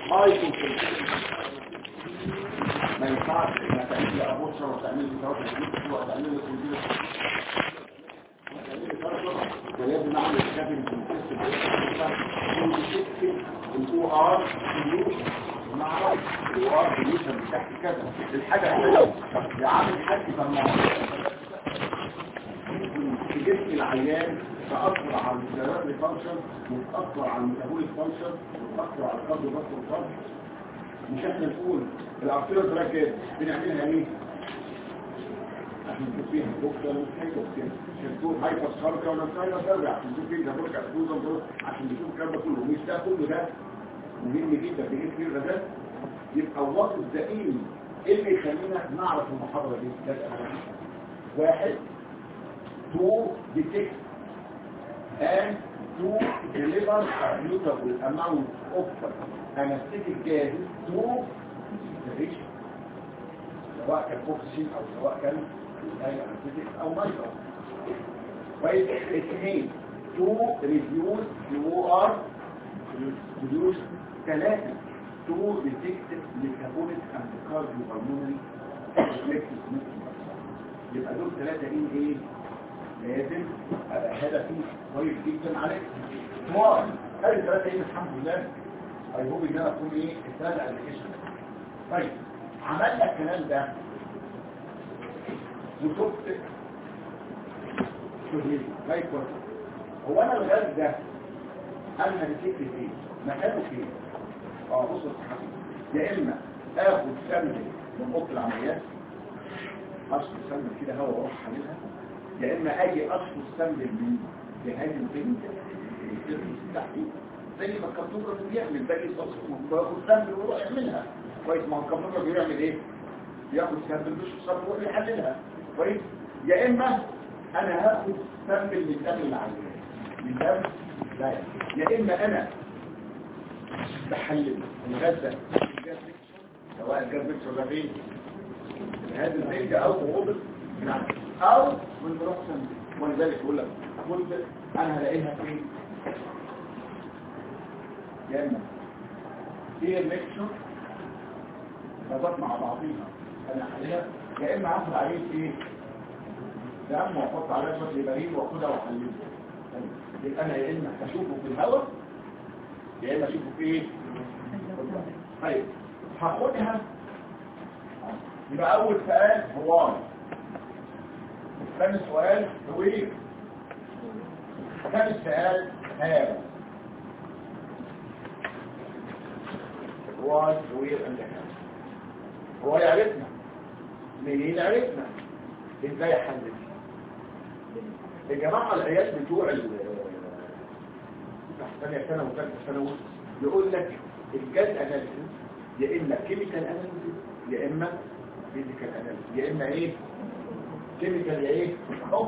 هاي كونسنتريشن ما ينفعش انك تعمل لي ابوشر وتعمل لي ثلاثة وتعمل لي كونسنتريشن ولازم اعمل كابل الاو ار مع الاو ار سوليوشن تحت كذا الحاجه يا عامل حاج فما في جسم العيان تأثر على السيرات فانكشن وتأثر على الميتابوليك فانكشن وتأثر على الكارديو فاسكولار فانكشن مش احنا نقول الارتيريال براكيت بنعملها ايه عشان نشوف فيها بوكسر وكده عشان تكون هايبر ساركا ولا سايلر سيرجع عشان نشوف فيها بورك اسكوزا عشان نشوف الكلام ده كله مش ده كله ده مهم جدا في ايه كتير ده يبقى الوقت الدقيق ايه اللي يخلينا نعرف المحاضره دي ده واحد to detect and to deliver a suitable amount of anesthetic gas to the patient سواء كان اوكسجين او سواء كان anesthetic او مايكرو كويس اثنين to reduce UR reduce ثلاثة to detect metabolic and cardiopulmonary reflexes يبقى دول ثلاثة ايه ايه لازم ابقى هدفي كويس جدا عليك واحد هذه ثلاثة ايه الحمد لله اي هوب ان انا اكون ايه الثلاثة ابلكيشن طيب عملنا الكلام ده وشفت شهيد طيب هو انا الغاز ده انا نسيت فيه مكانه فين اه بص يا اما اخد سمن من اوضه العمليات اشرب سمن كده هوا واروح حللها يا اما اجي اشفط سمن من جهاز البنت تحتي زي ما الكمبيوتر بيعمل باجي باخد سمن واروح يعملها كويس ما هو الكمبيوتر بيعمل ايه بياخد سمن مش سمن ويروح يحللها كويس يا اما انا هاخد سمن من دم العيان من دم لا يا اما انا بحلل الغاز ده سواء الجاز ميكسر ده فين هذا الزنج او غوبل نعم او من بروكسن ولذلك يقول لك قلت انا هلاقيها فين يا اما هي الميكسر غازات مع بعضيها انا عليها يا اما اخد عليه ايه دم واحط عليه شويه بريد واخدها واحللها يبقى انا يا اما هشوفه في الهواء يا اما اشوفه في ايه طيب هاخدها يبقى اول سؤال هو ثاني سؤال هو ايه ثالث سؤال هذا هو وير اند هو يعرفنا منين عرفنا ازاي حلل الجماعه العيال بتوع ثانيه سنه وثالثه ثانوي يقول لك الجاز اناليسيس يا اما كيميكال اناليسيس يا اما فيزيكال اناليسيس يا اما ايه كيميكال يا ايه أو.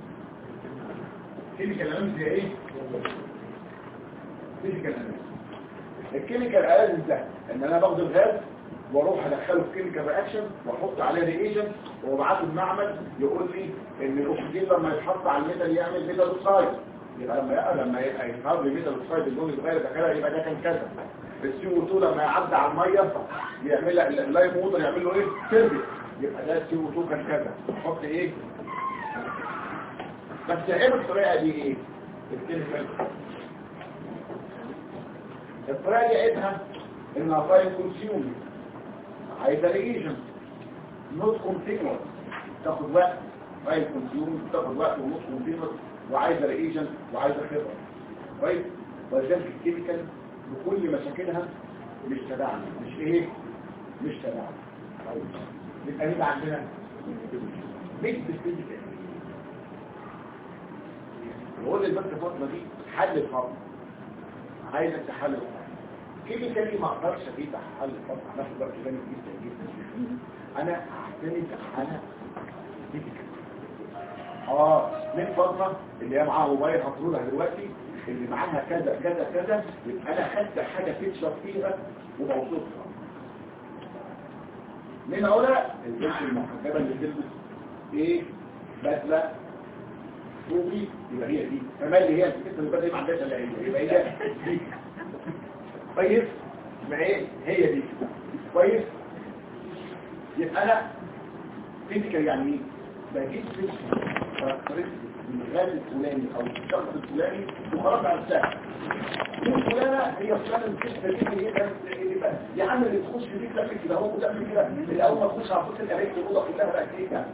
كيميكال اناليسيس يا ايه فيزيكال اناليسيس الكيميكال اناليسيس ده ان انا باخد الغاز واروح ادخله في كيميكال رياكشن واحط عليه ريجنت وابعته المعمل يقول لي ان الاكسجين لما يتحط على الميتال يعمل ميتال اوكسايد يبقى لما يبقى لما يبقى يظهر لي ميتال اوكسايد اللون يتغير دخلها يبقى ده كان كذا السي او 2 لما يعدي على الميه يعمل اللايم ووتر يعمل له ايه تربي يبقى ده السي او 2 كان كذا احط ايه بس ايه الطريقه دي ايه الكيميكال الطريقه دي عيبها انها تايم كونسيوم عايزه ريجن نوت كونتينوس تاخد وقت تايم كونسيوم تاخد وقت ونوت كونتينوس وعايزه ريجن وعايزه خبره كويس ولذلك الكيميكال بكل مشاكلها مش تبعنا مش ايه مش تبعنا طيب يبقى نبقى عندنا مش بالفيزيكال نقول البنت الفترة دي حل الفرق عايزك تحل الفرق كيميكالي ما اقدرش افيد حل الفرق هناخد وقت جامد جدا جدا انا اعتمد على فيزيكال اه من فترة اللي هي معاها موبايل هطلوا لها دلوقتي اللي معاها كذا كذا كذا يبقى انا خدت حاجة تكشف فيها وبوصفها من هؤلاء البنت المحجبة اللي تلبس ايه بدلة صوفي يبقى هي دي كمان اللي هي الست اللي بدأ ما عندهاش الا هي يبقى هي دي طيب ما ايه هي دي كويس يبقى انا فيزيكال يعني ايه بجيب فيزيكال من الغاز الفلاني او الشخص الفلاني وخلاص على الساعه مين فلانه هي فلانه الكشفه دي هي ده اللي بقى يا عم اللي تخش دي تعمل كده هو تعمل كده الاول ما تخش على فكره الاماكن الاوضه كلها بقى كده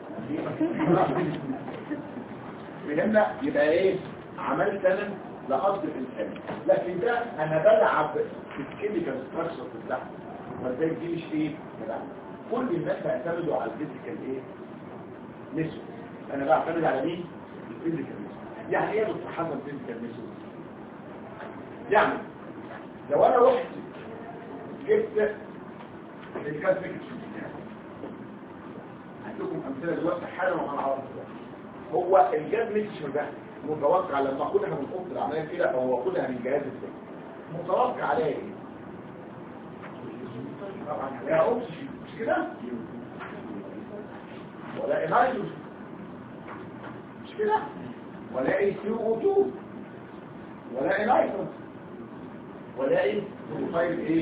فهمنا يبقى ايه عملت انا لقصد الانسان لكن ده انا بلعب في الكيميكال ستراكشر بتاعها فازاي دي مش ايه لا كل الناس بيعتمدوا على الفيزيكال ايه ميثود انا بعتمد على مين الفيزيكال ميثود يعني ايه بتتحمل الفيزيكال ميثود يعني لو انا رحت جبت الجاز ميكس هديكم امثله دلوقتي حالا وهنعرفها هو الجاز ميكس ده متوقع لما اخدها من اوضه العمليه كده او اخدها من جهاز الفيزيك متوقع عليها ايه طبعا لا اوكسجين مش كده ولا هيدروجين مش كده ولا اي سي او 2 ولا اي نيتروجين ولا اي طيب ايه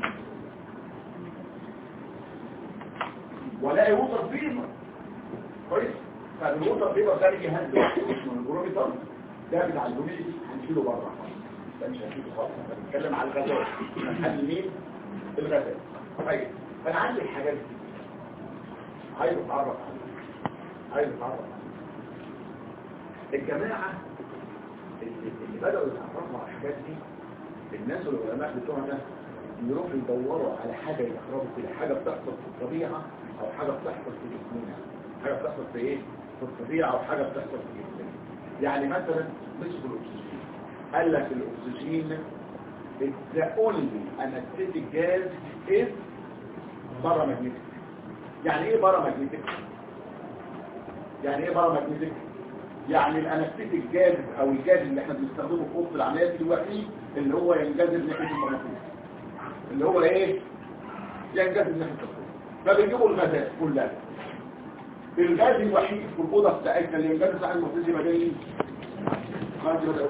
ولا اي ووتر فيبر كويس فالووتر فيبر ده ليه جهاز اسمه البروميتر ده بتاع الهوميديتي هنشيله بره ده مش هنشيله خالص احنا بنتكلم على الغازات هنحل مين الغازات طيب انا عندي الحاجات دي عايز اتعرف عليها عايز اتعرف عليها الجماعه اللي اللي بداوا يتعرفوا على الحاجات دي الناس والعلماء بتوعنا يروحوا يدوروا على حاجه يقربوا كده حاجه بتحصل في الطبيعه او حاجه بتحصل في جسمنا حاجه بتحصل في ايه في الطبيعه او حاجه بتحصل في جسمنا يعني مثلا مسكوا الاكسجين قال لك الاكسجين the only anesthetic gas is paramagnetic يعني ايه paramagnetic يعني ايه paramagnetic يعني الانستيتيك جاز او الجاز اللي احنا بنستخدمه في اوضه العمليات دلوقتي اللي هو ينجذب ناحيه المغناطيس اللي هو ايه ينجذب ناحيه الصوت فبنجيبوا الغازات كلها الغاز الوحيد في الاوضه بتاعتنا اللي ينجذب ناحيه المغناطيس يبقى ايه غاز بدأ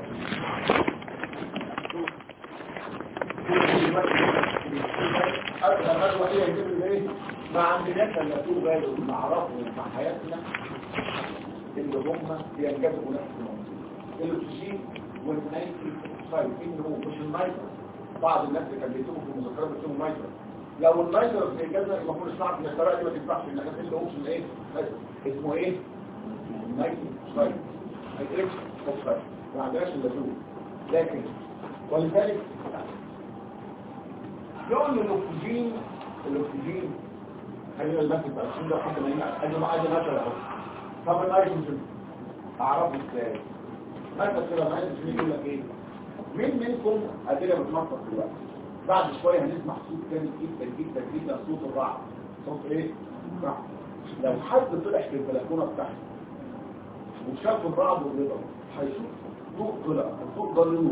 أكثر غاز وحيد ينجذب ايه ما عندناش الا تو غاز نعرفهم في حياتنا اللي هم بينجذبوا نفس الموضوع الاكسجين والنيتريك اوكسيد انه مش النيتروس بعض الناس اللي كانوا بيكتبوا في المذكرات بيكتبوا نيتروس لو النيتروس بينجذب المفروض الصعب ان الطريقه دي ما تنفعش ان احنا نقول اوكسجين ايه اسمه ايه نيتريك اوكسيد نيتريك اوكسيد ما عندناش الا دول لكن ولذلك يقول الاكسجين الاكسجين خلينا نمثل بقى الأكسجين ده حتى ما ينفع ادي ما ادي مثلا اهو طب النيتروجين اعرفه ازاي مثلا كده النيتروجين يقول لك ايه مين منكم ادينا بتنطط دلوقتي بعد شويه هنسمع صوت جامد جدا جدا جدا صوت الرعد صوت ايه رعد لو حد طلع في البلكونه بتاعته وشاف الرعد والرضا هيشوف ضوء طلع الضوء ده له نور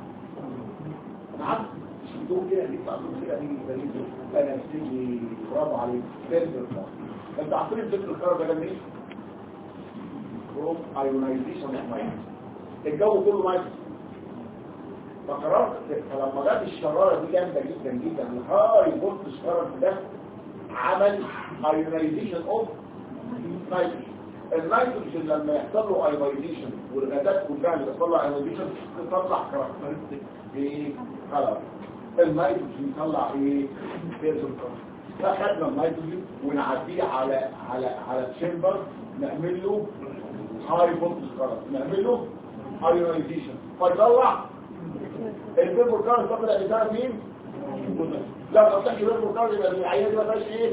نعم الضوء كده دي بتاع كده دي غريب انا بتيجي برافو عليك فلتر انت عارفين الفلتر الكهرباء ده منين كروم ايونايزيشن اوف ماينس الجو كله ماينس فقررت فلما جت الشراره دي جامده جدا جدا الهاي فولتج كارنت ده عمل ايونايزيشن اوف نيتروجين النيتروجين لما يحصل له ايونايزيشن والغازات كلها اللي بيحصل لها ايونايزيشن تطلع كاركترستيك ايه كلر النيتروجين يطلع ايه بيرسون كلر فخدنا النيتروجين ونعديه على على على تشامبر نعمل له هاي فولتج كارنت نعمل له ايونايزيشن فيطلع البيبر كارنت طلع بتاع مين لا ما طلعش بيبر كارنت يبقى العيان دي ما فيهاش ايه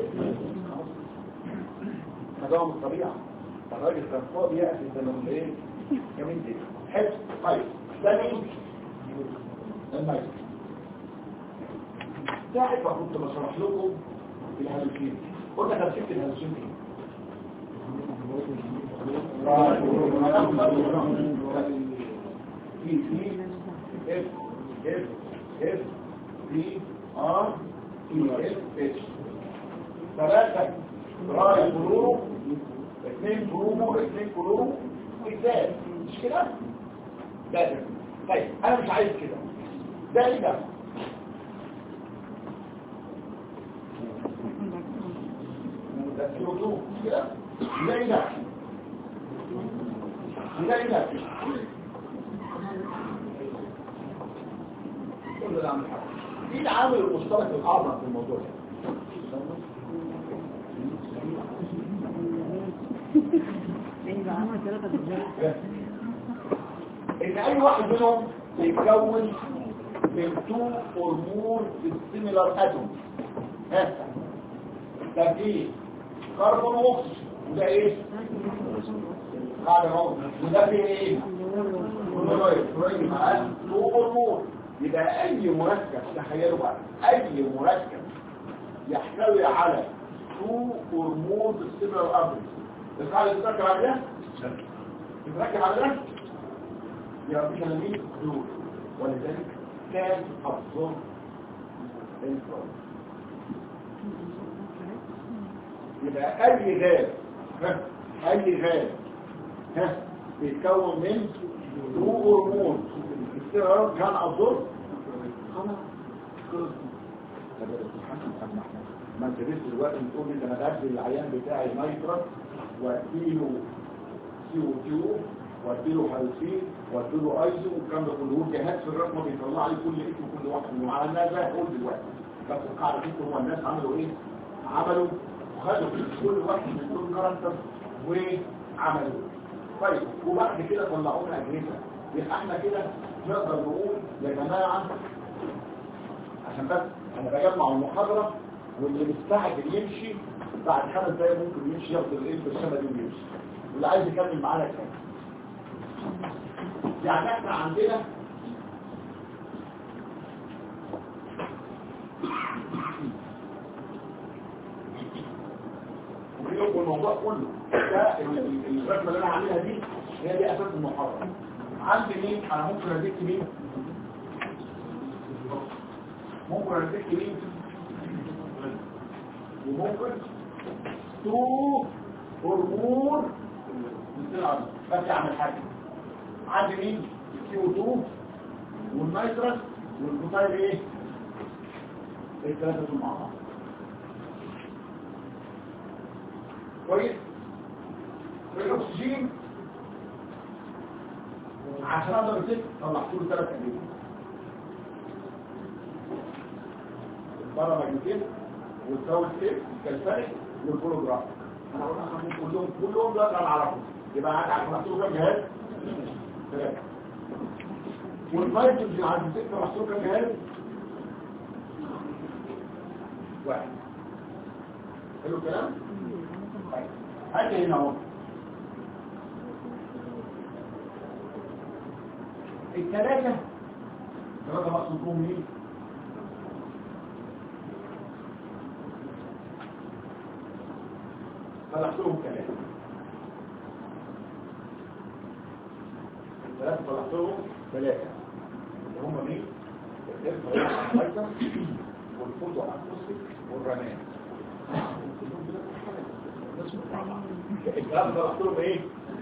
هذا هو من الطبيعه الراجل كان فاضي يأتي من ايه جميل جدا حلو طيب ده مين الميت ساعة ما كنت بشرح لكم الهالوسين قلنا احنا مسكت الهالوسين ايه في في اف اف اف بي ار اي اف اتش ثلاثة راي كلورو اثنين كلورو اثنين كلورو وإزاي مش كده؟ ده ده طيب انا مش عايز كده ده ايه ده؟ CO2 كده زي ده زي ده كل ده عامل حاجة ايه العامل المشترك الاعظم في الموضوع ده ان اي واحد منهم بيتكون من تو اور مور سيميلار اتوم ها ده ايه كربون واكسجين وده ايه قاعده اهو وده فيه ايه كلورايد كلورايد معاه تو اور مور يبقى اي مركب تخيلوا بقى اي مركب يحتوي على تو اور مور سيميلار اتوم القاعده بتركب على ده بتركب على ده يبقى في تلاميذ دول ولذلك كان أبصر الفرد يبقى أي غاز ها أي غاز ها بيتكون من دو هرمون السيرار كان أبصر خلاص ما انت لسه دلوقتي بتقول لي ده انا بدي العيان بتاعي نيترس واديله سي او 2 واديله حيوسين واديله ايزو والكلام ده كله جهاز في الرقم بيطلع لي كل اسم كل واحد من على الناس ده هقول دلوقتي بس القاعده دي هو الناس عملوا ايه؟ عملوا خدوا كل واحد من دول كاركتر وعملوا طيب وبعد كده طلعوا لنا اجهزه يبقى احنا كده نقدر نقول يا جماعه عشان بس انا بجمع المحاضره واللي مستعجل يمشي بعد خمس دقايق ممكن يمشي ياخد الايه بالشمال دي ويمشي واللي عايز يكمل معانا كمان يعني احنا عندنا وبيقول الموضوع كله ده الرسمه اللي انا عاملها دي هي دي اساس المحاضره عندي مين انا ممكن اديك مين ممكن اديك مين وممكن تو هرمون بس اعمل حاجه عندي مين السي او 2 والنيترس والبوتايل ايه الثلاثه دول مع بعض كويس والاكسجين عشان اقدر اسيب طلعت له ثلاث اجهزه البارا ماجنتين والساوث تيب الكالفانيك والبولوجراف انا هقول لك كلهم كلهم دلوقتي انا اعرفهم يبقى عشان محسوب كام جهاز ثلاثة والفايتوز عند ستة محسوب كام جهاز واحد حلو الكلام طيب هات هنا اهو الثلاثة ثلاثة مقصودهم مين طلعتهم ثلاثة ثلاثة طلعتهم ثلاثة اللي هم مين؟ الإرث والفوتو أكوستيك والرماد الكلام ده طلعتهم ايه؟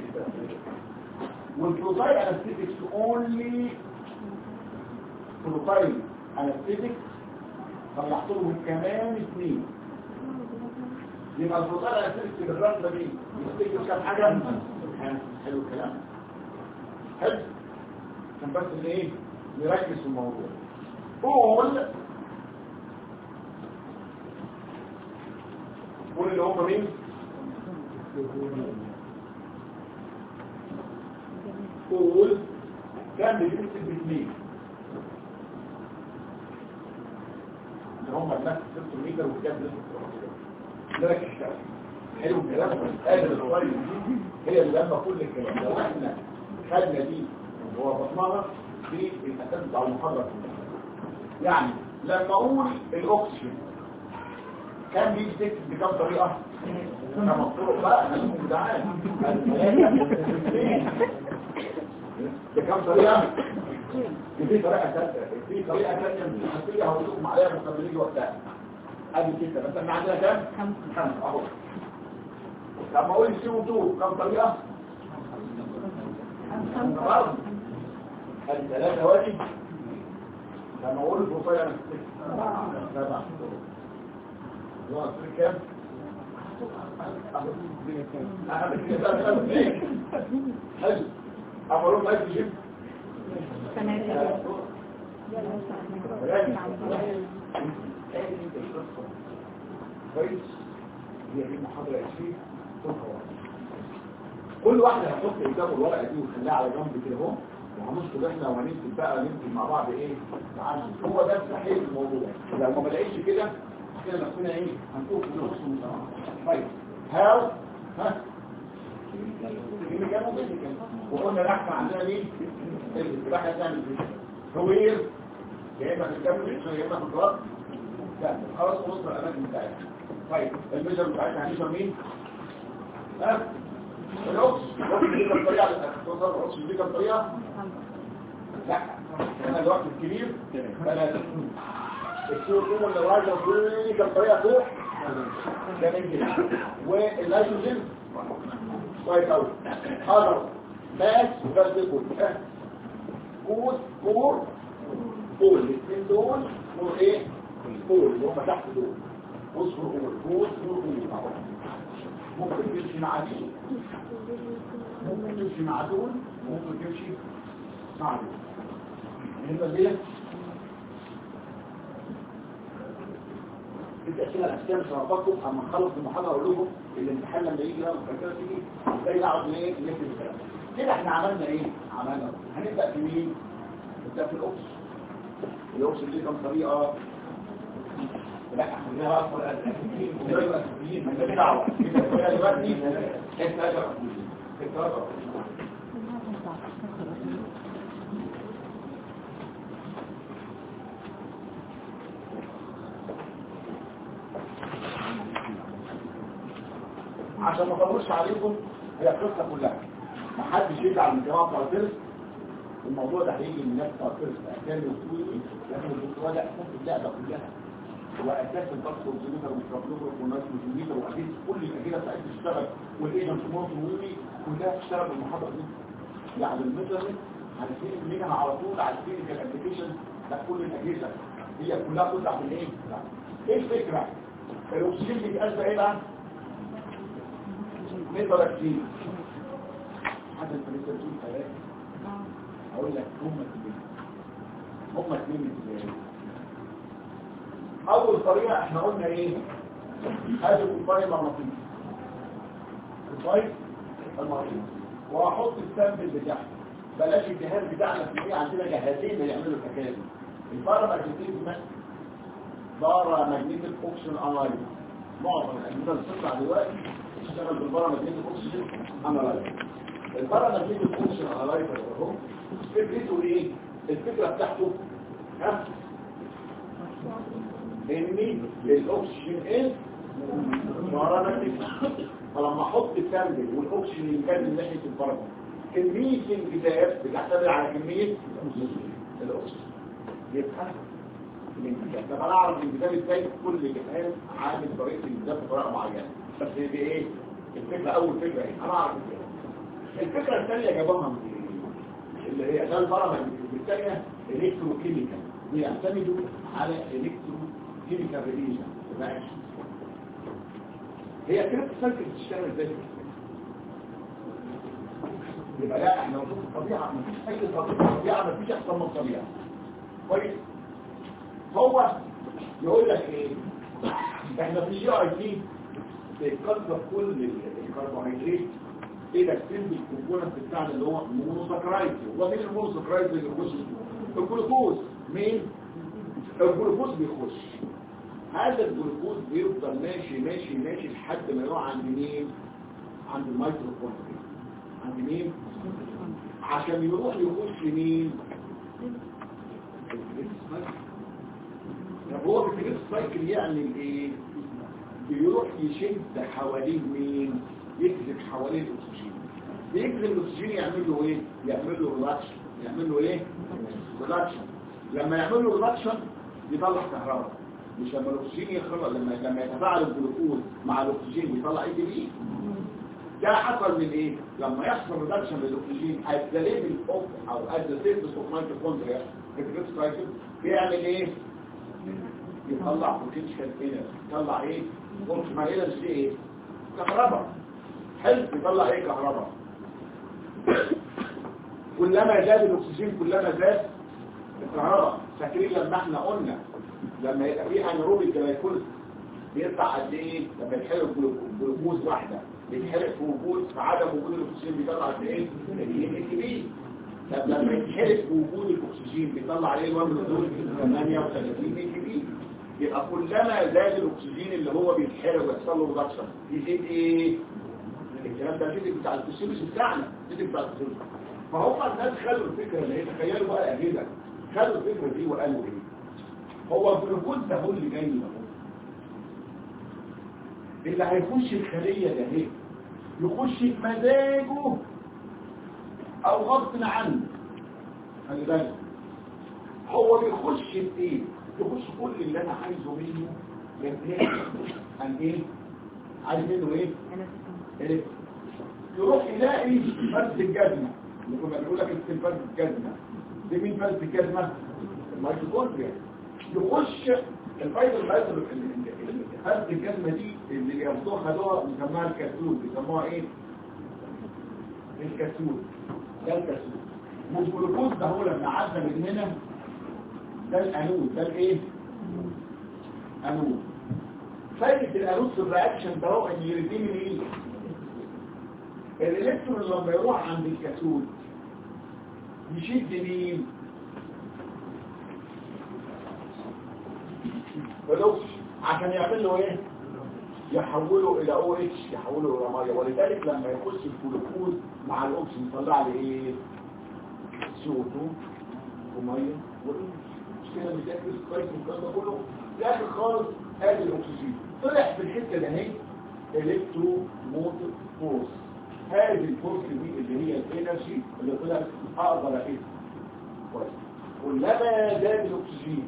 والبروتايل انستيتكس اونلي بروتايل انستيتكس طلعت لهم كمان اثنين يبقى البروتايل انستيتكس بالرسمه دي يستيقظ كام حاجه حلو الكلام حلو عشان بس ان ايه نركز في الموضوع قول قول اللي هم مين قول كان بيكتب باثنين اللي هم الناس 6 متر والكاد لسه حلو الكلام قادر الصغير هي اللي لما كل الكلام لو احنا خدنا دي هو بصمنا في الاساس بتاع المحاضره يعني لما اقول الاكسجين كان بيكتب بكم طريقه انا مطلوب بقى خليكم جدعان بكم طريقه في طريقه ثالثه في طريقه ثانيه هتيجي هقول لكم عليها مقابل يجي وقتها ادي كده بس احنا عندنا كام خمسه اهو لما اقول سي او 2 كم طريقه خمسه ادي ثلاثه وادي لما اقول البروفايل انا سبعه سبعه كام حلو أمرهم ما يجيب كويس هي دي المحاضرة 20 كل واحد هيحط قدامه الورقة دي ويخليها على جنب كده اهو وهنذكر احنا وهنكتب بقى نكتب مع بعض ايه تعالوا هو ده الصحيح الموضوع لو ما بلاقيش كده كده نفسنا ايه هنقول في نص المسارات طيب هاو ها الميكانو بالميكانو وقلنا الاحسن عندنا مين الاتباح هتعمل كده هوير يا اما في الكامل يا اما في الجراد لا خلاص وصل الاماكن بتاعتها طيب الميجر بتاعتها هنشر مين ها العكس العكس دي كام طريقه توصل العكس دي كام طريقه لا انا الوقت الكبير ثلاثه السور كده اللي راجع دي كام طريقه فوق جميل جدا والنيتروجين كويس قوي هذا ماس وغاز كل كود كور كول الاثنين دول دول ايه كول اللي هم تحت دول اصفر كول كود كور كول ممكن تمشي مع دي ممكن تمشي مع دول ممكن تمشي مع دول الهمة دي التأثير الأساسية شرطاتكم أما نخلص المحاضرة أقول لكم الامتحان لما يجي بقى مفكرة تيجي ازاي نقعد ايه نكتب الكلام كده احنا عملنا ايه؟ عملنا هنبدأ في مين؟ نبدأ في الأوكس الأوكس دي كم طريقة لا خليها اصفر اساسيين وغير اساسيين ما انت دعوه كده دلوقتي انت اجر انت اجر عشان ما اطولش عليكم هي القصه كلها ما حدش يزعل من جماعه بتوع الفرس الموضوع ده هيجي من الناس بتوع الفرس كانوا يقولوا لكن الدكتور ده اساس اللعبه كلها هو اساس الضغط والجلوكر والترابلوكر والناس والجلوكر واكيد كل الاجهزه بتاعتها تشتغل والايجنت موت وويلي كلها تشتغل بالمحاضره دي يعني الميجرمنت عارفين الميجن على طول عارفين الابلكيشن ده كل الاجهزه هي كلها بتطلع من ايه؟ ايه الفكره؟ الاكسجين بيتقاس ايه بقى؟ نقدر كتير حتى انت لسه بتقول ثلاثه اقول لك هم اثنين هم اثنين ازاي اول طريقه احنا قلنا ايه هذا الكوبايه المغناطيسي الكوبايه المغناطيسي واحط السامبل بتاعها بلاش الجهاز بتاعنا في ايه عندنا جهازين بيعملوا الحكايه دي البارا ماجنتيك بارا ماجنتيك اوكسجين الايز معظم الاجهزه اللي بتطلع دلوقتي تشتغل بالبارا ماجنتيك اوكسجين انالايز البارا ماجنتيك اوكسجين انالايز اهو فكرته ايه الفكره بتاعته ها ان الاكسجين ايه بارا ماجنتيك فلما احط السامبل والاكسجين اللي كان من ناحيه البارا كميه الانجذاب بتعتمد على كميه الاكسجين يبقى الانجذاب طب انا اعرف الانجذاب ازاي كل جهاز عامل طريقه الانجذاب بطريقه معينه بس بايه الفكره اول فكره ايه انا اعرف ازاي الفكره الثانيه جابوها من إيه؟ اللي هي ده البرمج الثانيه الكتروكيميكال بيعتمدوا على الكتروكيميكال ريليشن هي كده السلك بتشتغل ازاي يبقى لا احنا نشوف الطبيعه مفيش اي طبيعه مفيش احسن من الطبيعه كويس هو يقول لك ايه احنا في الجي اي تي بيتكسر كل الكربوهيدرات الى السيمبل كومبوننت بتاعنا اللي هو مونوساكرايد هو مين المونوساكرايد اللي بيخش الجلوكوز مين الجلوكوز بيخش هذا الجلوكوز بيفضل ماشي ماشي ماشي لحد ما يروح عند مين عند الميتوكوندريا عند مين عشان يروح يخش مين طب هو في الجلوكوز سايكل يعمل ايه بيروح يشد حوالين مين يجذب حوالين الاكسجين بيجذب الاكسجين يعمل له ايه يعمل له ريلاكشن يعمل له ايه ريلاكشن لما يعمل له ريلاكشن يطلع كهرباء مش لما الاكسجين يخرج لما لما يتفاعل الجلوكوز مع الاكسجين بيطلع اي دي ده حصل من ايه لما يحصل ريدكشن للاكسجين at the level of او at the surface of mitochondria في الجلوكوز سايكل بيعمل ايه يطلع بوتنشال انرجي يطلع ايه قلت ما الانرجي دي ايه كهرباء حلو بيطلع ايه كهرباء كلما زاد الاكسجين كلما زاد الكهرباء فاكرين لما احنا قلنا لما يبقى في انيروبيك جلايكوز بيطلع قد ايه لما يتحرق جلوكوز واحده بيتحرق في وجود في عدم وجود الاكسجين بيطلع قد ايه 2 كبير طب لما يتحرق في وجود الاكسجين بيطلع عليه الوزن دول 38 كبير يبقى كلما زاد الاكسجين اللي هو بيتحرق ويحصل له ريدكشن يزيد ايه الكلام ده الفيزيك بتاع الفسيولوجي بتاعنا الفيزيك بتاع الفسيولوجي فهم الناس خدوا الفكره اللي هي تخيلوا بقى الاجهزه خدوا الفكره دي وقالوا ايه هو الجلوكوز ده هو اللي جاي ده اللي هيخش الخليه ده ايه يخش بمزاجه او غصب عنه خلي بالك هو بيخش بايه يخش كل اللي انا عايزه منه ينتهي عن ايه عايز منه ايه ايه يروح يلاقي فرد الجزمه اللي كنا بنقول لك اسم فرد الجزمه دي مين فرد الجزمه الميتوكوندريا يخش الفايبر الفايبر فرد الجزمه دي اللي بياخدوها خدوها بيسموها الكسول بيسموها ايه الكسول ده الكسول والجلوكوز ده هو لما عدى من هنا ده الانود ده الايه انود فايدة الانود في الرياكشن ده هو ان يريدين ايه الالكترون لما يروح عند الكسول يشد مين فلوكس عشان يعمل له ايه يحوله الى او اتش يحوله الى ميه ولذلك لما يخش الجلوكوز مع الاكسجين يطلع لي ايه سي او 2 وميه مش كده بتاكل كويس والكلام ده كله في الاخر خالص ادي الاكسجين طلع في الحته اللي هي الكترو موتور فورس هذه الفورس دي اللي هي الانرجي اللي طلعت اقدر اقيسها كويس كلما زاد الاكسجين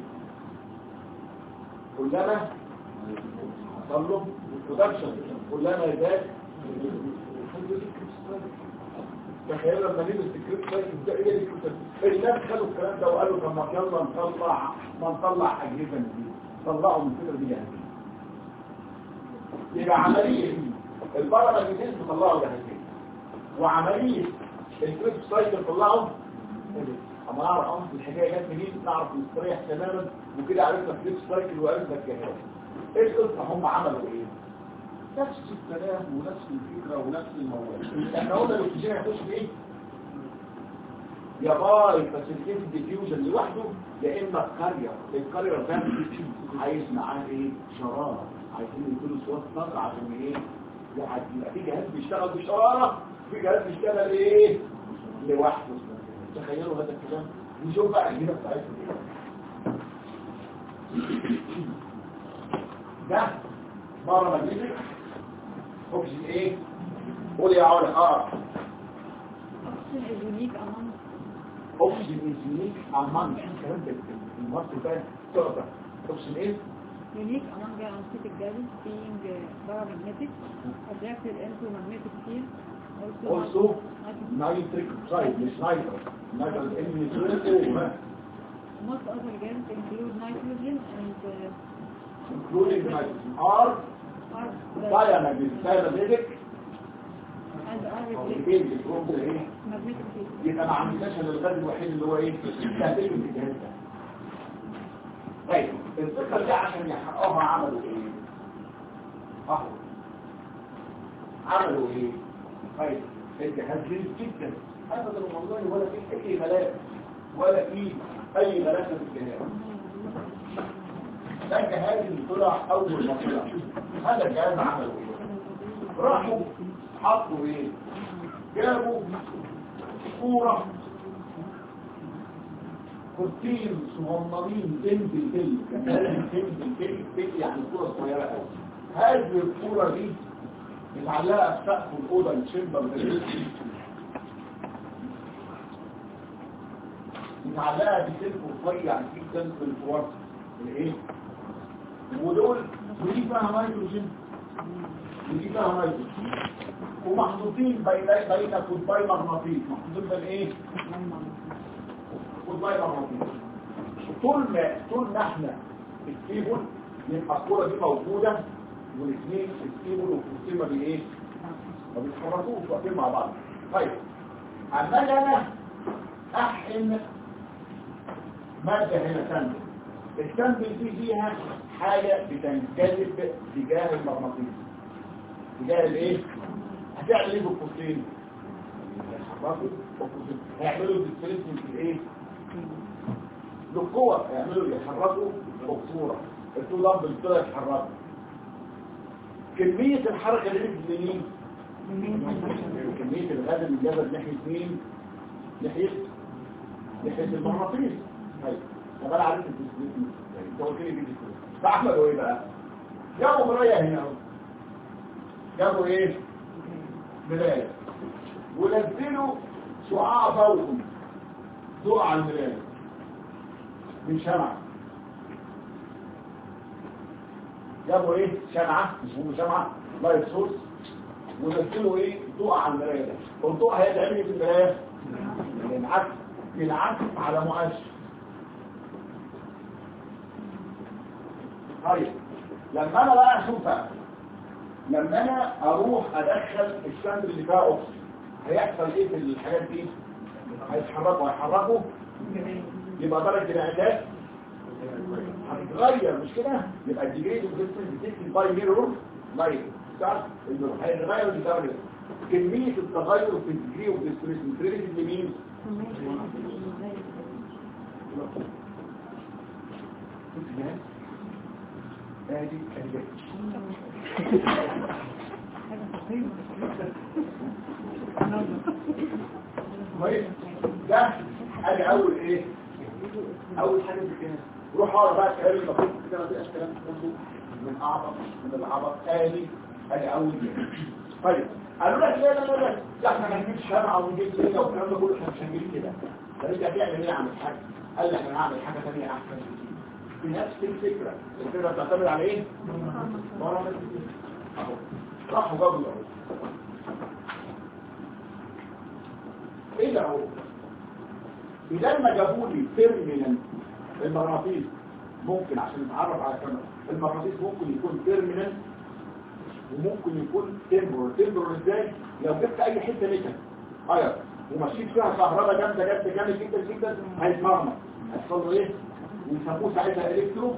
كلما حصل له برودكشن كلما زاد تخيلوا لما نلبس السكريبت سايكل ده ايه دي الناس خدوا الكلام ده وقالوا طب ما يلا نطلع ما نطلع اجهزه جديده طلعوا من الفكره دي جاهزين يبقى عمليه البرامجين تطلعوا جاهزين وعمليه الكريبت سايكل طلعوا اما نعرف امس الحكايه جت منين نعرف نستريح تماما وكده عرفنا الكريبت سايكل وعرفنا الجهاز ايه القصه هم عملوا ايه نفس الكلام ونفس الفكرة ونفس الموضوع احنا قلنا الاكسجين هيخش في ايه يا باي فاسيليتيف ديفيوجن لوحده يا اما القريه القريه ده عايز معاه ايه شراره عايزين يديله صوت نقر عشان ايه يعني يبقى في جهاز بيشتغل بشراره في جهاز بيشتغل ايه لوحده تخيلوا هذا الكلام نشوف بقى الجهاز بتاعتهم ايه ده بره مجلسك اوكسجين ايه قول يا علا اه Oxygen is unique among اوكسجين انسولين عمان الكلام ده المصري ده تقدر اوكسجين ايه unique among the anesthetic gases being uh, paramagnetic, attracted into magnetic field, also, also nitrogen. نايتريك اوكسايد مش نايترو نايترو ان most other gases include nitrogen and uh, including nitrogen are are the, diamagnetic diamagnetic and are او reflected بين الكروم ده ايه magnetic field. يبقى ما عندناش الا الغاز الوحيد اللي هو ايه تهديد في الجهاز ده طيب الفكره دي عشان يحققوها عملوا ايه اهو عملوا ايه طيب الجهاز جديد جدا ابدا والله ولا فيه اي غلاف ولا فيه اي غلافه في الجهاز ده الجهاز اللي طلع اول ما طلع هذا الجهاز عملوا ايه راحوا حطوا ايه جابوا صورة كرتين صغننين بنت البل بنت البل بنت يعني صورة صغيرة قوي هذه الصورة دي متعلقة في سقف الأوضة الشمبر ده متعلقة بسلك رفيع جدا في الفوارس الايه ودول ودي فيها نيتروجين ودي فيها نيتروجين ومحطوطين بين بين قطبي مغناطيس محطوطين بين ايه قطبي مغناطيس طول ما طول ما احنا الكيبل يبقى الكوره دي موجوده والاثنين الستيبل والفوستين ما بي ايه ما بيتحركوش واقفين مع بعض طيب عمال انا احقن مادة هنا سامبل السامبل دي فيها حاجة بتنجذب تجاه المغناطيس تجاه الايه هتعمل ايه بالفوستين هيحركوا الفوستين هيعملوا ديسبليسمنت في الايه للقوة هيعملوا يحركوا الصورة التو دمبل كده يتحركوا كمية الحركة اللي نزل لمين كمية الغاز اللي جذب ناحية مين ناحية ناحية المغناطيس طيب طب انا عرفت الديسبليسمنت انت قلت لي دي فعملوا ايه بقى جابوا مراية هنا اهو جابوا ايه مراية ونزلوا شعاع ضوء ضوء على المراية من شمعة جابوا ايه شمعة مش هم شمعة لايت سورس ونزلوا ايه ضوء على المراية ده والضوء هيتعمل ايه في المراية ينعكس ينعكس على مؤشر طيب لما انا بقى اشوف بقى لما انا اروح ادخل الساندر اللي فيها اوكسجين هيحصل ايه في الحاجات دي هيتحركوا هيحركوا يبقى درجه الانعكاس هتتغير مش كده يبقى الديجريد اوف بتكتب باي ميرور لايت صح الميرور هيتغير الدرجه كميه التغير في الديجري اوف ديسبريشن ريليتيف لمين ادي ادي طيب ده ادي اول ايه اول حاجه في الجهاز روح اقرا بقى الكلام اللي المفروض كده ما تبقاش كلام كله من اعظم من العبط ادي ادي اول جهاز طيب قالوا لك لا لا لا لا ده احنا ما نجيبش شمعه ونجيب سيجاره والكلام ده كله احنا مش هنجيب كده طب انت هتعمل ايه يا عم الحاج قال لي احنا هنعمل حاجه ثانيه احسن كتير بنفس الفكره الفكره بتعتمد على ايه برامج اهو راحوا جابوا اهو ايه ده اهو اذا ما جابوا لي تيرمينال المغناطيس ممكن عشان نتعرف على كم المغناطيس ممكن يكون تيرمينال وممكن يكون تمبرور تمبرور ازاي لو جبت اي حته نكت ايوه ومشيت فيها كهرباء جامده جامده جامد جدا جدا هيتمرمط هيحصل له ايه ويسموه ساعتها الكترو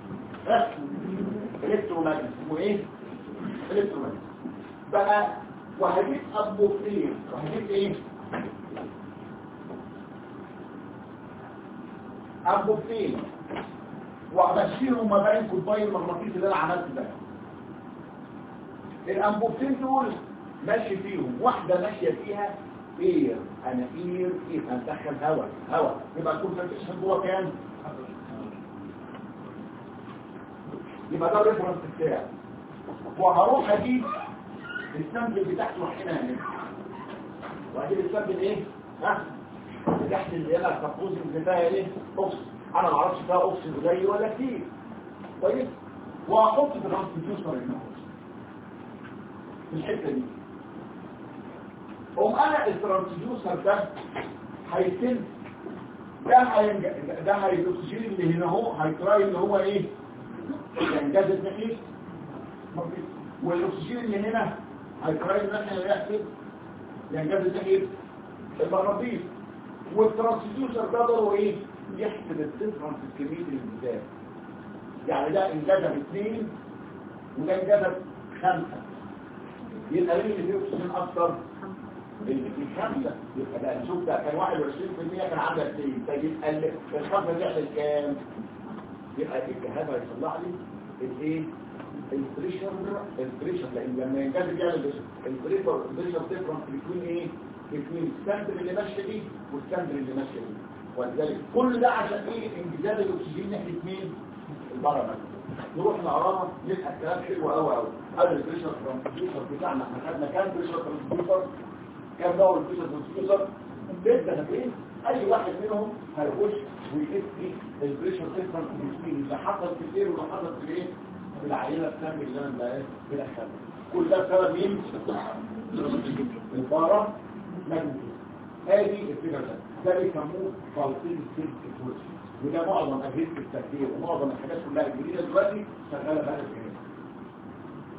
الكترو ماجنس اسمه ايه الكترو ماجنس بقى وهجيب ابوفين وهجيب ايه ابوفين وابشرهم ما بين قطبي المغناطيس اللي انا عملته ده الانبوبتين دول ماشي فيهم واحدة ماشية فيها اير انا اير ايه هندخل هواء هواء يبقى الكونسنتريشن جوه كام يبقى ده الريفرنس بتاعي وهروح اجيب السامبل بتاعته واحقنها هنا واجيب السامبل ايه ها تحت اللي انا سبوزنج بتاعي ايه اوكسجين انا ما اعرفش فيها اوكسجين قليل ولا كتير كويس واحط في الترانسديوسر هنا في الحته دي قوم انا الترانسديوسر ده هيتم ده هينج... ده هي الاكسجين اللي هنا اهو هيتراي اللي هو ايه ينجذب ناحيه والاكسجين اللي هنا هيتراي الناحيه اللي يحصل ينجذب ناحيه المغناطيس والترانسديوسر ده دوره ايه يحسب الديفرنس الكميه الانجذاب يعني ده انجذب اثنين وده انجذب خمسه يبقى مين اللي فيه اكسجين اكتر اللي فيه خمسه يبقى ده نشوف ده كان 21% كان عامله 2 طيب قال الخمسه دي على كام يبقى الجهاز هيطلع لي الايه البريشر البريشر لان لما ينجذب يعمل بريشر البريشر البريشر ديفرنس بين ايه بين السندر اللي ماشيه دي والسندر اللي ماشيه دي ولذلك كل ده عشان ايه انجذاب الاكسجين ناحيه مين البرمج نروح نقراها نلقى الكلام حلو قوي قوي هذا البريشر ترانسديوسر بتاعنا احنا خدنا كام بريشر ترانسديوسر كام دور البريشر ترانسديوسر جدا فين اي واحد منهم هيخش ويقيس لي البريشر ديفرنس بين اللي حصل في الايه واللي حصل في الايه في العينه السام اللي انا بقى بدخلها كل ده بسبب مين البارا ماجنتيك ادي الفكره ده ده بيسموه توصيل السيل تكنولوجي وده معظم اجهزه التخدير ومعظم الحاجات كلها الجديده دلوقتي شغاله بهذا الجهاز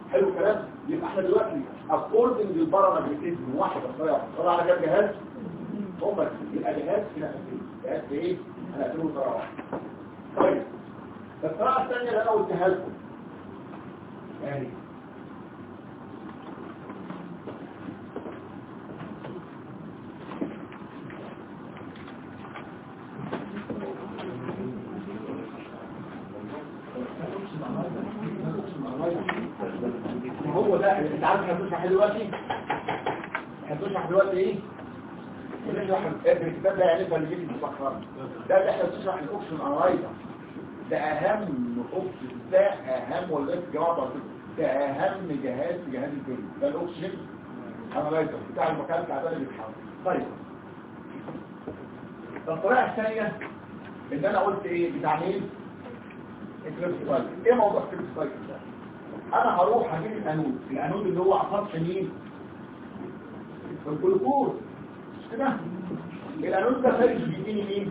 حلو الكلام يبقى احنا دلوقتي اكوردنج للبارامتريزم واحد اختار اختار على كام جهاز هم يبقى جهاز في نفسه جهاز في ايه انا هتقول طريقه واحده طيب الطريقه الثانيه اللي انا قلتها لكم يعني هو ده انت عارف احنا بنشرح دلوقتي احنا بنشرح دلوقتي ايه بنشرح الكتاب ده يعني اللي بيجي متاخر ده اللي احنا بنشرح الاوبشن ارايزر ده اهم اوبشن ده اهم ولا إيه يا جماعه ده اهم جهاز في جهاز الفيلم ده الاوبشن ارايزر بتاع المكان بتاع ده اللي بيتحرك طيب الطريقه الثانيه ان انا قلت ايه بتاع مين الكريبس سايكل ايه موضوع الكريبس سايكل ده انا هروح هجيب الانود الانود اللي هو عصب مين الجلوكوز مش كده الانود ده خارج بيديني مين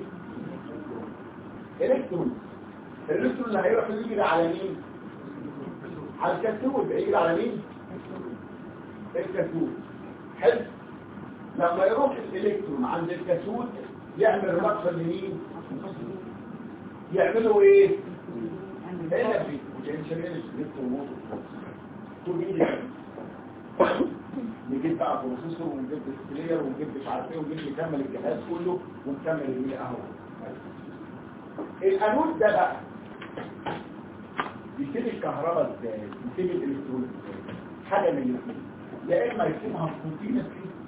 الكترون الالكترون اللي هيروح يجري على مين على الكتكوت هيجري على مين الكتكوت حلو لما يروح الالكترون عند الكتكوت يعمل ريدكشن لمين يعملوا ايه انرجي potential energy الكترون نجيب بقى بروسيسور ونجيب ديسبلاير ونجيب مش عارف ايه ونجيب نكمل الجهاز كله ونكمل اللي اهو الانود ده بقى يسيب الكهرباء ازاي يسيب الالكترون ازاي حاجه من الاثنين يا اما يسيبها سبونتينس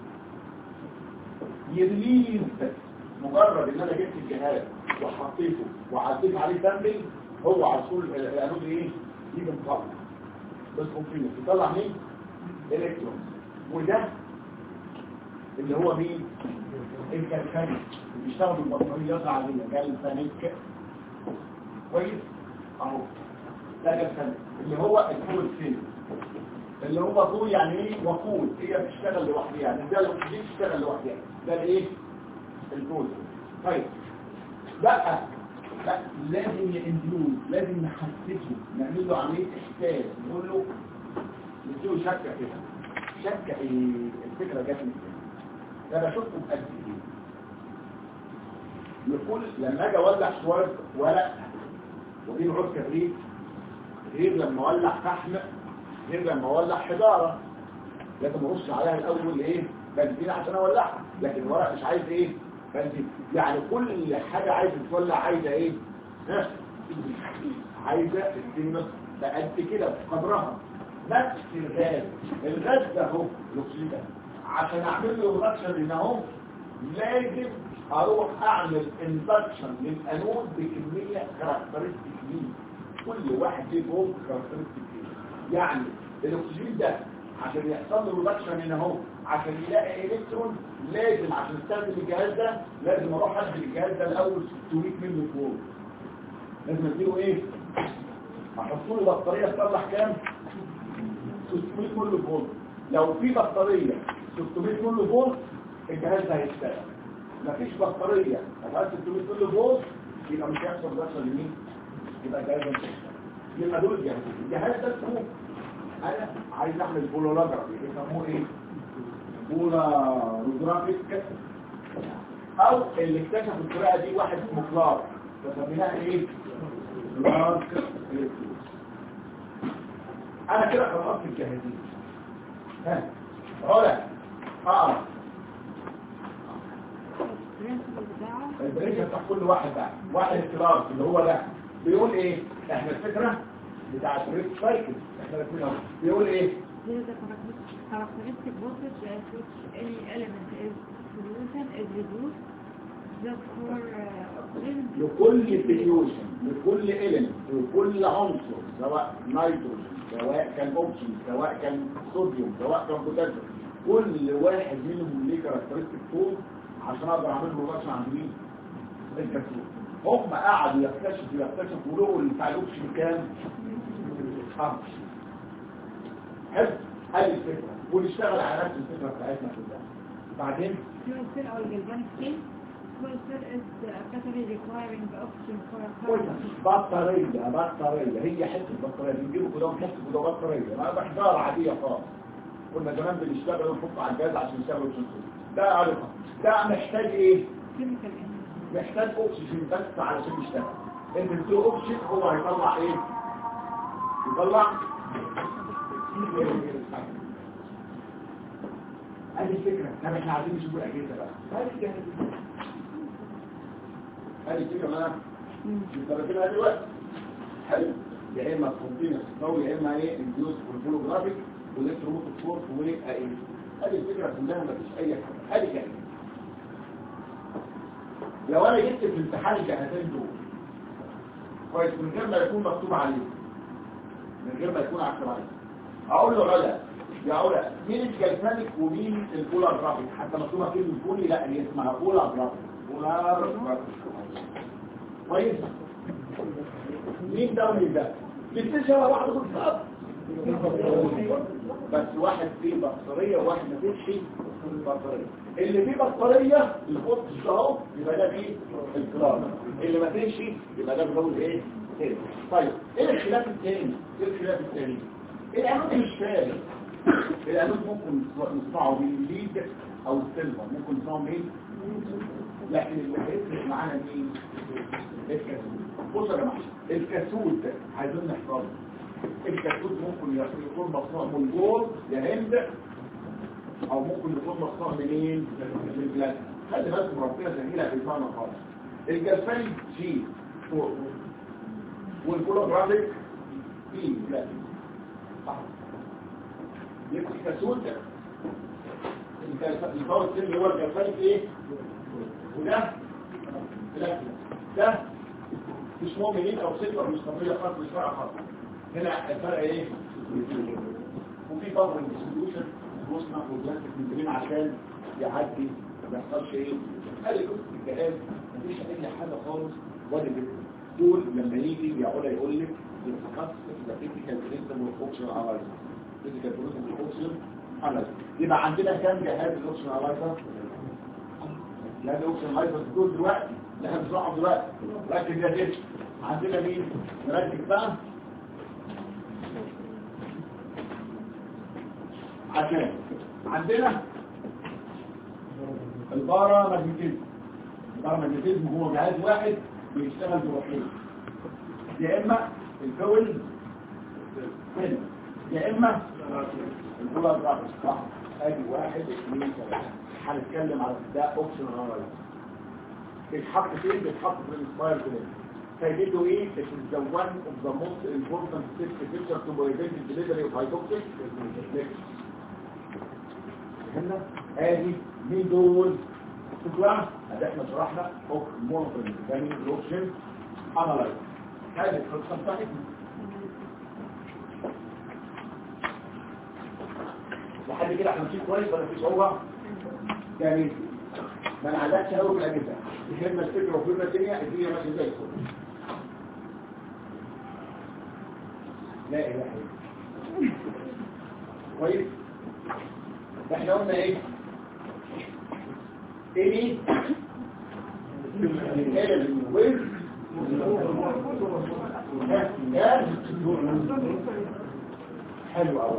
يرميه بس مجرد ان انا جبت الجهاز وحطيته وعديت عليه سامبل هو على طول الانود ايه يجي مطلع بس سبونتينس يطلع مين الكترون وده اللي هو مين الكالكانيك اللي بيشتغل بالبطاريات العاديه كالكانيك كويس اهو ده كالكانيك اللي هو الكول سيل اللي هو طول يعني ايه وقود هي بتشتغل لوحدها يعني ده لو دي بتشتغل لوحدها ده الايه الكول طيب بقى لا لازم يندلوز لازم نحسسه نعمل له عمليه احساس نقول له نديله شكه كده شكه ايه الفكره جت من ده انا شفته بقد ايه يقول لما اجي اولع شويه ورق واجيب عود كبريت غير لما اولع فحم غير لما اولع حجاره لازم ارش عليها الاول ايه بنزين عشان اولعها لكن الورق مش عايز ايه بنزين يعني كل حاجه عايزه تولع عايزه ايه ها عايزه السنه بقد كده بقدرها نفس الغاز الغاز ده اهو الاكسجين ده عشان اعمل له ريدكشن هنا اهو لازم اروح اعمل اندكشن للانود بكميه كاركترستيك ليه كل واحد ليه فوق كاركترستيك ليه يعني الاكسجين ده عشان يحصل له ريدكشن هنا اهو عشان يلاقي الكترون لازم عشان استخدم الجهاز ده لازم اروح ادي الجهاز ده الاول 600 مللي فولت لازم اديله ايه احط له بطاريه تطلع كام 600 مللي فولت لو في بطاريه 600 مللي فولت الجهاز ده هيشتغل مفيش بطاريه هتبقى 600 مللي فولت يبقى مش هيحصل ريدكشن لمين يبقى الجهاز ده مش هيشتغل يبقى دول الجهازين الجهاز ده اسمه انا عايز اعمل بولوجرافي بيسموه ايه بولوجرافيك او اللي اكتشف الطريقه دي واحد اسمه كلارك فسميناها ايه كلارك الكتروس انا كده خلصت الجاهزين ها علا اه البرنسبل بتاعه البريشة بتاع كل واحد بقى واحد كلارك اللي هو ده بيقول ايه احنا الفكره بتاع البريك سايكل احنا الاثنين اهو بيقول ايه There is a characteristic characteristic voltage at which any element is solution is reduced just for uh, oxygen. لكل فيوجن لكل إلم لكل عنصر سواء نيتروجين سواء كان اوكسجين سواء كان صوديوم سواء كان بوتاسيوم كل واحد منهم ليه كاركترستيك فول عشان اقدر اعمل له ريدكشن عند مين؟ الكتكوت هم قعدوا يكتشفوا يكتشفوا لقوا اللي بتاع الاوكسجين كام؟ خمس حلو هذه الفكره ونشتغل على نفس الفكره بتاعتنا كلها بعدين Fuel cell or galvanic cell pulsar is a battery requiring oxygen for a قلنا car. بطارية بطارية هي حتة بطارية بنجيبه كده حتة كده بطارية ما بحجارة عادية خالص كنا زمان بنشتغل ونحط على الجهاز عشان يشتغل وتشتغل ده عارفها ده محتاج ايه؟ Chemical energy. محتاج اكسجين بس علشان يشتغل انت بتقول اكسجين هو هيطلع ايه؟ يطلع ادي الفكرة طب احنا عايزين نشوف الاجهزة بقى هذه الجهاز هذه الفكرة ما بنستخدمها دلوقتي حلو يا اما كونتينوس او يا اما ايه انديوس والفولوجرافيك والالكتروموتيف فورس وايه هذه الفكرة كلها ما فيش اي حاجة هذه جاهزة لو انا جبت في امتحان الجهازين دول كويس من غير ما يكون مكتوب عليه من غير ما يكون مكتوب عليه اقول له علا يا علا مين الجلفانيك ومين البولار جرافيك حتى مكتوبه كلمه بولي لا هي اسمها بولار جرافيك بولار جرافيك كويس مين ده ومين ده الاثنين شبه بعض بالظبط بس واحد فيه بطاريه وواحد ما فيش بطاريه اللي فيه بطاريه الفوت اهو يبقى ده فيه الكلام اللي ما فيش يبقى ده بنقول ايه تاني. طيب ايه الخلاف الثاني ايه الخلاف الثاني الانود مش فارق الانود ممكن نصنعه بالليد او السيلفر ممكن نصنعه مين لكن اللي هيفرق معانا مين الكسود بصوا يا جماعه الكسود ده عايزين نحفظه الكسود ممكن يكون مصنوع من جول يا هند او ممكن يكون مصنوع منين من البلاد خلي بالكم ربنا سهيلها في المعنى خالص الجلفاني جي فوق والكولوجرافيك بي بلاد صح يبقى الكسود ده الفاول السن هو الجلفاني ايه وده لا ده مش مؤمنين او سلفر مش طبيعية خاص مش فرق خاص هنا الفرق ايه وفي بابر ديستريبيوشن مصنع وبلاستيك ممكن عشان يعدي ما يحصلش ايه هل جزء الجهاز مفيش اي حاجه خالص ولا جدا دول لما يجي يقول يقول لك التخصص الفيزيكال بريزم والاوبشن انالايزر فيزيكال بريزم والاوبشن انالايزر يبقى عندنا كام جهاز الاوبشن انالايزر لا الاوبشن انالايزر دول دلوقتي اللي احنا بنشرحهم دلوقتي ركز يا سيدي عندنا مين نركز بقى عشان عندنا البارا ماجنتيزم البارا ماجنتيزم هو جهاز واحد بيشتغل بروحين يا اما الفول هنا يا اما البولار جرافيك صح ادي واحد اثنين ثلاثه هنتكلم على ده اوبشن رايت بيتحط فين بيتحط في الانسباير كده فايدته ايه it is the one of the most important safety feature to prevent the delivery of hydroxy فهمنا ادي مين دول شكرا ادي احنا شرحنا اوك مونوتون يعني الاوبشن انالايز هذه القصه بتاعتنا لحد كده احنا ماشيين كويس ولا في صعوبه يعني ما نعلقش قوي في الاجهزه فهمنا الفكره وفهمنا الدنيا الدنيا ماشيه زي الفل لا اله الا الله كويس احنا قلنا ايه ايه ويز حلو قوي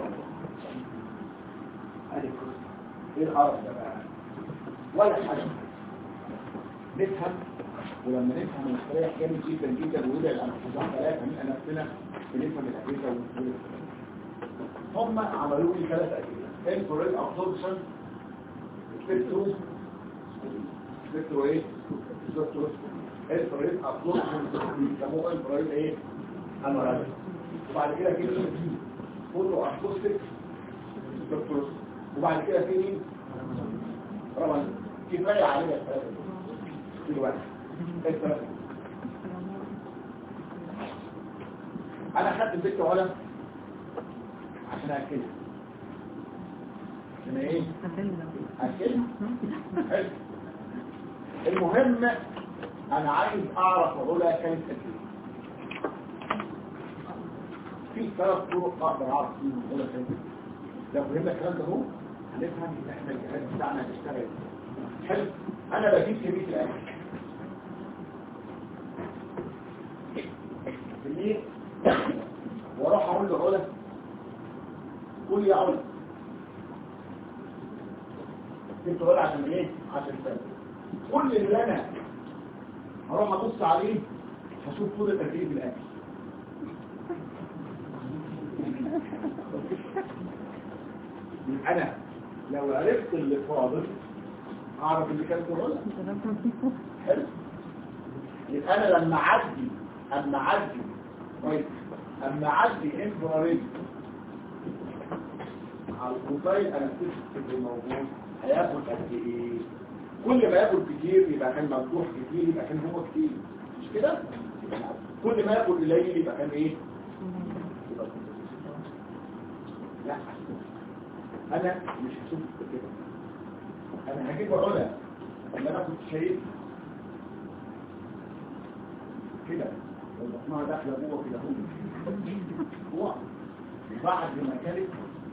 ايه القرف ده بقى ولا حاجه نفهم ولما نفهم نستريح جامد جدا جدا ويبقى الانفسان ثلاثه من نفسنا بنفهم الاجهزه ونقول هم عملوا لي ثلاث اجهزه انفراد ابسوربشن سبكترو سبكترو ايه سبكترو انفراد ابسوربشن بيسموه انفراد ايه انورال وبعد كده في فوتو اكوستيك سبكترو وبعد كده في مين طبعا كفايه عليها الثلاثه دلوقتي الثلاثه انا خدت البيت ولا عشان اكلها عشان ايه اكلها حلو المهم انا عايز اعرف اقولها كانت اكلها في ثلاث طرق اقدر اعرف فيهم اقولها كانت لو فهمنا الكلام ده هو هنفهم ان احنا الجهاز بتاعنا هيشتغل حلو انا بجيب كميه الاكل كميه واروح اقول له علا قول يا علا انت علا عشان ايه عشان كده كل اللي انا هروح ابص عليه هشوف طول الترتيب الاكل انا لو عرفت اللي فاضل اعرف اللي كان في علا حلو يبقى انا لما اعدي اما اعدي كويس اما اعدي انفراريد على البروفايل انا اللي موجود هياخد قد ايه كل ما ياكل كتير يبقى كان مفتوح كتير يبقى كان هو كتير مش كده كل ما ياكل قليل يبقى كان ايه يبقى لا انا مش هشوف كده انا هجيب علا اللي انا كنت شايف كده البطنها داخله جوه كده هو هو بعد ما كانت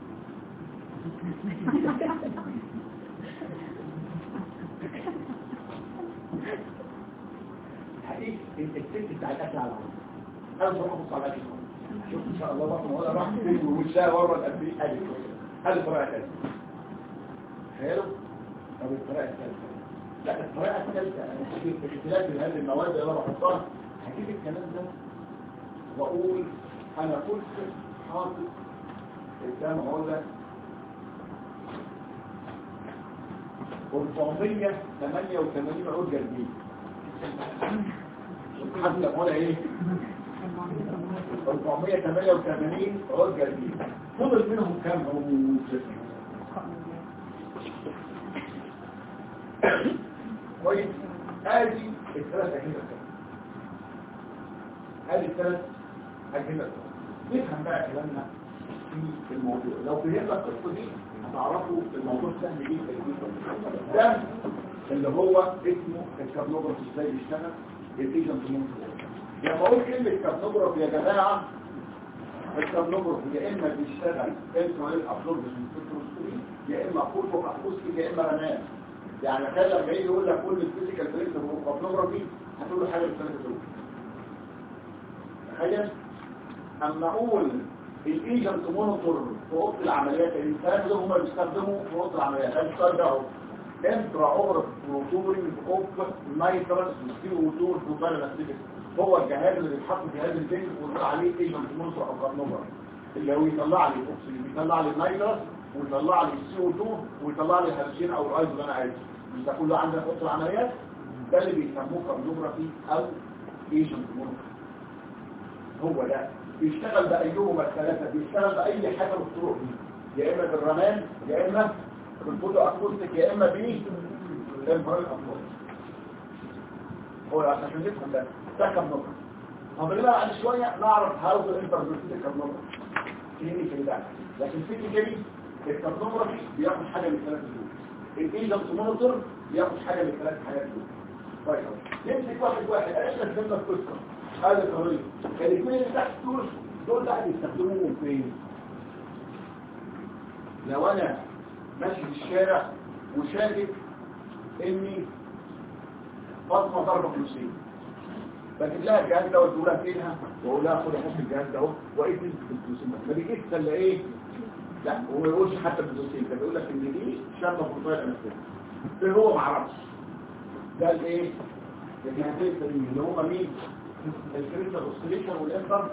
حقيقي الست بتاع الاكل على العالم انا مش هروح ابص على الاكل شوف ان شاء الله بطن ولا راح فين ووشها ورا القلب ادي هذه الطريقه الثالثه حلو طب الطريقه الثالثه لا الطريقه الثالثه انا هجيب اختلاف هذه المواد اللي انا بحطها هجيب الكلام ده واقول انا كنت حاطط قدام اقول لك 488 عود جلبيه حتى هنا ايه 488 عود جلبيه فضل منهم كام عود كويس ادي الثلاث اجهزه ادي الثلاث اجهزه نفهم بقى كلامنا في الموضوع لو فهمنا القصه دي هتعرفوا الموضوع سهل جدا جدا ده اللي هو اسمه الكارنوجراف ازاي بيشتغل الايجنت مونتور لما اقول كلمه كارنوجراف يا جماعه الكارنوجراف يا اما بيشتغل انترنت ابسوربشن سبكتروسكوبي يا اما فوتو اكوستيك يا اما رنان يعني تخيل لما يجي يقول لك كل الفيزيكال بريكتر والكارنوجرافي هتقول له حاجه بالثلاثه دول تخيل اما اقول الايجنت مونيتور في اوضه العمليات الانسان دول هم بيستخدموا في اوضه العمليات ده السؤال ده اهو انترا اوبر موتورنج اوف نايترس وسي او 2 بروفايل اكتيفيتي هو الجهاز اللي بيتحط في هذا البنك ونقول عليه ايجنت مونيتور او كارنوجر اللي هو يطلع لي الاكسجين بيطلع لي النايترس ويطلع لي السي او 2 ويطلع لي الهيدروجين او الايزو اللي انا عايزه مش ده كله عندنا في اوضه العمليات ده اللي بيسموه كارنوجرافي او ايجنت مونيتور هو ده بيشتغل بأيهما الثلاثة بيشتغل بأي حاجة من الطرق دي يا إما بالرمان يا إما بالفوتو أكوستيك يا إما بالإنفراريد أكوستيك هو عشان نفهم ده ده كم نقطة طب اللي بعد شوية نعرف هاوز الانتربريتيك كم نقطة كليني في ده لكن في كلي الكارنوجرافي بياخد حاجة من الثلاثة دول الايجنت مونيتور بياخد حاجة من الثلاث حاجات دول طيب نمسك واحد واحد احنا فهمنا القصة هذا الطريق الاثنين اللي تحت دول دول بقى بيستخدموهم فين لو انا ماشي في الشارع وشاكك اني فاطمه ضربه فلوسيه بجيب لها الجهاز ده واديه لها فينها واقول لها خد حط الجهاز ده اهو واقيس نسبه الفلوسيه ما بيجيش الا ايه لا هو ما يقولش حتى الفلوسيه ده بيقول لك ان دي شامله فلوسيه انستيه هو ما عرفش ده الايه الجهازين التانيين اللي هم مين الكريستال اوسيليشن والانتر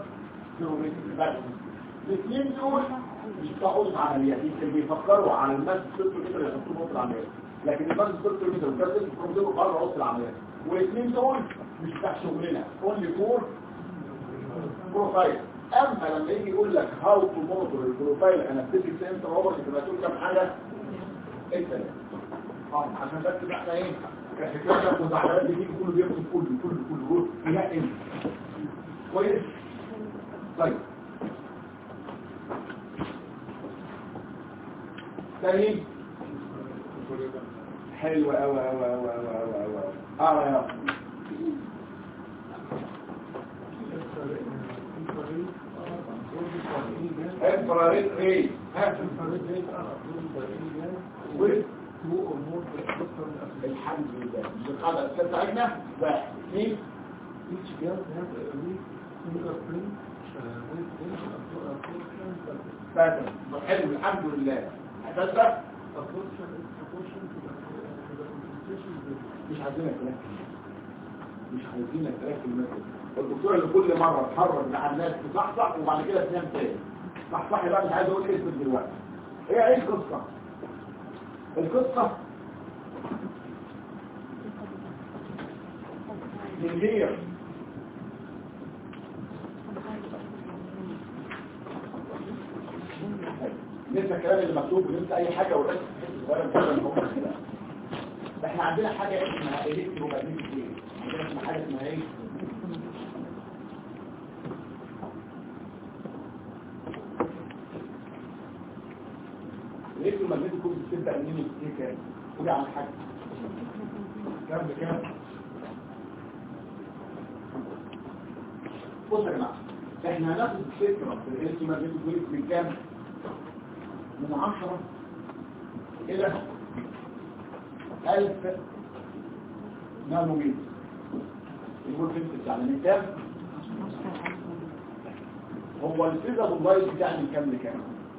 الاثنين دول مش بتاعوا العمليات يمكن بيفكروا على الماس ست متر يحطوه في العمليات لكن الماس ست متر وكذا الكروموديل بره وسط العمليات والاثنين دول مش بتاع شغلنا اونلي فور بروفايل اما لما يجي يقول لك هاو تو مونيتور البروفايل انستيك سنتر اوفر تبقى تقول كام حاجه انت اه عشان بس احنا ايه كحكايه المزعلات دي كله بياخد كله كله كله لا انت كويس طيب تاني حلو قوي قوي قوي قوي قوي قوي اه يا انفراريد ايه ها two or more different applications. الحمد لله مش القاعدة الأساسية بتاعتنا واحد اثنين Each gas has a unique fingerprint uh, with absorption pattern. باترن حلو الحمد لله هتصدق Absorption is proportional to the, to the concentration of the مش عايزينك تركز مش عايزينك تركز مثلا الدكتور اللي كل مرة تخرج مع الناس تصحصح وبعد كده تنام تاني صحصحي بقى مش عايز اقول اسم دلوقتي هي ايه القصة القصة من غير لسه الكلام اللي مكتوب لسه اي حاجة ولا ولا كده اللي هم كده احنا عندنا حاجة اسمها الكترومagnetic wave عندنا اسمها حاجة اسمها ايه الكترومagnetic wave بتبدأ منين وبتنتهي كام قولي عن حاجة كام بكام بص يا جماعة احنا هناخد فكرة في الكترومagnetic wave من كام من 10 إلى 1000 نانومتر يقول فهمت يعني من كام هو الفيزا باللايت بتاعي من كام لكام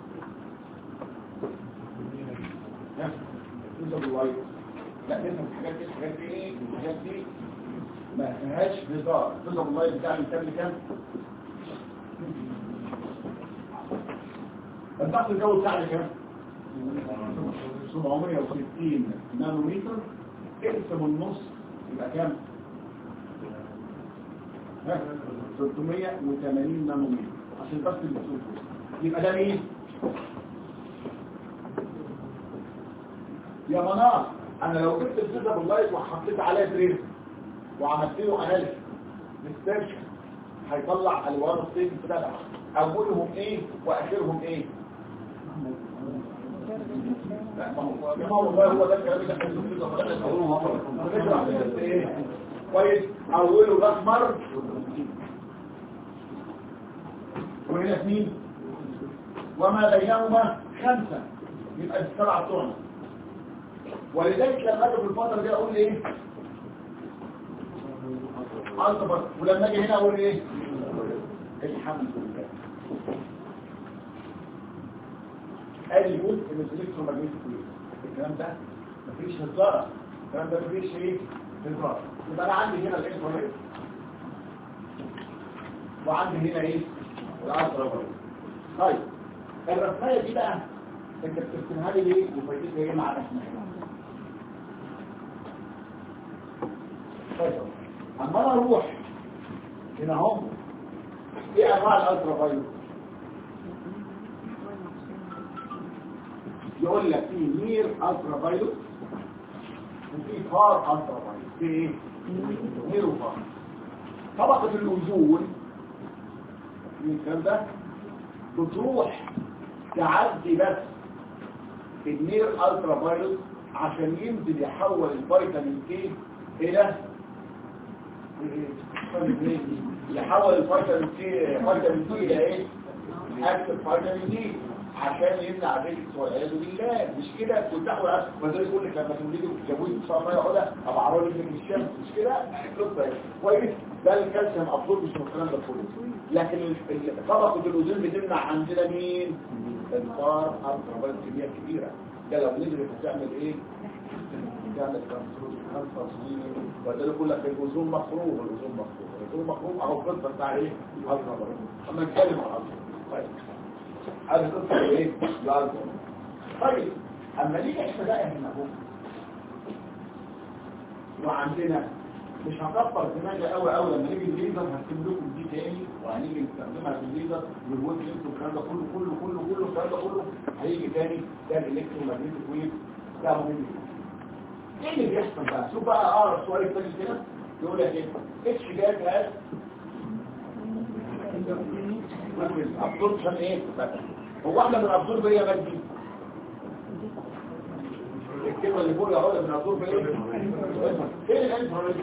ها؟ الفيزا باللايت لا نفهم الحاجات دي الحاجات دي ايه الحاجات دي ما فيهاش هزار الفيزا باللايت بتاعي من كام لكام الضغط الجوي بتاعي كام 760 نانومتر اقسم النص يبقى كام ها 380 نانومتر عشان بس اللي تشوفه يبقى ده مين يا منار انا لو جبت الفيزا باللايت وحطيت عليها تريس وعملت له اناليسيس للسيرش هيطلع الوان الصيف بتاعها اولهم ايه واخرهم ايه لا ما هو ما هو والله هو ده الكلام اللي احنا بنقوله بنشرح ايه كويس اوله الاحمر وهنا اثنين وما بينهما خمسة يبقى السبعة بتوعنا ولذلك لما اجي في الفترة دي اقول ايه أصبر ولما اجي هنا اقول ايه الحمد لله ادي جزء من الالكترومagnetic ويف الكلام ده مفيش هزار الكلام ده مفيش ايه هزار يبقى انا عندي هنا الالكترومagnetic وعندي هنا ايه الالترا طيب الرسميه دي بقى انت بترسمها لي ليه وفايدتها ايه مع الرسميه طيب اما انا اروح هنا اهو ايه انواع الالترا فايروس يقول لك في نير الترا فايروس وفي فار الترا فايروس في ايه نير وفار طبقة الاوزون من الكلام ده بتروح تعدي بس النير الترا فايروس عشان ينزل يحول الفيتامين كي الى يحول الفيتامين كي فيتامين كي الى ايه اكتف فيتامين دي عشان يمنع الريكس والعياذ بالله مش كده تفتحوا العسل وذلك يقول لك لما تولدوا جابوا لي صار ميه عقده ابقى عرض لك من الشمس مش كده قصه كويس ده الكالسيوم ابسورب مش من الكلام ده كله لكن ال- ال- طبقه الاوزون بتمنع عندنا مين الفار الترابات كميه كبيره ده لو نزلت هتعمل ايه تعمل تصوير وذلك يقول لك الاوزون مخروج الاوزون مخروج الاوزون مخروج اهو القصه بتاع ايه الترابات اما نتكلم عن الترابات طيب هذا قصة ايه؟ لازم طيب اما نيجي احنا بقى هنا اهو وعندنا مش هكبر دماغي قوي قوي لما نيجي الليزر هكتب لكم دي تاني وهنيجي نستخدمها في الليزر والويب لينك والكلام ده كله كله كله كله الكلام ده كله هيجي تاني ده الالكترومagnetic ويف ده مهم جدا ايه اللي بيحصل بقى؟ شوف بقى اقرا شويه تاني كده يقول لك ايه؟ اتش جات هاز ابسوربشن ايه هو احنا من ابسورب ايه يا مجدي الكلمه اللي فوق يا من ابسورب ايه فين الانفراريد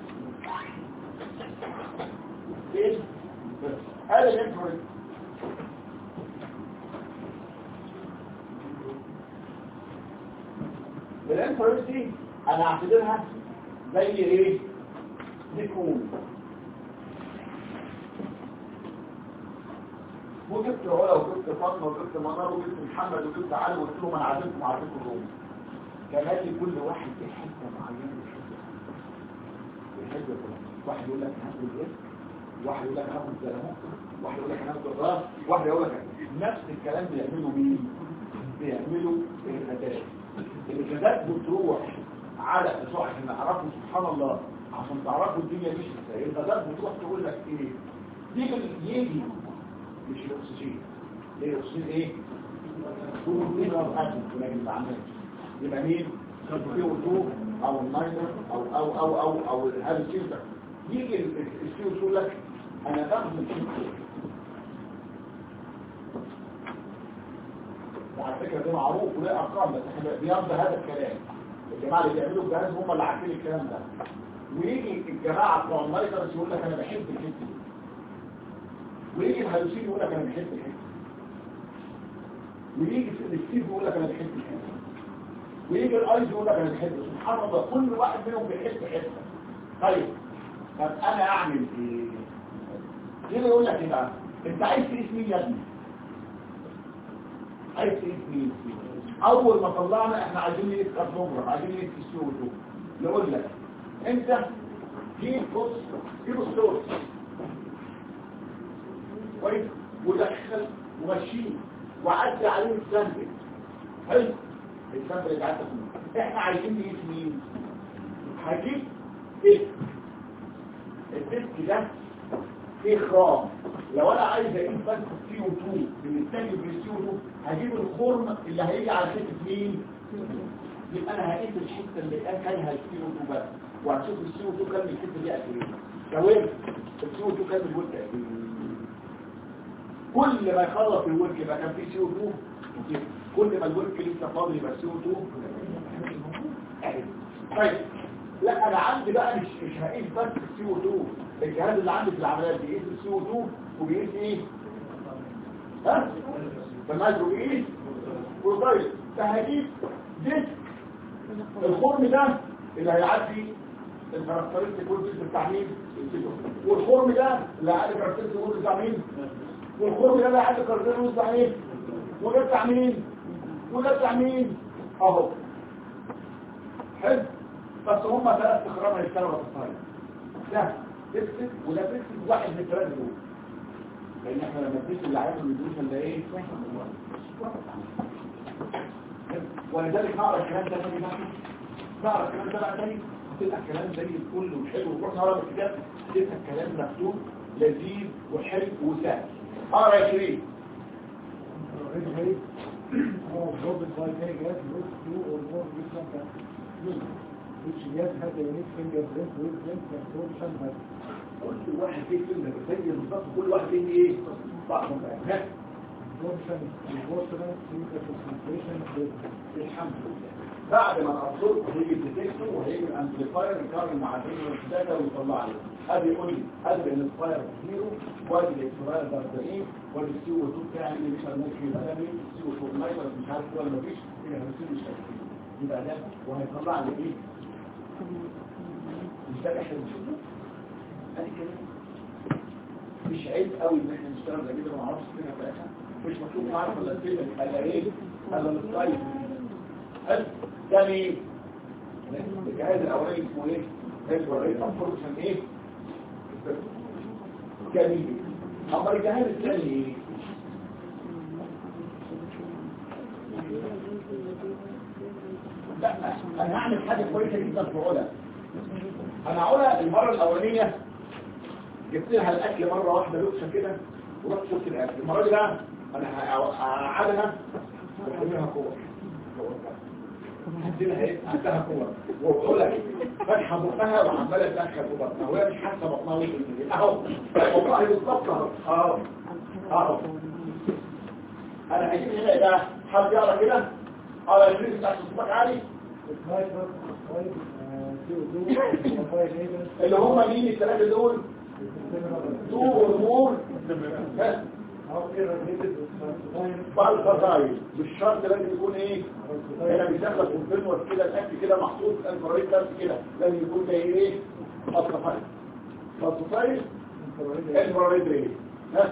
فين هذا الانفراريد الانفراريد دي انا اعتبرها زي ايه نيكون وجبت علا وجبت فاطمه وجبت منار وجبت محمد وجبت علي وقلت لهم انا عازمكم عازمكم الروم كمان لي كل واحد في حته معينه بيحب بيحب واحد يقول لك هاخد الايه واحد يقول لك هاخد الزلمه واحد يقول لك هاخد الراس واحد يقول لك نفس الكلام بيعملوا مين بيعملوا الغداء الغداء بتروح على بتوع عشان نعرفوا سبحان الله عشان تعرفوا الدنيا مش ازاي الغداء بتروح تقول لك ايه يجي يجي مش الاكسجين ليه الاكسجين ايه طول مين الغداء ولكن ما عملش يبقى مين سي او 2 او النايتر او او او او او هذا الشيء ده يجي السي او 2 يقول لك انا باخد الشيء وعلى فكره ده معروف وله ارقام بس احنا بيرضى هذا الكلام الجماعه اللي بيعملوا الجهاز هم اللي عارفين الكلام ده ويجي الجماعه بتوع النايترز يقول لك انا بحب الحته دي ويجي الهلوسين يقول لك انا بحب الحته دي ويجي الستيف يقول لك انا بحب الحته دي ويجي الايز يقول لك انا بحب سبحان الله كل واحد منهم بيحب حته طيب طب انا اعمل ايه يجي يقول لك ايه بقى انت عايز تقيس مين يا ابني عايز تقيس مين اول ما طلعنا احنا عايزين نقيس كاربوجراف عايزين نقيس السي او 2 نقول لك انت جيب بص جيب الصوت كويس ودخل ومشيه وعدي عليه السامبل حلو السامبل اللي عدى فيه احنا عايزين نقيس مين هجيب ديسك الديسك ده فيه خرام لو انا عايز اقيس بس السي او 2 بالنسبه بالسي او 2 هجيب الخرم اللي هيجي على حته مين يبقى انا هقيس الحته اللي كان كانها السي او 2 بس وهشوف السي او 2 كان من الحته دي قد ايه تمام السي او 2 كان من الوقت قد ايه كل ما يخلص الورك يبقى كان فيه سي او 2 كل ما الورك لسه فاضي يبقى سي او 2 طيب لا انا عندي بقى مش مش هقيس بس السي او 2 الجهاز اللي عندي في العمليات بيقيس السي او 2 وبيقيس ايه ها فماذا بيقيس وطيب فهجيب ديسك الخرم ده اللي هيعدي الكاركترستيك كود بتاع مين والخرم ده اللي هيعدي الكاركترستيك كود بتاع مين والخرم ده اللي هيعدي الكاركترستيك كود بتاع مين وده بتاع مين وده بتاع مين اهو حلو بس هم ثلاث اخرام هيشتغلوا في الطريق ده تكتب وده تكتب واحد من الثلاثه دول لان احنا لما بنكتب اللي عايزه يدوس ولا ايه ولذلك نقرا الكلام ده تاني بقى نقرا الكلام ده بقى تاني هتبقى الكلام زي الفل وحلو وروح نقرا الكتاب تبقى الكلام مكتوب لذيذ وحلو وسهل اقرا يا شريف Or absorbed by any gas with two or more different gases. Each gas has a unique fingerprint with length absorption method. كل واحد فيه كلمه زي بالظبط كل واحد فيه ايه بعض ها Absorption, proportional, chemical concentration, rate. الحمد لله بعد ما الابسورب هيجي الديتكتور وهيجي الامبليفاير يقارن مع الداتا ويطلع لي ادي يقول لي ادي الانسباير زيرو وادي الاكسباير ب 40 وادي السي او 2 بتاعي اللي مش ممكن يبقى ده مين السي او 2 ماينس مش عارف ولا مفيش يبقى هنسيب مش عارف يبقى ده وهيطلع لي ايه مش ده اللي احنا بنشوفه ادي كده مش عيب قوي ان احنا نشتغل زي كده ما اعرفش فين في الاخر مش مطلوب نعرف ولا الفيلم ولا ايه ولا الستايل حلو ده مين الجهاز الاولاني اسمه ايه هيدرو ريت انفورميشن ايه جميل اما الجهاز الثاني ايه لا انا هعمل حاجه كويسه جدا في علا انا علا المره الاولانيه جبت لها الاكل مره واحده لوكشه كده ورحت شفت الاكل المره دي بقى انا هقعدها واحملها كور عندنا ايه عندها كور وبقول لك فاتحه بقها وعماله تدخل في بطنها وهي مش حاسه بطنها وصلت ليه اهو والله بالظبط اهو اهو اهو انا هجيب هنا ده حد يقرا كده اه الريس بتاع صوتك عالي Sniper, oil, uh, CO2, modified agents, اللي هم مين الثلاثه دول similar تو امور ها بالفتايل بالشرط لازم يكون ايه هنا بيدخل كونتينوس كده الاكل كده محطوط انفرايد بس كده لازم يكون زي ايه بالفتايل بالفتايل انفرايد ريت ها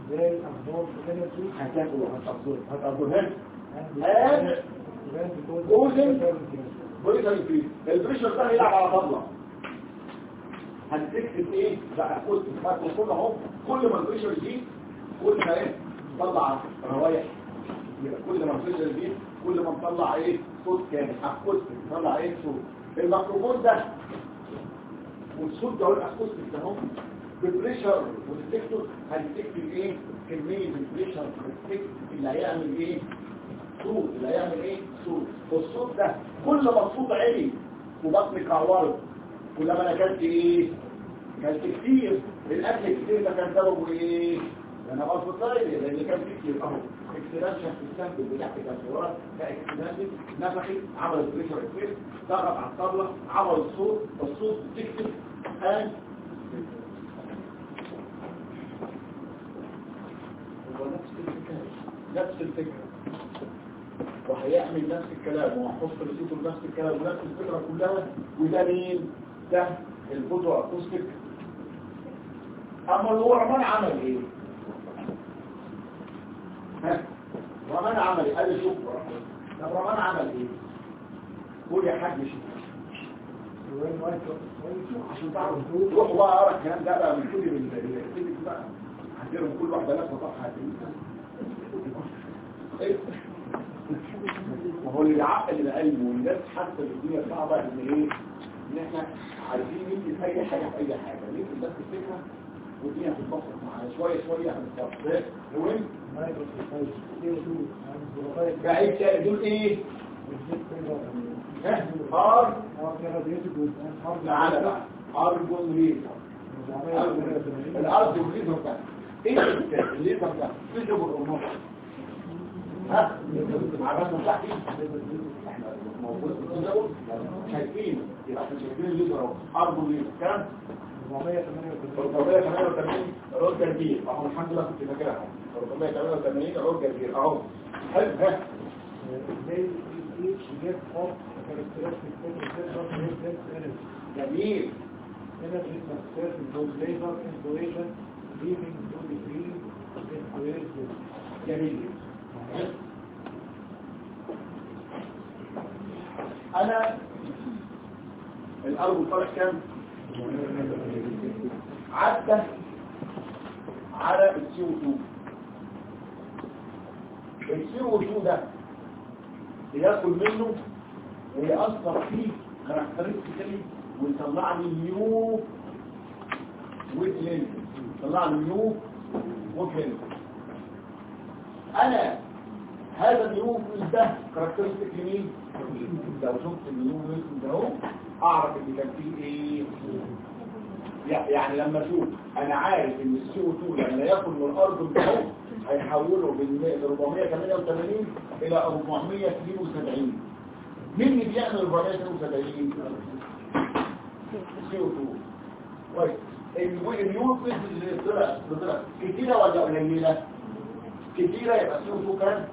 هتاكل وهتقبض هتقبض هنا بريشر فيه البريشر ده هيلعب على طبلة هتكتب ايه بقى كنت فاكر كل اهو كل ما البريشر يزيد كل ما ايه طلع روايح يبقى كل ما البريشر يزيد كل ما نطلع ايه صوت كامل اكوستيك نطلع ايه صوت الميكروفون ده والصوت ده والاكوستيك ده اهو بالبريشر والديتكتور هتكتب ايه كميه البريشر والديتكتور اللي هيعمل ايه صوت اللي هيعمل ايه صوت والصوت ده كل ما الصوت عالي وبطنك عورت كلما انا اكلت ايه اكلت كتير الاكل الكتير ده كان سببه ايه انا غلط طاير لان كان فيه كتير اهو اكستراشن في السامبل بتاعت الكاسورات فاكستراشن نفخت عملت بريشر افكت ضغط على الطبله عمل الصوت الصوت تكتب ان هو نفس الفكره نفس الفكره وهيعمل نفس الكلام وهحط رسيته نفس الكلام ونفس الفكرة كلها وده مين؟ ده الفوتو اكوستيك اما هو رمان عمل ايه؟ ها؟ رمان عمل ايه؟ قال لي شوف طب رمان عمل ايه؟ قول يا حاج شوف عشان تعرف روحوا بقى اقرا الكلام ده بقى من كل من بقى هديرهم كل واحده لفه صفحه ايه وهو اللي يعقل القلب والناس حاسه ان الدنيا صعبه ان ايه ان احنا عايزين ندي في اي حاجه في اي حاجه ندي بس الفكره والدنيا هتتبسط معانا شويه شويه هنتبسط المهم بعيد تاني دول ايه ها ار تعالى بقى ارجون ليزر الارجون ليزر ده ايه الليزر ده ليزر بالرموش ها عباد مصلحتي احنا موجود في التزاوج شايفين يبقى احنا شايفين الليزر اهو ارجو الليزر كام 488 عود كبير اهو الحمد لله كنت فاكرها 488 عود كبير اهو حلو ها جميل Energy transfer in both labor installation, leaving to degree, installation. جميل انا الارض طالع كام عدى على السي او 2 السي او 2 ده بياكل منه ويأثر فيه كاركترستيكالي ويطلع لي نيو ويتلين يطلع لي نيو ويتلين انا هذا النيو ده كاركترستيك لمين لو شفت النيو ده اهو اعرف ان كان فيه ايه يعني لما اشوف انا عارف ان السي او 2 لما ياكل من الارض ده هيحوله من 488 الى 472 مين اللي بيعمل 472 السي او 2 كويس النيوكليس اللي طلع طلع كتيره ولا قليله كتيره يبقى السي او 2 كام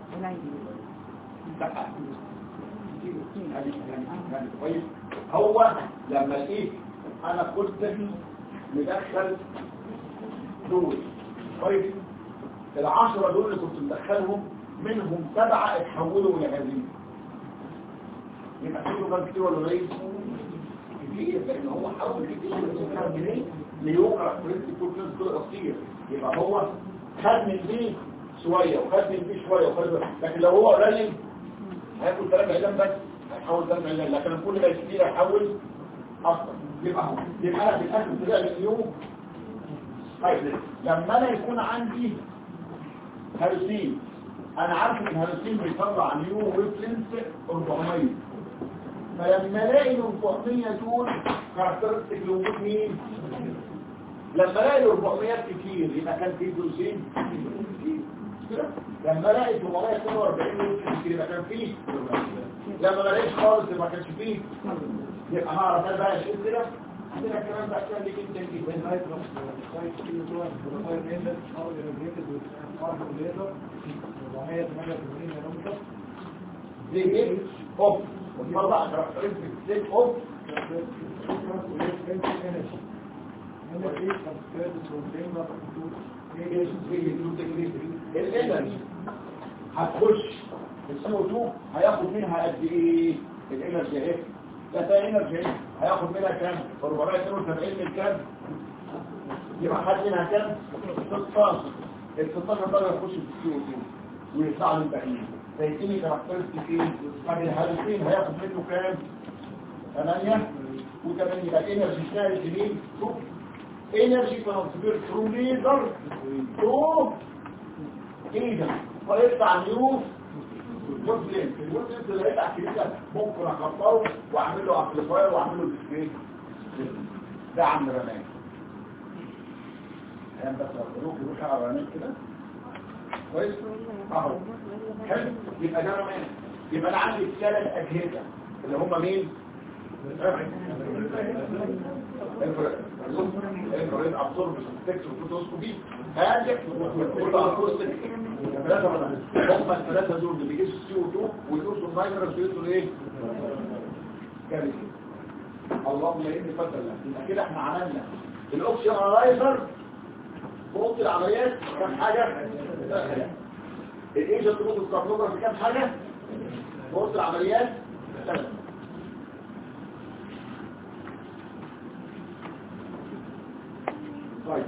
كويس هو لما لقيت انا كنت مدخل دول كويس العشرة دول اللي كنت مدخلهم منهم سبعة اتحولوا الى هذه يبقى كله كان كتير ولا قليل كتير لان هو حول كتير من جنيه ليوقع برنس كل كلاس دول اصير يبقى هو خد من دي شوية وخد من دي شوية وخد لكن لو هو قليل هياكل ثلاثة علام بس هيحول ثلاثة علام لكن كل ما كتير هيحول اكتر يبقى هو يبقى انا في الاخر طلع لي اليوم طيب لما انا يكون عندي هالوسين انا عارف ان الهالوسين بيطلع نيو ويفلنس 400 فلما الاقي ال 400 دول كاركترستيك لوجود مين لما الاقي ال 400 كتير يبقى كان في هالوسين لما الاقي 442 كتير يبقى كان فيه لما ما الاقيش خالص يبقى ما كانش فيه يبقى هعرف انا بقى اشيل كده عندنا كمان بقى كان ليك انت نجيب When nitrous oxide CO2 and profile index are irradiated with an argon laser 488 نانومتر زي ايه اوف والمرة كاركترستيك ستيت اوف energy. Energy transferred from chamber to الانرجي هتخش السي او 2 هياخد منها قد ايه الانرجي اهي ده ده انرجي اهي هياخد منها كام 472 من كام يبقى خد منها كام 16 ال 16 ده يخش في السي او 2 ويطلع له الباقيين فيديني كاركترستيك ايه بعد الهالوسين هياخد منه كام 8 و8 يبقى انرجي اشتغل جميل شوف انرجي ترانسفير ثرو ليزر تو ايه ده فيطلع نيو مسلم المسلم اللي هيطلع كده ممكن اكبره واعمل له امبليفاير واعمل له ديسبلاي ده عم رماد ايام بس اقول يروح على رماد كده كويس اهو حلو يبقى ده رماد يبقى انا عندي ثلاث اجهزه اللي هم مين الانفراد ابسورب سبتكس وفوتوسكوبي هاجك والاكوستيك ثلاثه هم الثلاثه دول اللي بيجيبوا السي او 2 ويدوسوا النيتروس ويدوسوا ايه كارثه اللهم اني فتل يبقى كده احنا عملنا الاوكسجين انالايزر في اوضه العمليات كام حاجه الايجنت روت الكارنوجرافي كام حاجه في اوضه العمليات ثلاثه طيب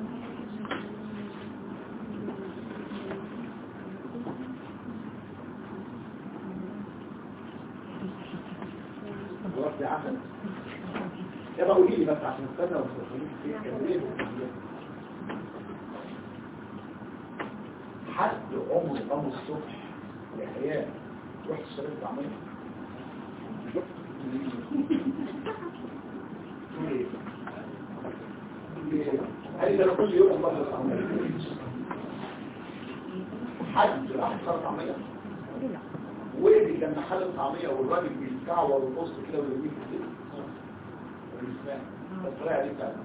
خلاص يا عسل يبقى قولي لي بس عشان استنى وتخليك حد عمره قام الصبح يا حياه رحت اشتريت طعميه هل ده كل يوم الله طعميه حد راح اشترى طعميه ودي كان محل الطعميه والراجل بيتكعور ويبص كده ويرميه في الزيت الطريقه دي بتاعت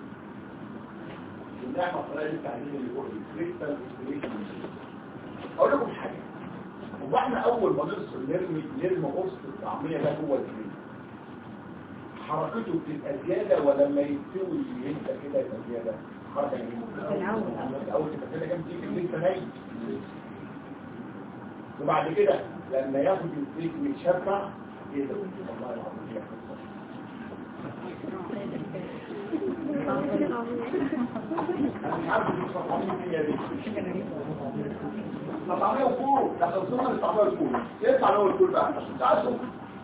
النعمه الطريقه دي بتاعت اللي بيقول كريستال اقول لكم حاجه هو احنا اول ما نرسل نرمي نرمي قرص الطعميه ده جوه الفريز حركته بتبقى زياده ولما يستوي يبقى كده يبقى زياده حركه الاول الاول تبقى كده كام تيجي لسه نايم وبعد كده لما ياخد الزيت ويتشبع يقدر والله العظيم يا انا مش عارف الصفحه هي دي الطعميه وفور ده خلصنا الطعميه الفور يطلع له الفور بقى عشان تعرفوا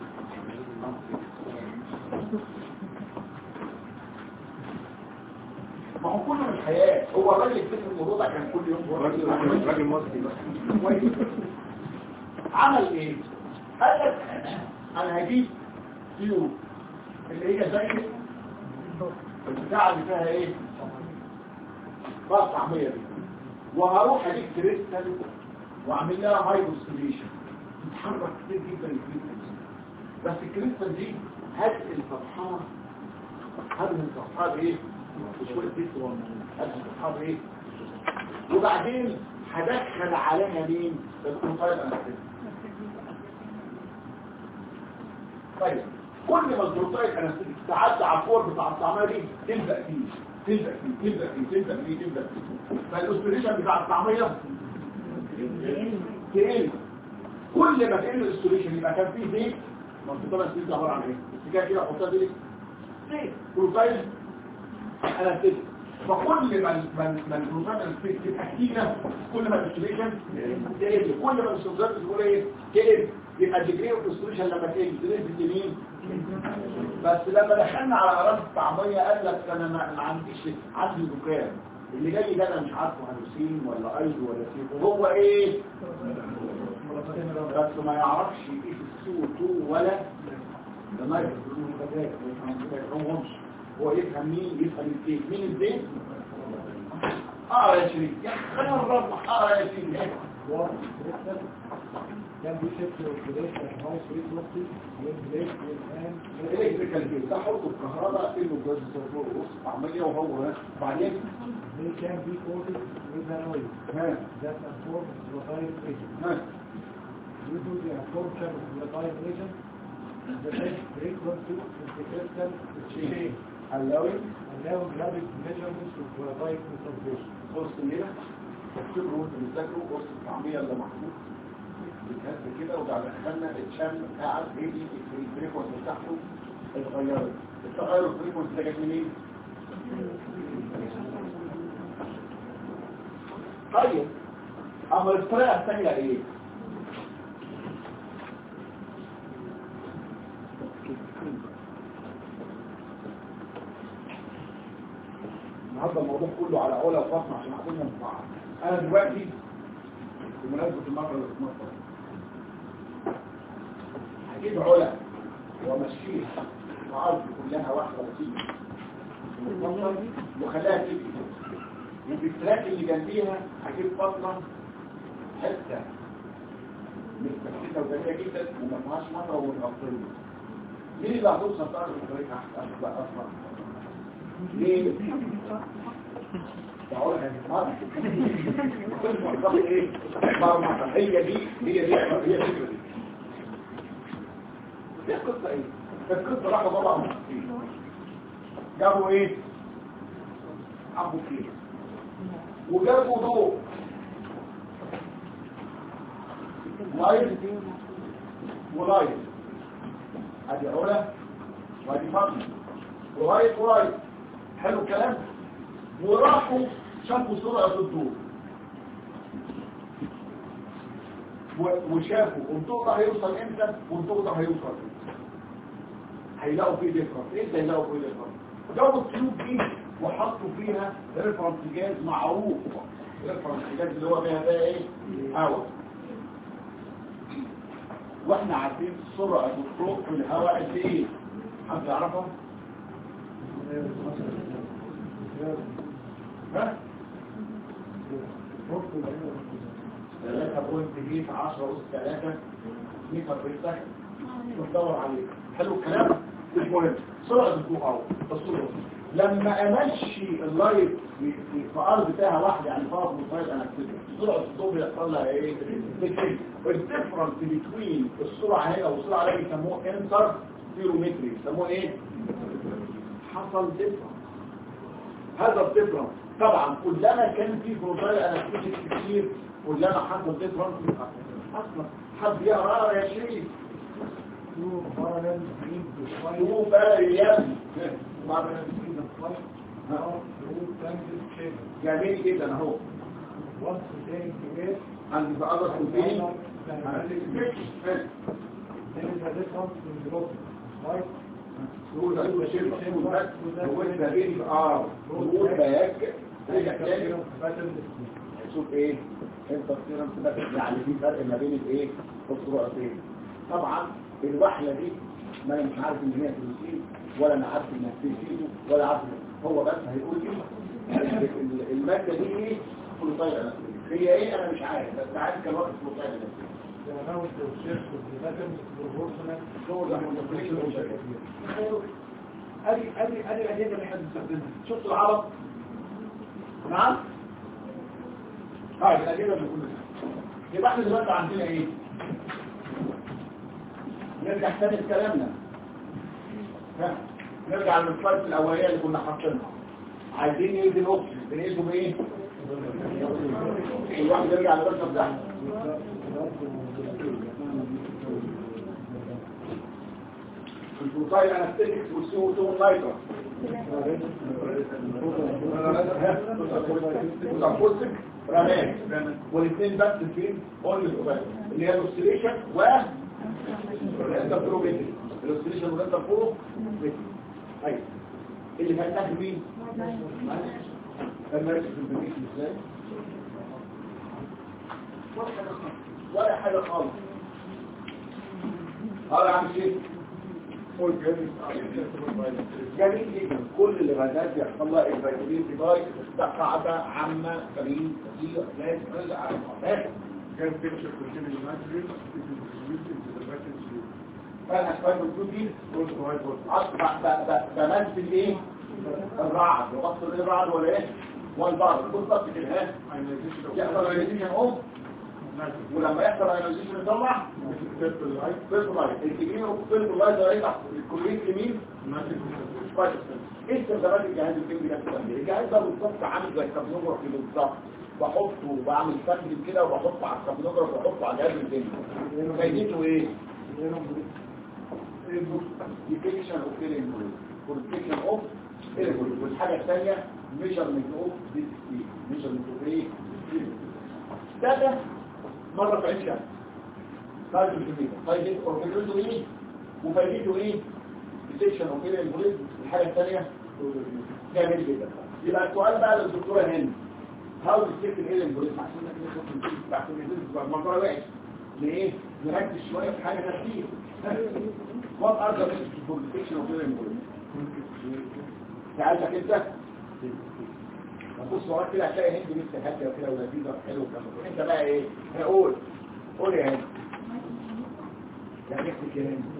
ما هو كله من الحياة هو الراجل يكتب الموضوع ده كان كل يوم راجل راجل مصري بس كويس عمل ايه قال لك انا هجيب فيو اللي هي زي البتاعه اللي فيها ايه بقى طعميه دي وهروح اجيب كريستال واعمل لها هايبوستيليشن تتحرك كتير جدا الكريستال بس الكريستال دي هات الفتحات هذه الفتحات ايه شويه بيت هذه الفتحات ايه وبعدين هدخل عليها مين الكونتايل انستيك طيب كل ما الكونتايل انستيك تعدى على الفور بتاع الطعميه دي تبدا فيه تبدا فيه تبدا فيه تبدا فيه تبدا فيه فالاوستريشن بتاع الطعميه تقل كل ما تقل الاوستريشن يبقى كان فيه زيت ما الكونتايل انستيك عباره عن ايه السكاكين كده احطها دي زيت كونتايل انستيك فكل ما ما ما البروتين السبيس تبقى كتيره كل ما الاستريشن تقل كل ما الاستروجين تقول ايه تقل يبقى الديجري اوف الاستريشن لما تقل تقل اليمين بس لما دخلنا على اعراض الطعميه قال لك انا ما ما عنديش عندي دكان اللي جاي ده انا مش عارفه هلوسين ولا ايض ولا سيف وهو ايه بس ما يعرفش يقيس السي 2 ولا ده ما يفهمش هو يفهم مين يفهم الزيت مين الزيت اقرا يا شريك يا اخي خلينا نربح اقرا يا شريك warm crystal can be shipped to oxidation at high frequency when placed in an الكتريكال جيت ده حطه الكهرباء انه جهاز الصفور وسط عمليه وهو بعدين they can be coated with an oil ها that absorbs volatile agent. ها Due to the absorption of volatile agent, the best frequency of the crystal is changed, allowing allowing rapid measurements of volatile concentration. بص هنا افتكروا انتوا بتذاكروا قص الطعميه اللي محطوط بتهز كده وبعد دخلنا الشام قاعد هدي الفريكونسي بتاعته اتغيرت التغير الفريكونسي ده جت منين؟ طيب اما الطريقه الثانيه ايه؟ النهارده الموضوع كله على علا وفاطمه عشان اعطينا بعض انا دلوقتي بمناسبه المره اللي في مصر هجيب علا وامشيها في ارض كلها واحده وسيله وخليها تبكي وفي التراك اللي جنبيها هجيب فتره حته مستفيده وجميله جدا وما فيهاش مطره ومتغطيه مين اللي هتوصل تعرف الطريق احسن بقى اصلا ليه؟ تعالى يا جماعه كل ايه مرمطه هي دي هي دي هي الفكره دي دي القصه ايه القصه راحوا طبعا جابوا ايه حبوا فيه وجابوا ضوء لايت ولايت ادي علا وادي فاطمه ولايت ولايت حلو الكلام وراحوا شافوا سرعة الضوء و- وشافوا الضوء ده هيوصل امتى والضوء ده هيوصل امتى هيلاقوا فيه ديفرنس امتى هيلاقوا فيه ديفرنس جابوا التيوب دي وحطوا فيها ريفرنس جاز معروف ريفرنس جاز اللي هو فيها بقى ايه هواء واحنا عارفين سرعة الضوء في الهواء قد ايه حد يعرفها ها ثلاثة بوينت دي في عشرة أس ثلاثة متر في السكن وتدور عليه حلو الكلام مش مهم سرعة الضوء اهو الصورة لما امشي اللايت في في في ارض فيها واحدة يعني فرض مصايد انا كده سرعة الضوء بيحصل لها ايه؟ بتقل الديفرنس بين السرعة هنا والسرعة هنا بيسموه انتر فيرومتري بيسموه ايه؟ حصل ديفرنس هذا الديفرنس طبعا كلما كان في بروتايل انستيك كتير كلما حصل ديفرنس اصلا حد يقرا يا شريف Two parallel beams defined شوف بقى يا ابني in the flight of through transit chamber. جميل جدا اهو Once containing to air, عند the other contain there is a difference in velocity. Light تقول ده كل شيء مفهوم بس هو انت بين اه تقول باك رجع تاني pattern display. شوف ايه انترفيرنس بس يعني في فرق ما بين الايه الصورتين طبعا الوحله دي ما انا مش عارف ان هي فلسطين ولا انا عارف انها فلسطين ولا عارف هو بس هيقول ايه ال- الماده دي ايه فلوطايل هي ايه انا مش عارف بس عارف كان وقت فلوطايل The amount of shift of the pattern is proportional دول لما ادي ادي ادي الاداه اللي احنا بنستخدمها شفت العرب نعم هاي الاداه اللي كلها يبقى احنا دلوقتي عندنا ايه نرجع تاني لكلامنا ها نرجع للفرق الاوليه اللي كنا حاطينها عايزين نقيس الاكسجين بنقيسه بايه الواحد يرجع للرقم بتاعته البروتايل انستيكس والسي 2 لايتر متفوسك رماد والاثنين بس فين اونلي اللي هي الاوسيليشن و الانترفيرومتري الاوسيليشن والانترفيرومتري ايوه اللي فاتح مين المركز البريكي ازاي ولا حاجه خالص ولا حاجه خالص هذا عامل ايه جميل جدا كل الغازات بيحصل لها الفيتامين دي باي ده قاعده عامه سليم كثير لازم نرجع على المعتاد Gas picture containing nitrogen is introduced into the vacuum tube. فالاسفلت والجود دي Also high voltage. أص- ب- ب- ب- بمثل ايه الرعد وبصل ايه الرعد ولا ايه والبرد بالظبط كده ها Ionization of يحصل ايونيزيشن اوف nitrogen. ولما يحصل ايونيزيشن يطلع Purple light, فيرتلايز الكمين فيرتلايز هيطلع الكلوريد يمين nitrogen. كويس ايه استخدامات الجهاز الكيمي ده بتعمل ايه؟ الجهاز ده بالظبط عامل زي الكابنوجراف بالظبط بحطه وبعمل سامبل كده وبحطه على الكابنوجراف وبحطه على جهاز الكيمي فايدته ايه؟ ديتكشن اوف ايرنجول بروتكشن اوف ايرنجول والحاجه الثانيه ميجرمنت اوف ديسبي ميجرمنت اوف ايه؟ ده ده مره في عين شمس طيب الكميه طيب اورجانيزم ايه؟ وفايدته ايه؟ ديتكشن اوف ايرنجول الحاجه الثانيه جميل جدا يبقى السؤال بقى للدكتوره هند هاو تفتكر ايه الالجوريزم عشان نحن بعد ما المنظره وقعت ليه نركز شويه في حاجه ترتيب وات ار ذا ميثودز فور ديتكشن اوف الالجوريزم سالتك انت بص وراك كده هتلاقي هند لسه هاديه كده ولذيذه وحلوه وكده انت بقى ايه هقول قول يا هند يعني اكتب يا هند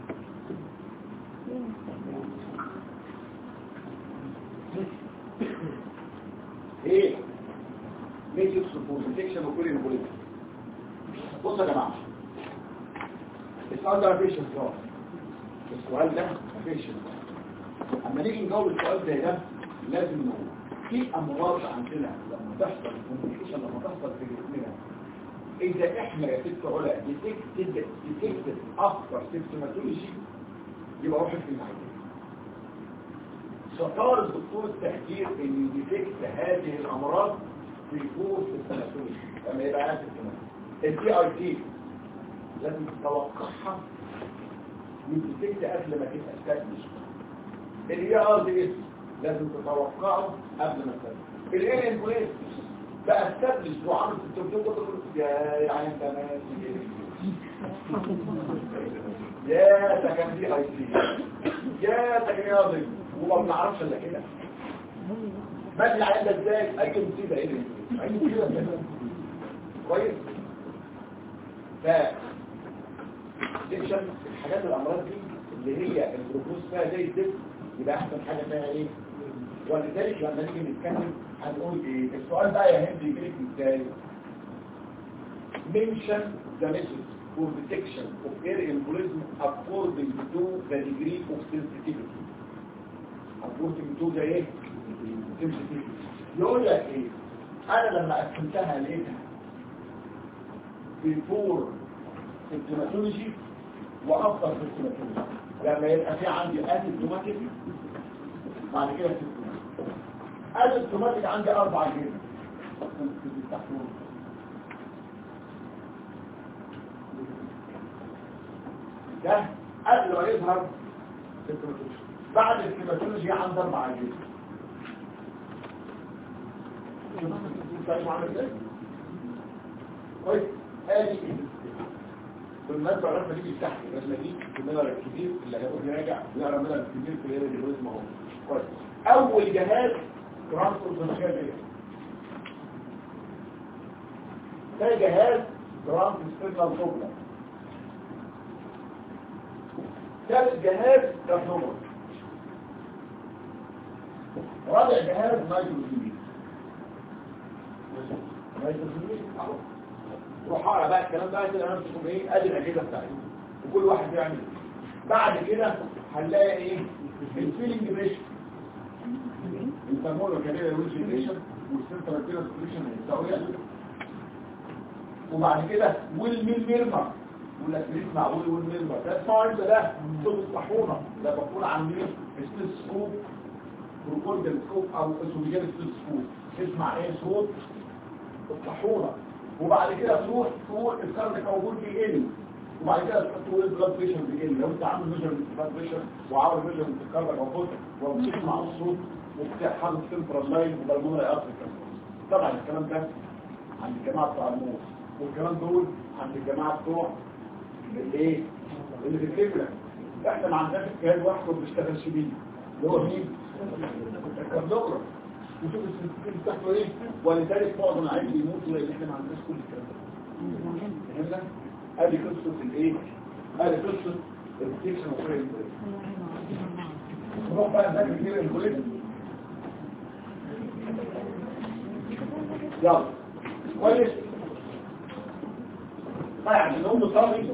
ايه ميثودز فور ديتكشن اوف الالجوريزم بصوا يا جماعه السؤال ده مفيش هزار السؤال ده مفيش هزار اما نيجي نجاوب السؤال زي ده لازم نقول في امراض عندنا لما تحصل كوميونيكيشن لما تحصل في جسمنا اذا احنا يا ست علا ديتكتد ديتكتد اكتر سيمتوماتولوجي يبقى روح في المعده شطار الدكتور التخدير ان يديتكت هذه الامراض في كورس السيمتوماتولوجي لما يبقى عارف الدي اي تي لازم تتوقعها وتديتكت قبل ما تبقى استابلش الاي ار دي اس لازم تتوقعه قبل ما تستابلش الاي ان بوليس بقى استابلش وعمل التوجيه يا يعني انت ناسي يا ده كان دي اي سي يا ده كان رياضي وما بنعرفش الا كده بدل العيال ده ازاي اي مصيبه ايه دي اي مصيبه كده كويس ف ديكشن الحاجات الامراض دي اللي هي الجلوكوز فيها زي الزفت يبقى احسن حاجه فيها ايه ولذلك لما نيجي نتكلم هنقول ايه السؤال بقى يا هند يجيلك ازاي mention the method for detection of air embolism according to the degree of sensitivity according to the ايه sensitivity يقول لك ايه انا لما قسمتها لقيتها before symptomatology وافضل symptomatology لما يبقى في عندي asymptomatic بعد كده symptomatic asymptomatic عندي اربع جهاز ده قبل ما يظهر symptomatology بعد السيماتولوجي عندي اربع جهاز كويس ادي بالمناسبة عرفنا دي تحت الرسمة دي المدر الكبير اللي هيقول يراجع نقرا المدر الكبير في الهيرة الجلوزم اهو كويس اول جهاز ترانسفورميشن ده جهاز ترانسفورميشن كوبلا ثالث جهاز ترانسفورميشن رابع جهاز نايتروجين نايتروجين اهو روح اقرا بقى الكلام ده كده نفسكم ايه ادي الاجهزه بتاعتكم وكل واحد بيعمل ايه بعد كده هنلاقي ايه الفيلنج بريشر الثرمولو كارير ويلش بريشر والسنترال كيرس بريشر التساويه وبعد كده والميل ميرمر والاسريت معقول والميرمر ده اسمعوا انت ده صوت الطاحونه ده بقول عاملين ستيثوسكوب بروكوردال سكوب او اسوفيجال ستيثوسكوب تسمع ايه صوت الطاحونه وبعد كده تروح تقول الكارد موجود بيقل وبعد كده تقول البلاد بريشر بيقل لو انت عامل ميجر البلاد بريشر وعامل ميجر الكارد موجود وبتسمع الصوت وبتحفظ سنترال لاين وبالمونري افريكا طبعا الكلام ده عند الجماعه بتوع الموت والكلام دول عند الجماعه بتوع الايه اللي في الفكره احنا ما عندناش جهاز واحد ما بنشتغلش بيه اللي هو مين الكارديوجراف وشوف السنسيتيف بتاعته ايه ولذلك معظم العيال بيموتوا لان احنا ما عندناش كل الكلام ده فهمنا ادي قصه الايه ادي قصه البروتكشن اوف نروح بقى نذاكر كتير الكوليكشن يلا كويس طيب عشان نقوم نصلي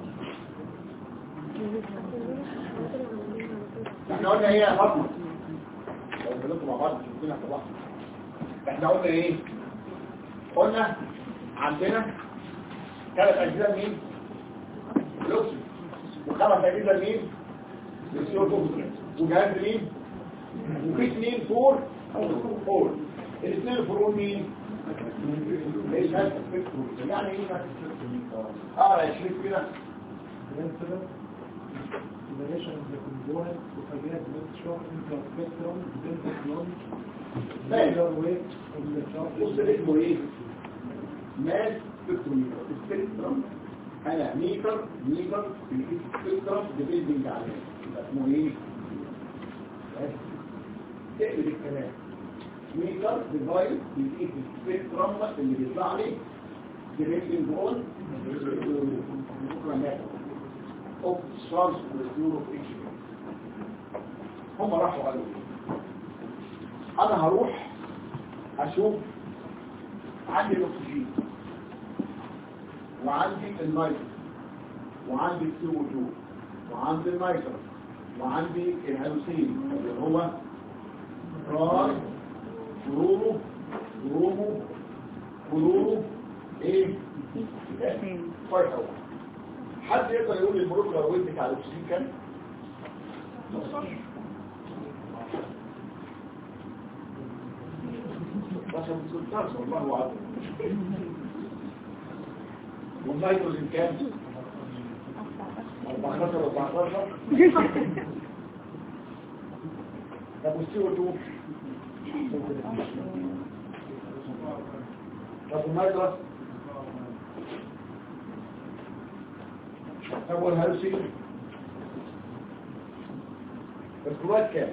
احنا قلنا ايه يا فاطمه لو اتكلمتوا مع بعض شفتونا طبعا احنا قلنا ايه قلنا عندنا ثلاث اجزاء مين الاكسجين وخمس اجزاء مين السيو وجهاز مين وفي اثنين فور فور الاثنين الفرون مين ايش هذا يعني ايه اه يا شريف كده Principle, evaluation of the component to forget mixture, intraspectrum, dental Hey. molar weight of the بص charge. اسمه ايه ماس سبكتروميتر السبكترم انا ميتر ميتر السبكترم ديبندنج عليه يبقى اسمه ايه بس. تقلب الكلام ميتر ديفايس بيقيس السبكترم اللي بيطلع لي ديبندنج اون اوف شارج والفلور اتش هم راحوا قالوا ايه انا هروح اشوف عندي الاكسجين وعندي النيتروجين وعندي السي او 2 وعندي النيتروجين وعندي الهيدروجين اللي هو راي فلورو فلورو فلورو ايه كويس قوي حد يقدر يقول لي المولكيولر ويت بتاع الاكسجين كام؟ عشان تسترس والله أعلم والنيتروجين كام؟ 14 14 طب والسي او 2 طب والنيتروس طب والهيروسين الكروات كام؟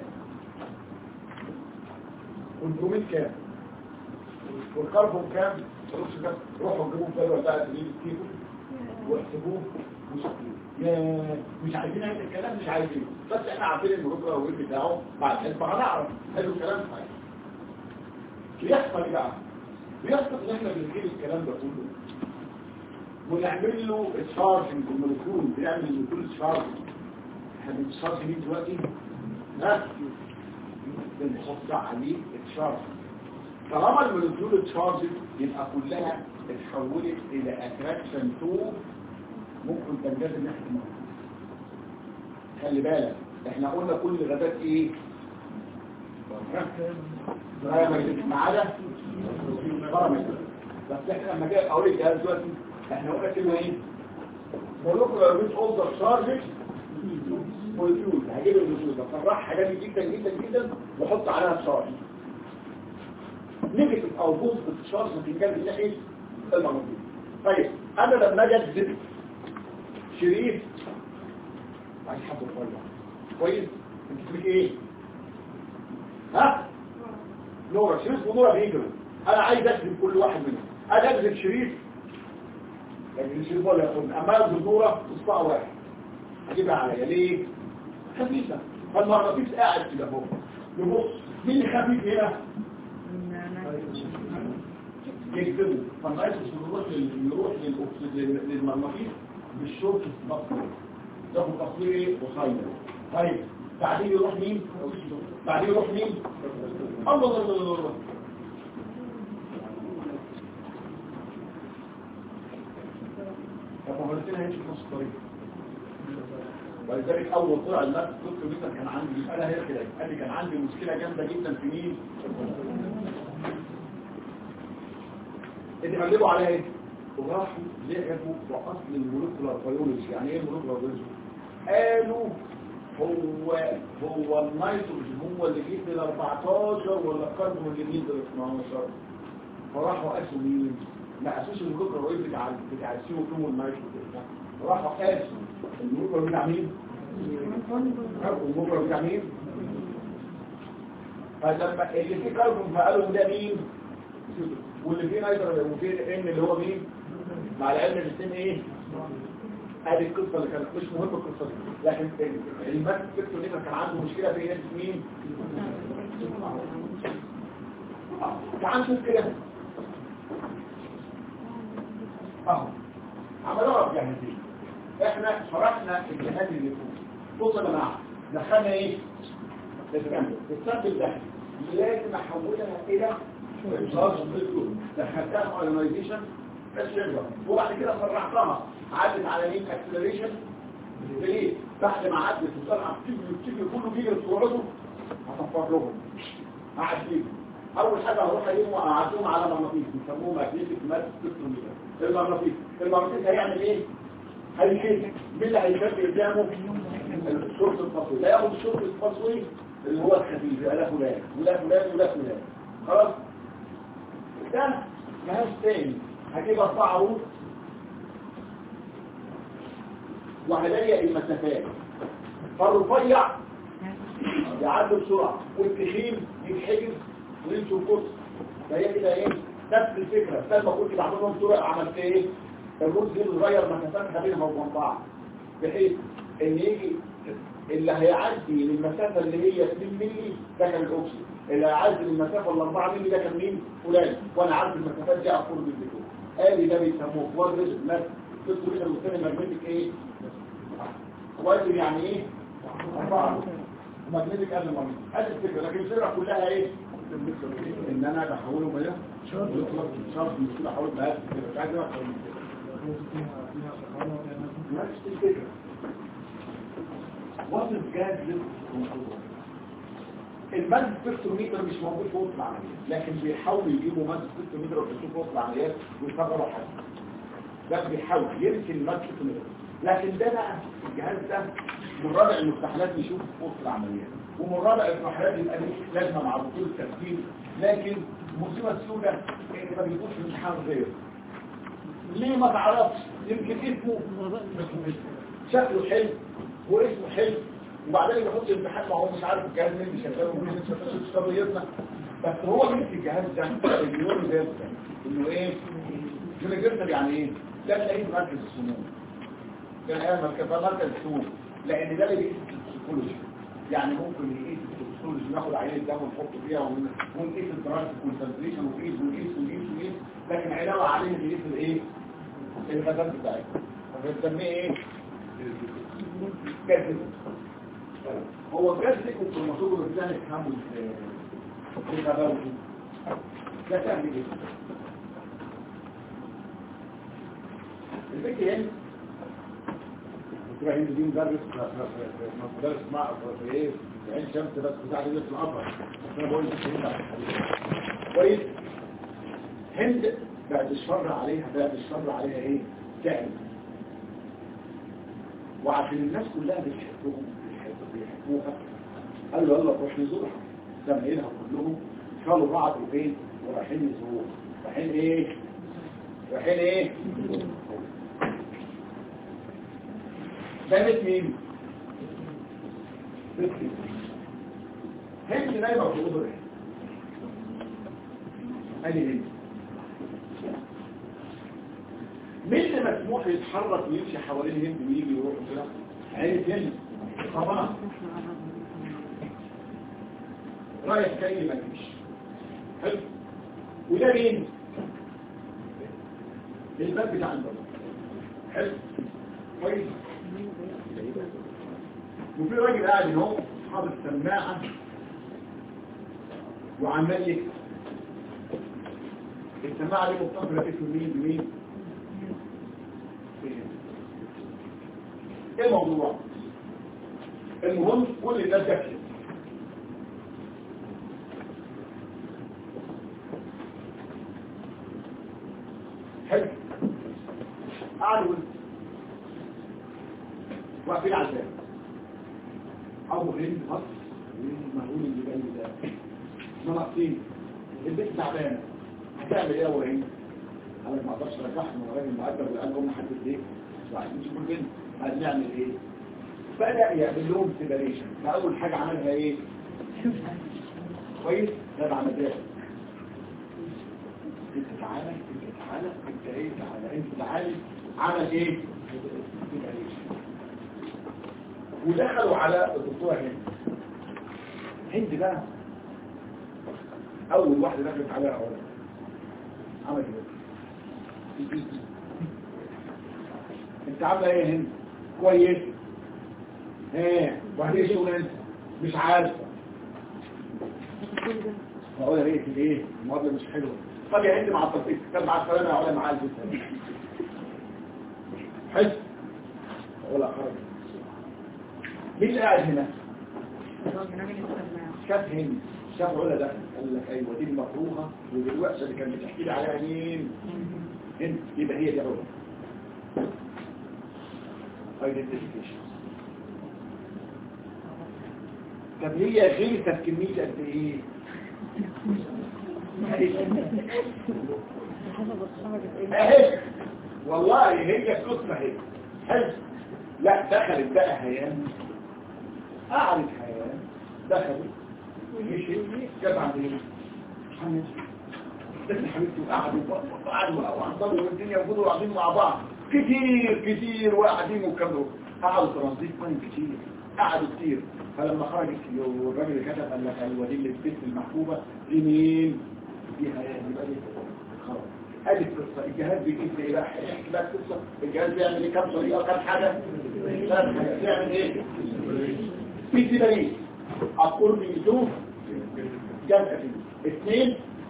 والبروميد كام؟ والكربون كام بص كده روحوا جيبوا الجدول بتاع تجيب الكيلو واحسبوه وشوفوه يا مش عايزين نعمل الكلام مش عايزين بس احنا عارفين المربع والويل بتاعه بعد كده هنعرف حلو الكلام صحيح بيحصل ايه بقى بيحصل ان احنا بنجيب الكلام ده كله ونعمل له تشارجنج المولكيول بيعمل المولكيول تشارجنج احنا بنتشارج مين دلوقتي ها بنحط عليه التشارج طالما المولكيول اتشارجد يبقى كلها اتحولت الى اتراكشن تو ممكن تنجذب ناحيه الموت خلي بالك احنا قلنا كل غازات ايه بارامتر ما عدا بارامتر بس احنا لما جاي اقول الجهاز دلوقتي احنا قلنا كلمه ايه مولكيولار ريت اوردر شارجز مولكيول هجيب المولكيول ده فرحها جامد جدا جدا جدا واحط عليها شارج نيجاتيف او بوزيتيف تشارج بتتكلم من ناحيه المغناطيس طيب انا لما اجي اكذب شريف عايز حد رفيع كويس انت اسمك ايه ها نورا شريف ونورا بيجروا انا عايز اكذب كل واحد منهم انا اكذب شريف لكن شريف ولا ياخدني اما اكذب نورا اصبع واحد هجيبها عليا ليه خفيفه فالمغناطيس قاعد كده اهو يبص مين اللي خفيف هنا يكذبوا فالنايتروس يروح لل- يروح للأكسجين للمغناطيس بالشورت تصوير تاخد تصوير ايه قصير طيب بعدين يروح مين بعدين يروح مين الله الله الله الله الله طب ما هو الاثنين هيمشي في نفس الطريق ولذلك اول طلع الناس دكتور مثلا كان عندي انا هي كده قال لي كان عندي مشكله جامده جدا في مين اللي قلبوا عليها ايه وراحوا لعبوا باصل المولكيولار بيولوجي يعني ايه المولكيولار بيولوجي قالوا هو هو النيتروجين هو اللي جه ال 14 ولا الكربون اللي جه ال 12 فراحوا قاسوا مين ما قاسوش المولكيولار بيولوجي بتاع بتاع السي او 2 والنيتروجين راحوا قاسوا المولكيولار بتاع مين المولكيولار بتاع مين فلما اللي فيه كربون فقالوا ده مين واللي فيه نيتروجين وفيه ان اللي هو مين مع العلم الاثنين ايه ادي القصه اللي كانت مش مهمه القصه دي لكن الماس سبيكتور ليفر كان عنده مشكله في ايه مين آه، تعال نشوف كده اهو عملوها بجهازين احنا شرحنا الجهاز اللي فوق بصوا يا جماعه دخلنا ايه السامبل السامبل ده لازم احولها الى ريسورس فلويد دخلتها ايونايزيشن الشجره وبعد كده فرعتها عدت على مين اكسلريشن ليه بعد ما عدت وطلع بتيجي بتيجي كله بيجي يصورته هصفر لهم هعديهم اول حاجه هروح اجيبهم واعديهم على مغناطيس بيسموه ماجنتيك ماس سبكتروميتر المغناطيس المغناطيس هيعمل ايه هيشد مين اللي هيشد قدامه الشرط الفصلي لا ياخد الشرط الفصلي اللي هو الخفيف يبقى ده فلان ولا فلان ولا فلان خلاص ده جهاز تاني هجيب اربع عروض وهلاقي المسافات فالرفيع يعدي بسرعه والتخين يتحجز ويمشي القدس فهي كده ايه نفس الفكره بدل ما كنت بعمل لهم طرق عملت ايه الرز دي صغير مسافاتها بينها وبين بعض بحيث ان يجي اللي هيعدي للمسافه اللي هي 2 مللي ده كان الاوكسي اللي هيعدي للمسافه ال 4 مللي ده كان مين فلان وانا عارف المسافات دي اقول بالدكتور قال ده بيسموه كوادرج ماس تذكر كده والثاني ماجنتيك ايه كوادرج يعني ايه اربعه ماجنتيك قبل الماجنتيك هذه الفكره لكن الفكره كلها ايه ان انا بحوله بقى شرط شرط مش كده احول بقى مش عايز احول نفس الفكره وصف جاز للكمبيوتر المد سبكتروميتر مش موجود في وسط العمليات لكن بيحاولوا يجيبوا مد سبكتروميتر ويحطوه في وسط العمليات ويصغروا حاجه ده بيحاول يمكن المد سبكتروميتر لكن ده بقى الجهاز ده من رابع المستحيلات نشوفه في وسط العمليات ومن رابع المستحيلات يبقى ليه لازمه مع دكتور التفكير لكن المصيبه السوداء ان ما بيجوش في الامتحان غير ليه ما تعرفش يمكن اسمه شكله حلو واسمه حلو وبعدين يحط الامتحان ما هو مش عارف الجهاز مين اللي شغال ومين اللي شغال مش قضيتنا بس هو مين في الجهاز ده اليوم ده انه ايه جلجرتر يعني ايه ده تلاقيه في مركز السموم كان ايه مركز مركز السموم لان ده اللي بيقيس السيكولوجي يعني ممكن يقيس السيكولوجي ناخد عينه دم ونحط فيها ون- ونقيس الدرجه كونسنتريشن ونقيس ونقيس ونقيس ونقيس لكن علاوه عليه بيقيس الايه الغازات بتاعتها فبنسميه ايه كذب هو كذب والكروماتوجرام ده نفهمه ازاي بغباوته ده سهل جدا الفكرة هنا دكتور هند دي مدرس في- في- في- مدرس مع في ايه في عين شمس بس بتاع دي في الأبر بس انا بقول لك هند على الحديث. كويس هند بعد الشر عليها بعد الشر عليها ايه تعب وعشان الناس كلها بتحبهم بتحب- بيحبوها قال له يلا نروح نزورها زمايلها كلهم شالوا بعض فين ورايحين يزوروها رايحين ايه رايحين ايه ده بيت مين بيت مين هند نايمه في اوضه ادي هند مين اللي مسموح يتحرك ويمشي حوالين هند ويجي يروح كده عيلة هند طبعا رايح جاي ما فيش حلو وده مين الباب بتاع الباب حلو كويس وفي راجل قاعد اهو حاطط سماعه وعمال يكتب السماعه دي متصله اسم مين بمين ايه الموضوع المهم كل الناس جاكشن حلو قعدوا واقفين على الباب ابو هند بص المهول اللي جاي ده مناقصين البيت تعبان هتعمل ايه يا ابو هند انا ما اقدرش ارجعهم من الراجل المؤدب وقال لهم حد ليه وعايزين تشوفوا البنت هنعمل ايه بدأ يعمل لهم سيبريشن فأول حاجة عملها ايه كويس ده بعمل ده انت تعالى انت تعالى انت ايه تعالى انت تعالى عمل ايه ودخلوا على الدكتوره هند هند بقى اول واحده دخلت عليها اولا عمل كده انت عامله ايه يا هند كويس ها وهدي شغل انت مش عارفه هقول لك ايه ايه المقابله مش حلوه طب يا هند مع التطبيق كان مع السلامه يا علا معاه الجسم حس ولا خرج مين اللي قاعد هنا شاف هند شاف علا ده قال لك ايوه دي المكروهه ودي الوحشه اللي كانت بتحكي لي عليها مين هند يبقى هي دي علا ايدنتيفيكيشن طب هي غيرت كمية قد ايه اهي والله هي القسمة هي حلو لا دخلت بقى هيان قعدت هيان دخلت مشيت جت عند ايه محمد بس حبيبتي وقعدوا وقعدوا وقعدوا والدنيا وفضلوا قاعدين مع بعض كتير كتير وقاعدين وكانوا قعدوا ترانزيت ماني كتير قعدوا كتير فلما خرجت والراجل اللي كتب قال لك ايوه دي اللي البنت المحبوبه دي مين؟ دي هيان يبقى دي خلاص ادي القصه الجهاز بيجيب لي ايه بقى احكي بقى القصه الجهاز بيعمل ايه كام طريقه كام حاجه ثلاث حاجات بيعمل ايه؟ في كده ايه؟ اقول بيدوه جمع فيه اثنين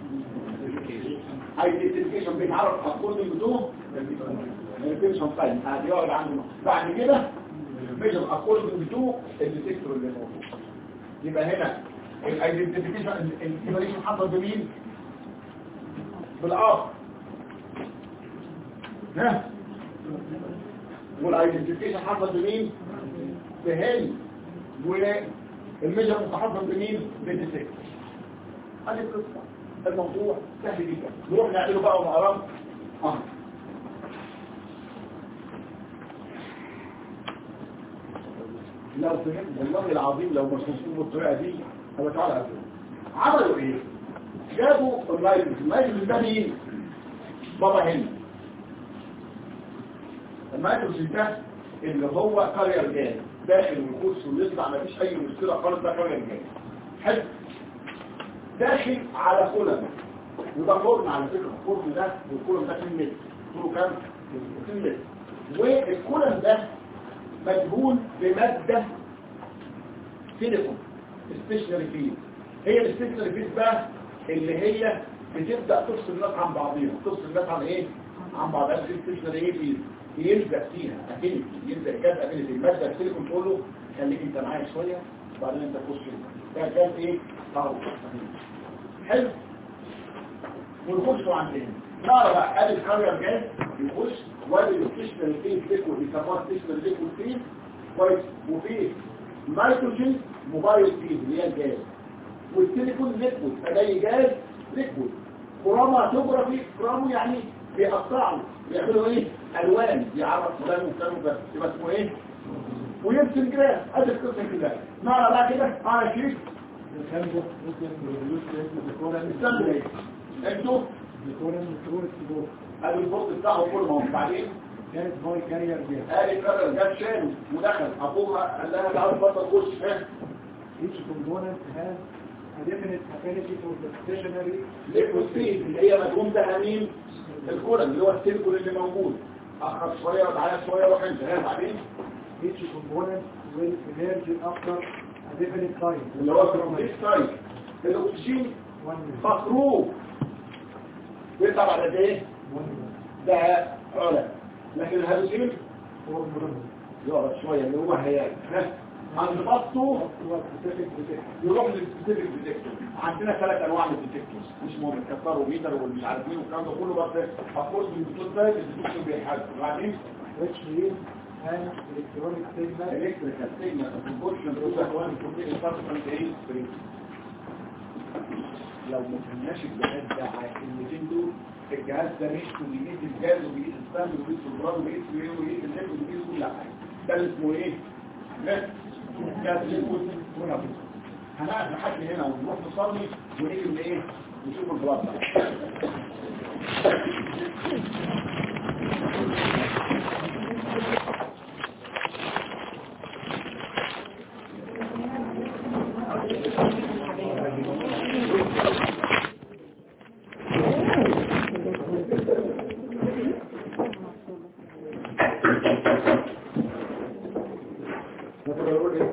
ايدنتيفيكيشن بيتعرف اقول بيدوه ايدنتيفيكيشن فاين هذا يقعد عنده بعد كده ميجر اقول بيدوه الديتكتور اللي موجود يبقى هنا الايدنتيفيكيشن الايفاليشن حصل بمين؟ بالآخر ها والايدنتيفيكيشن حصل بمين بهن والميجر متحصل بمين بالديتكتور هذه القصه الموضوع سهل جدا نروح نعمله بقى ونقراه اه لو فهمت والله العظيم لو مش مسلم بالطريقه دي هو تعالى أفهم. عملوا ايه جابوا الرايبس الرايبس ده مين بابا هند المايكروس ده اللي هو كارير جاي داخل ويخش ويطلع مفيش اي مشكله خالص ده كارير جاي حلو داخل على كولم وده فرن على فكره الفرن ده والكولم ده 2 متر طوله كام 2 متر والكولم ده مدهون بماده سيليكون ستيشنري فيز هي الستيشنري فيز بقى اللي هي بتبدا تفصل الناس عن بعضيها تفصل الناس عن ايه عن بعضها الستيشنري ايه فيز يلزق فيها افينيتي يلزق كاد افينيتي الماده السيليكون تقول له خليك انت معايا شويه وبعدين انت تخش ده كان ايه طاو حلو ونخش عندنا نعرف بقى ادي الكارير جاي يخش وادي الستيشنري فيز ليكويد بيسموها ستيشنري ليكويد فيز كويس وفيه نيتروجين موبايل فيز اللي هي الجاز والسيليكون ليكويد فده جاز ليكويد كروماتوجرافي كرومو يعني بيقطعوا بيعملوا ايه الوان يعرف فلان وفلان وفلان يبقى اسمه ايه ويرسم جراف ادي القصه كده نعرف بقى كده على شيك الكلب ممكن يدوس اسم الكورن استنوا ايه انتوا الكورن تقول السبور ادي البوست بتاعه كله ما هو بعدين كانت باي كارير جاي قال الكرر جاب شان ودخل ابوها قال لها تعالى بطل خش ها each component has a definite affinity for the stationary ليكويد فيه اللي هي مدهون ده مين الكورن اللي هو السيليكون اللي موجود اخر شويه وتعالى شويه روح انت ها بعدين each component will emerge after a definite time اللي هو الكروماتيك سايت الاكسجين one minute مفروض بيطلع بعد قد ايه one minute ده علا لكن الهيدروجين four minutes يقعد شويه اللي هو هيال ها عند بطه هو specific detector يروح للسبيسيفيك ديتكتور عندنا ثلاث انواع من الديتكتورز مش مهم الكسر وميتر والمش عارف مين والكلام ده كله بس افكورس من الدكتور ده الدكتور بيحاسب وبعدين which means an electronic signal الكتريكال سيجنال بروبورشن تو اكوان كومبليت سبستانس ايه لو ما فهمناش الجهاز ده على الكلمتين دول الجهاز ده مش بيقيس الجاز وبيقيس السهم وبيقيس الرمل وبيقيس ايه وبيقيس الليل وبيقيس كل حاجه ده اللي اسمه ايه؟ نت جاز ليكويد ونفس هنقعد لحد هنا ونروح نصلي ونيجي من ايه؟ نشوف البلاط نقدر نقول ايه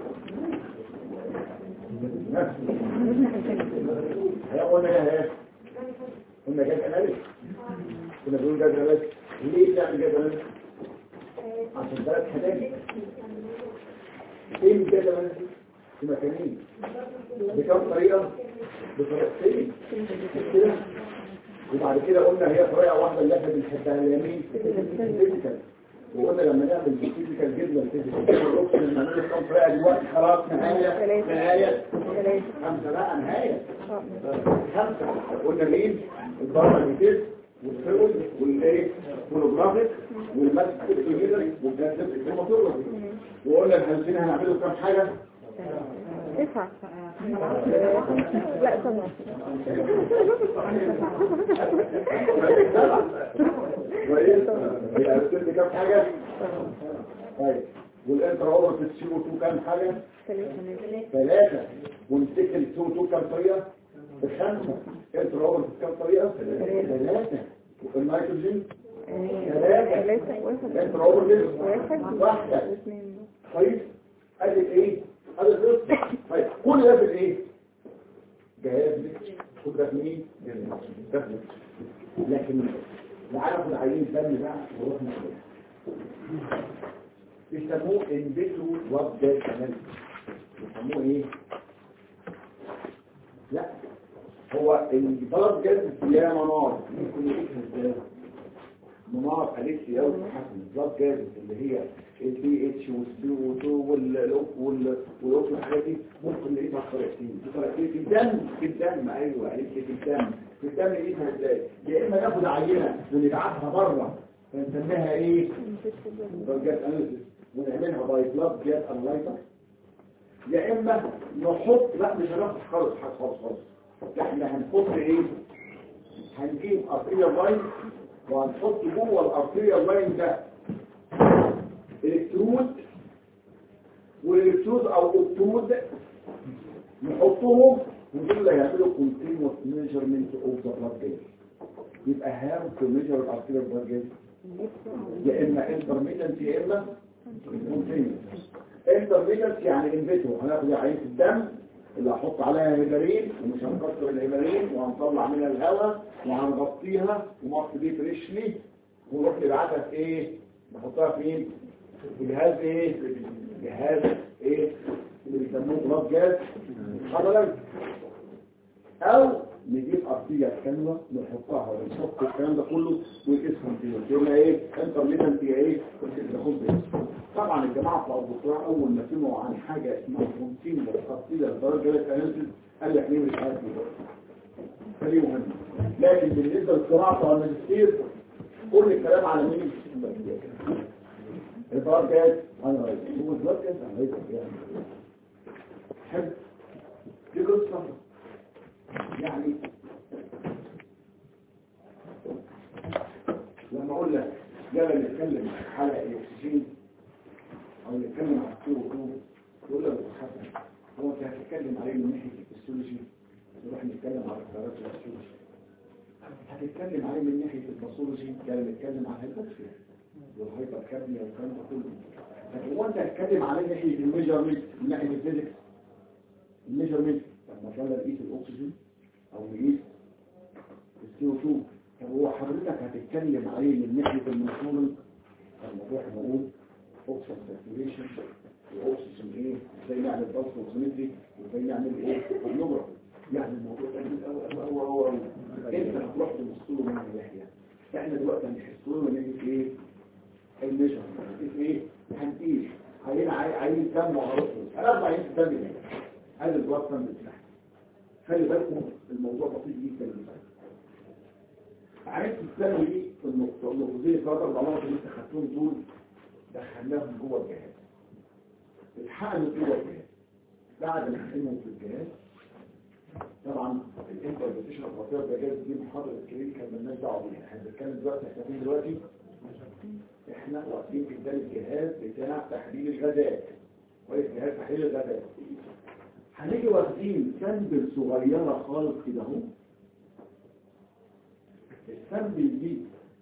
نفس هي قلنا يا هيك قلنا جاد اناليس كنا بنقول جاد اناليس ليه بنعمل جاد اناليس عشان ثلاث حاجات فين جاد اناليس في مكانين بكم طريقه بطريقتين كده وبعد كده قلنا هي طريقه واحده اللي احنا بنحبها اليمين فيزيكال وقلنا لما نعمل فيزيكال جدا فيزيكال الاوبشن اللي نعمله كام طريقه دلوقتي خلاص نهايه نهايه خمسه بقى نهايه خمسه قلنا مين الضربه الجديد والفيول والايه والجرافيك والماسك الجديد والجاذب الموتور وقلنا الخمسين هنعمله كام حاجه تسعة لا سبعة كويس يبقى بتدي كام حاجه طيب والانتر اوفر في السي او 2 كام حاجه ثلاثة ونفتكر السي او 2 كام طريقه بخمسه انتر اوفر في كام طريقه ثلاثة والنيتروجين ثلاثة ثلاثة واحد انتر اوفر في واحد واحدة اثنين طيب ادي ايه ادي الرزق طيب كل ده في الايه جهاز كل ده في مين ده في لكن نعرف العيين الدم بقى ونروح نشوف بيسموه انفيترو بلاد جاز اناليسيس بيسموه ايه لا هو البلاد جاز يا منار ممكن يقيسها ازاي منار قالت لي قوي حسن البلاد جاز اللي هي البي اتش والسي او 2 والاوكس والحاجات دي ممكن نقيسها بطريقتين بطريقتين في الدم في الدم ايوه قالت لي في الدم في الدم نقيسها ازاي يا اما ناخد عينه ونبعتها بره فنسميها ايه بلاد جاز اناليسيس ونعملها باي بلاد جاز انالايزر يا اما نحط لا مش هناخد خالص خالص خالص احنا هنحط ايه هنجيب ارتيريال لاين وهنحط جوه الارتيريال لاين ده الكترود والالكترود او اوبترود نحطهم ودول اللي هيعملوا كونتينوس ميجرمنت اوف ذا بلاد جاز يبقى هاو تو ميجر الارتيريال بلاد جاز يا اما انترميتنت يا اما كونتينوس انترميتنت يعني انفيترو هناخد عينه الدم اللي هحط عليها هيبرين ومش هنكسر الهيبرين وهنطلع منها الهواء وهنغطيها ومصر دي فريشلي ونروح نبعتها في ايه نحطها فين في جهاز ايه جهاز ايه اللي بيسموه بلاد جاز حضرتك او نجيب ارضيه كامله نحطها ونحط الكلام ده كله ونقيسهم فيه يبقى ايه انترميتنت ايه ناخد بيه طبعا الجماعه بتوع الدكتوراه اول ما سمعوا عن حاجه اسمها كونتين متخصصه للدرجه الاناليسيس قال لك ليه مش عارف ايه فدي مهم لكن بالنسبه للصراع بتاع الماجستير كل الكلام على مين البار جاز انا رايح هو البار جاز انا رايح يعني حلو دي قصه يعني لما اقول لك يلا نتكلم عن حلقه الاكسجين او نتكلم عن السي او 2 تقول لك حسن هو انت هتتكلم عليه من ناحيه الفسيولوجي نروح نتكلم على القرارات الفسيولوجي هتتكلم عليه من ناحيه الباثولوجي يعني نتكلم عن الهيبوكسيا والهايبر كابنيا والكلام ده كله لكن هو انت هتتكلم عليه من ناحيه الميجرمنت من ناحيه الفيزيكس الميجرمنت لما كان نقيس الاكسجين او نقيس السي او 2 طب هو حضرتك هتتكلم عليه من ناحيه المنظومه الموضوع نقول اوكسجين ساتوريشن واوكسجين ايه ازاي نعمل ضغط اوكسيمتري وازاي نعمل ايه النمره يعني الموضوع ده هو هو هو انت هتروح تبص له من الناحيه احنا دلوقتي هنحس له من ناحيه ايه الميجر ايه هنقيس عايز عايز دم وعروض هنرفع عين الدم ده هذا البلاد سم بتاعك خلي بالكم الموضوع بسيط جدا عرفت الثانوي دي في النقطه النقطتين ثلاث اربع نقط اللي انت خدتهم دول دخلناهم جوه الجهاز اتحقنوا جوه الجهاز بعد ما حقنهم في الجهاز طبعا الانتربريتيشن اوف واتيفر ده جاز دي محاضره كلينيكال مالناش دعوه بيها احنا بنتكلم دلوقتي احنا فين دلوقتي احنا واقفين قدام الجهاز بتاع تحليل الغازات كويس جهاز تحليل الغازات هنيجي واخدين سامبل صغيره خالص كده اهو السامبل دي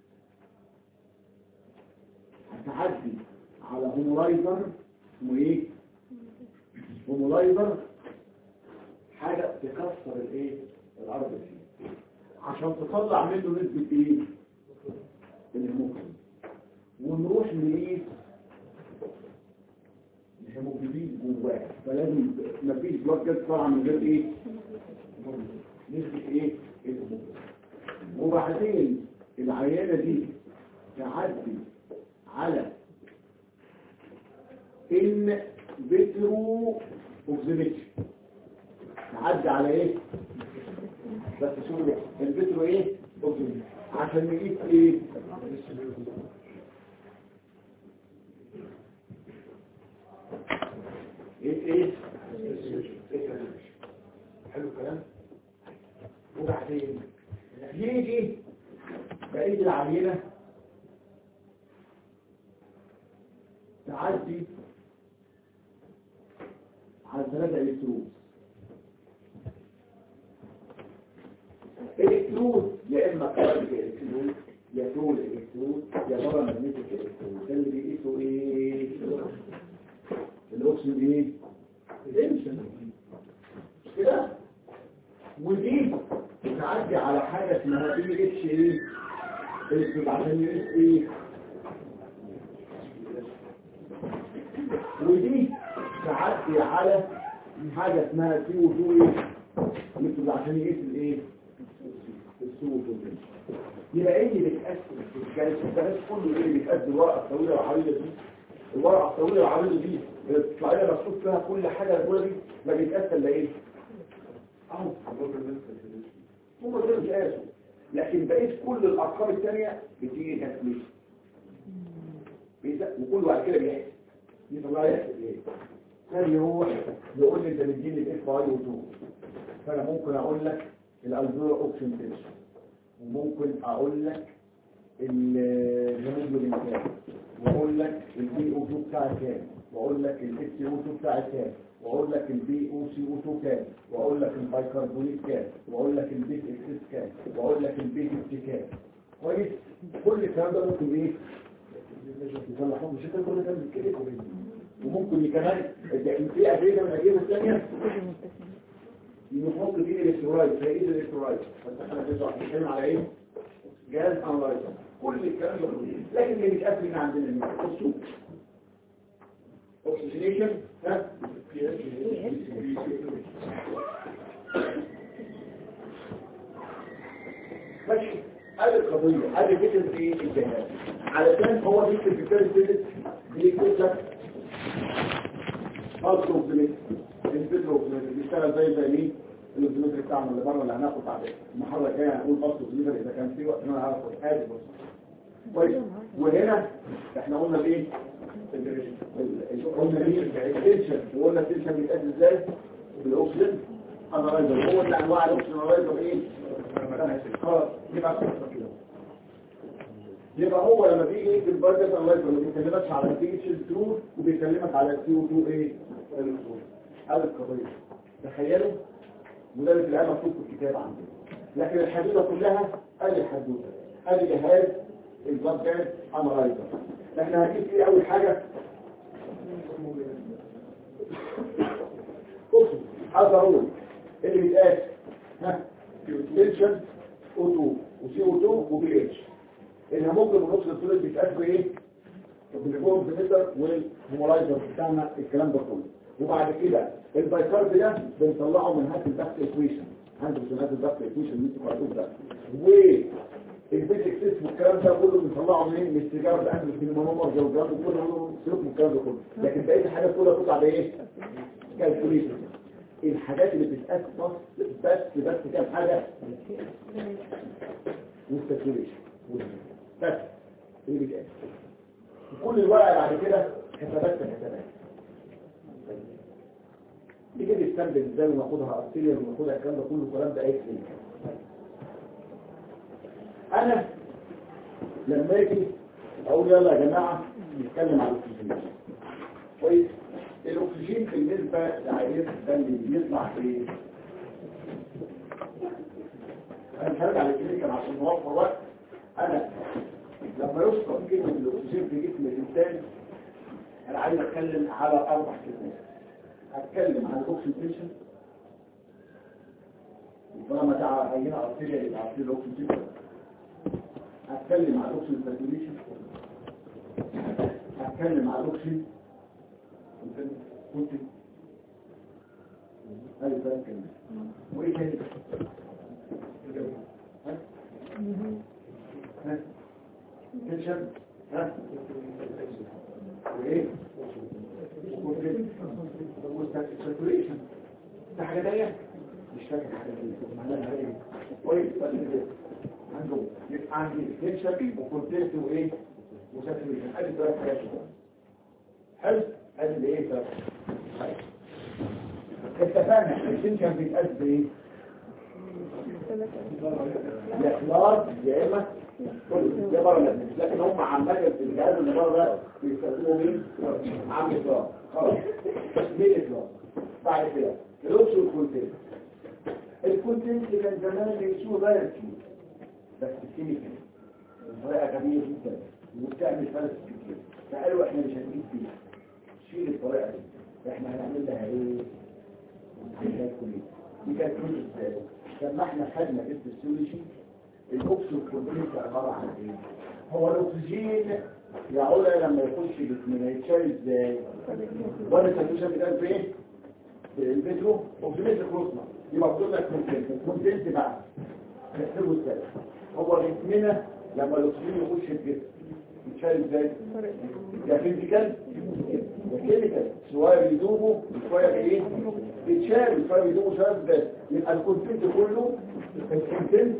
هتعدي على هومولايزر اسمه ايه هومولايزر حاجة تكسر الايه العرض فيه عشان تطلع منه نسبة ايه الهيموجلوبين ونروح نقيس الهيموجلوبين جواه فلازم مفيش بلاد جاز طالعه من غير ايه نسبة ايه الهيموجلوبين وبعدين العيانة دي تعدي على ان فيترو اوكسيميتري تعدي على ايه بس شوفوا بقى الفيترو ايه اوكسيميتري عشان نقيس ايه ايه ايه إيه؟ حلو الكلام وبعدين يجي بقية العينة تعدي على ثلاثة الكترون الكترون يا اما كاربيك الكترون يا طول الكترون يا بره مغنيتيك الكترون ده اللي بيقيسوا ايه الاكسجين ايه الانشن مش كده ودي بتعدي على حاجه اسمها بي اتش ايه الكترون عشان يقيس ايه ودي تعدي على حاجة اسمها سي او 2 ايه مثل عشان يقيس الايه السي او 2 يبقى ايه اللي بيتقسم كانت الكلام كله ايه اللي بيتقسم الورقه الطويله والعريضه دي الورقه الطويله والعريضه دي بتطلع لنا مكتوب فيها كل حاجه الأولى دي ما بيتقسم الا ايه اهو هم دول مش قاسوا لكن بقيت كل الارقام الثانيه بتيجي كالكوليشن وكل واحد كده بيحسب يطلع يحسب ايه كان يروح يقول لي انت مديني الاف اي و 2 فانا ممكن اقول لك الالفيرو اوبشن تنشن وممكن اقول لك الهيموجلوبين كام واقول لك البي او 2 بتاعي كام واقول لك الاس او 2 بتاعي كام واقول لك البي او سي او 2 كام واقول لك البايكربونات كام واقول لك البيت اكسس كام واقول لك البيت كام كويس كل الكلام ده ممكن ايه يصلحوه مش انت كل ده كده وممكن كمان في أجهزة من الأجهزة الثانية نحط فيه الإلكترولايت زي إيه الإلكترولايت بس احنا بنتكلم على إيه؟ جهاز أنلايزر كل الكلام ده لكن اللي بيتقفل من عندنا الماء بصوا اوكسجينيشن ها ماشي هذه القضية هذه فكرة ايه الجهاز علشان هو بيكتب في كتاب الفيزيكس بيكتب لك خاصة اوبزيمتر الفيزيكس اوبزيمتر بيشتغل زي زي مين الاوبزيمتر بتاعنا اللي بره اللي هناخد بعدين المحاضرة الجاية هنقول خاصة اوبزيمتر اذا كان في وقت ان انا هعرف هذه بص كويس وهنا احنا قلنا الايه قلنا ايه التنشن وقلنا التنشن بيتقاس ازاي بالاوكسجين انالايزر هو اللي انواع الاوكسجين انالايزر ايه خلاص يبقى كده يبقى هو لما بيجي يكتب البادجت انالايزر ما بيكلمكش على البي اتش 2 وبيكلمك على السي او 2 ايه هذه القضيه تخيلوا وده اللي في الآية مكتوب في الكتاب عندنا لكن الحدوته كلها ادي الحدوته ادي جهاز البلاد جاز انالايزر احنا هنجيب فيه اول حاجه بصوا عايز اقول اللي بيتقاس ها تنشن او 2 وسي او 2 وبي اتش الهيموجلوبين ونص الفلويد بيتقاس بايه بالفورم متر والهومولايزر بتاعنا الكلام ده كله وبعد كده البايكارب ده بنطلعه من هات الباك ايكويشن عندك من هات الباك ايكويشن اللي انتوا قرأتوه ده والبيزك سيستم والكلام ده كله بنطلعه منين من السيجاره ده من المنمر جوجرام وكله سلوك من الكلام ده كله لكن بقيه الحاجات كلها بتطلع بايه كالكوليشن الحاجات اللي بتتقاس بس بس بس كام حاجه والكالكوليشن بس اللي بيتقاس كل الورقه بعد كده حسابات حسابات دي كده السامبل ازاي وناخدها ارتيريال وناخدها الكلام ده كله الكلام ده اي كلينيكال انا لما اجي اقول يلا يا جماعه نتكلم على الاكسجين كويس الاكسجين بالنسبه لعينه الدم اللي بيطلع في انا مش هرجع للكلينيكال عشان نوفر وقت انا لما يذكر كلمه الاكسجين في جسم الانسان انا عايز اتكلم على اربع كلمات هتكلم عن الاكسجين طالما ده عينه ارتيريا يبقى ارتيريا الاكسجين هتكلم عن الاكسجين ساتوريشن هتكلم عن الاكسجين كنت هذه ثلاث كلمات وايه تاني ها ها تنشن ها وايه ساتوريشن ده حاجه تانيه مش فاكر حاجه تانيه معناها ايه كويس بس كده عنده يبقى عندي تنشن وكونتنت وايه وساتوريشن ادي ثلاث حاجات حلو ادي الايه ده اتفقنا التنشن بيتقاس بايه يا خلاص يا اما كل يا بره لا لكن هم عامه في الجهاز اللي بره ده بيستخدموا مين عامل اطلاق خلاص مين اطلاق بعد كده الاوبشن والكونتنت الكونتنت كان زمان بيسوه بايرتي بس كيميكال بطريقه غبيه جدا وبتعمل فلس كتير فقالوا احنا مش هنجيب فيها شيل الطريقه دي احنا هنعمل لها ايه؟ علاج كلي دي كانت كل ازاي؟ لما احنا خدنا في السيولوجي الاكسجين كونتنت عباره عن ايه؟ هو الاكسجين يا علا لما يخش جسمنا يتشال ازاي؟ ولا الساتوشن بتاعت فين؟ المترو اوكسجين كروسنا يبقى بتقول لك كونتنت الكونتنت بقى نحسبه ازاي؟ هو جسمنا لما الاكسجين يخش الجسم يتشال ازاي؟ يا فيزيكال يا كيميكال شويه بيدوبوا شويه بايه؟ بيتشال شويه بيدوبوا شويه بس يبقى الكونتنت كله الكونتنت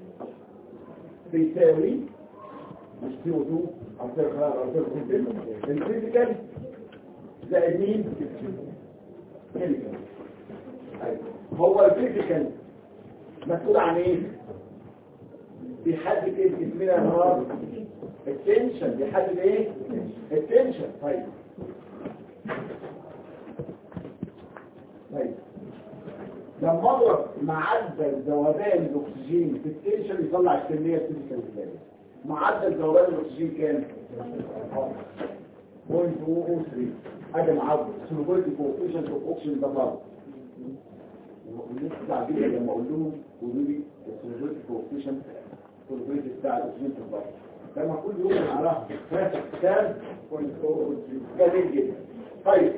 بيساوي مش سي او 2 ارتير خلاص ارتير كونتنت الفيزيكال زائد مين؟ كيميكال هو الفيزيكال مسؤول عن ايه؟ بيحدد ايه جسمنا النهار التنشن بيحدد ايه التنشن طيب طيب لما اضرب معدل ذوبان الاكسجين في التنشن يطلع الكميه الفيزيكال ازاي معدل ذوبان الاكسجين كام 0.003 ادي معدل سلوبيتي كوفيشنت اوف اوكسجين ده غلط والناس بعدين لما اقول لهم قولوا لي السلوبيتي كوفيشنت البيت بتاع الاكسجين في الضغط لما كل يوم نعرفها كام جميل جدا طيب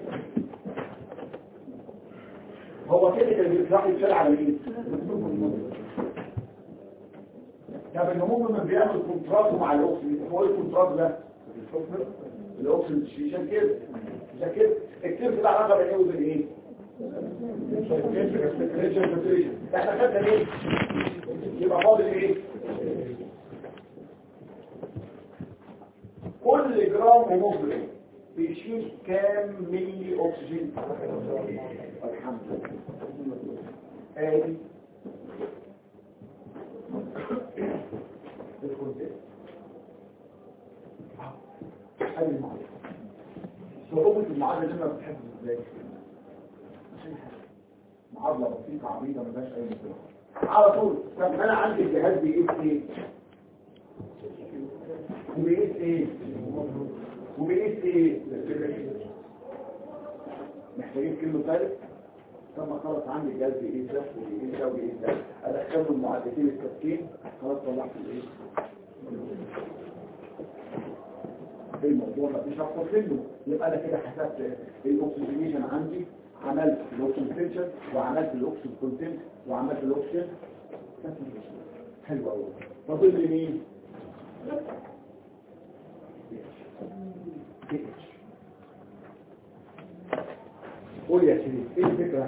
هو كده كان بيطلع يتشال على مين طب النمو من بيعمل كونتراست مع الاكسجين هو ايه الكونتراست ده الاكسجين عشان كده عشان كده الكيرف ده علاقه بين ايه وبين ايه احنا خدنا ليه يبقى فاضل ايه كل جرام هيموجلوبين بيشيل كام ملي اكسجين الحمد لله ادي الكونتين ادي المعادله صعوبه المعادله دي ما بتحبش ازاي معادله بسيطه عريضه ما فيهاش اي مشكله على طول طب انا عندي الجهاز بيقيس ايه وبيقيس ايه وبيقيس ايه محتاجين كلمه ثالث طب خلاص عندي الجهاز بيقيس ده وبيقيس ده وبيقيس ده ادخله المعدتين التسكين خلاص طلعت الايه الموضوع مفيش اكتر منه يبقى انا كده حسبت الاكسجينيشن عندي عملت الاكسجين وعملت الاكسجين كونتنت وعملت الاكسجين حلو قوي فاضل لي مين قول يا شريف ايه الفكره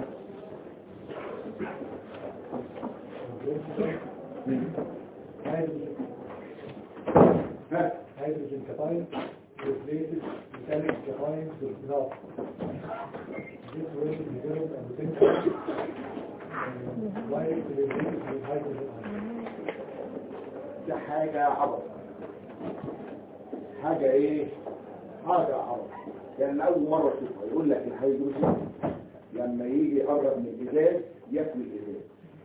ها hydrogen cation replaces metallic defines the graph. This way the develop and potential while it is with hydrogen ion. ده حاجة عبط حاجة ايه حاجة عبط يعني اول مرة اشوفها يقول لك الهيدروجين لما يجي يقرب من الازاز ياكل الازاز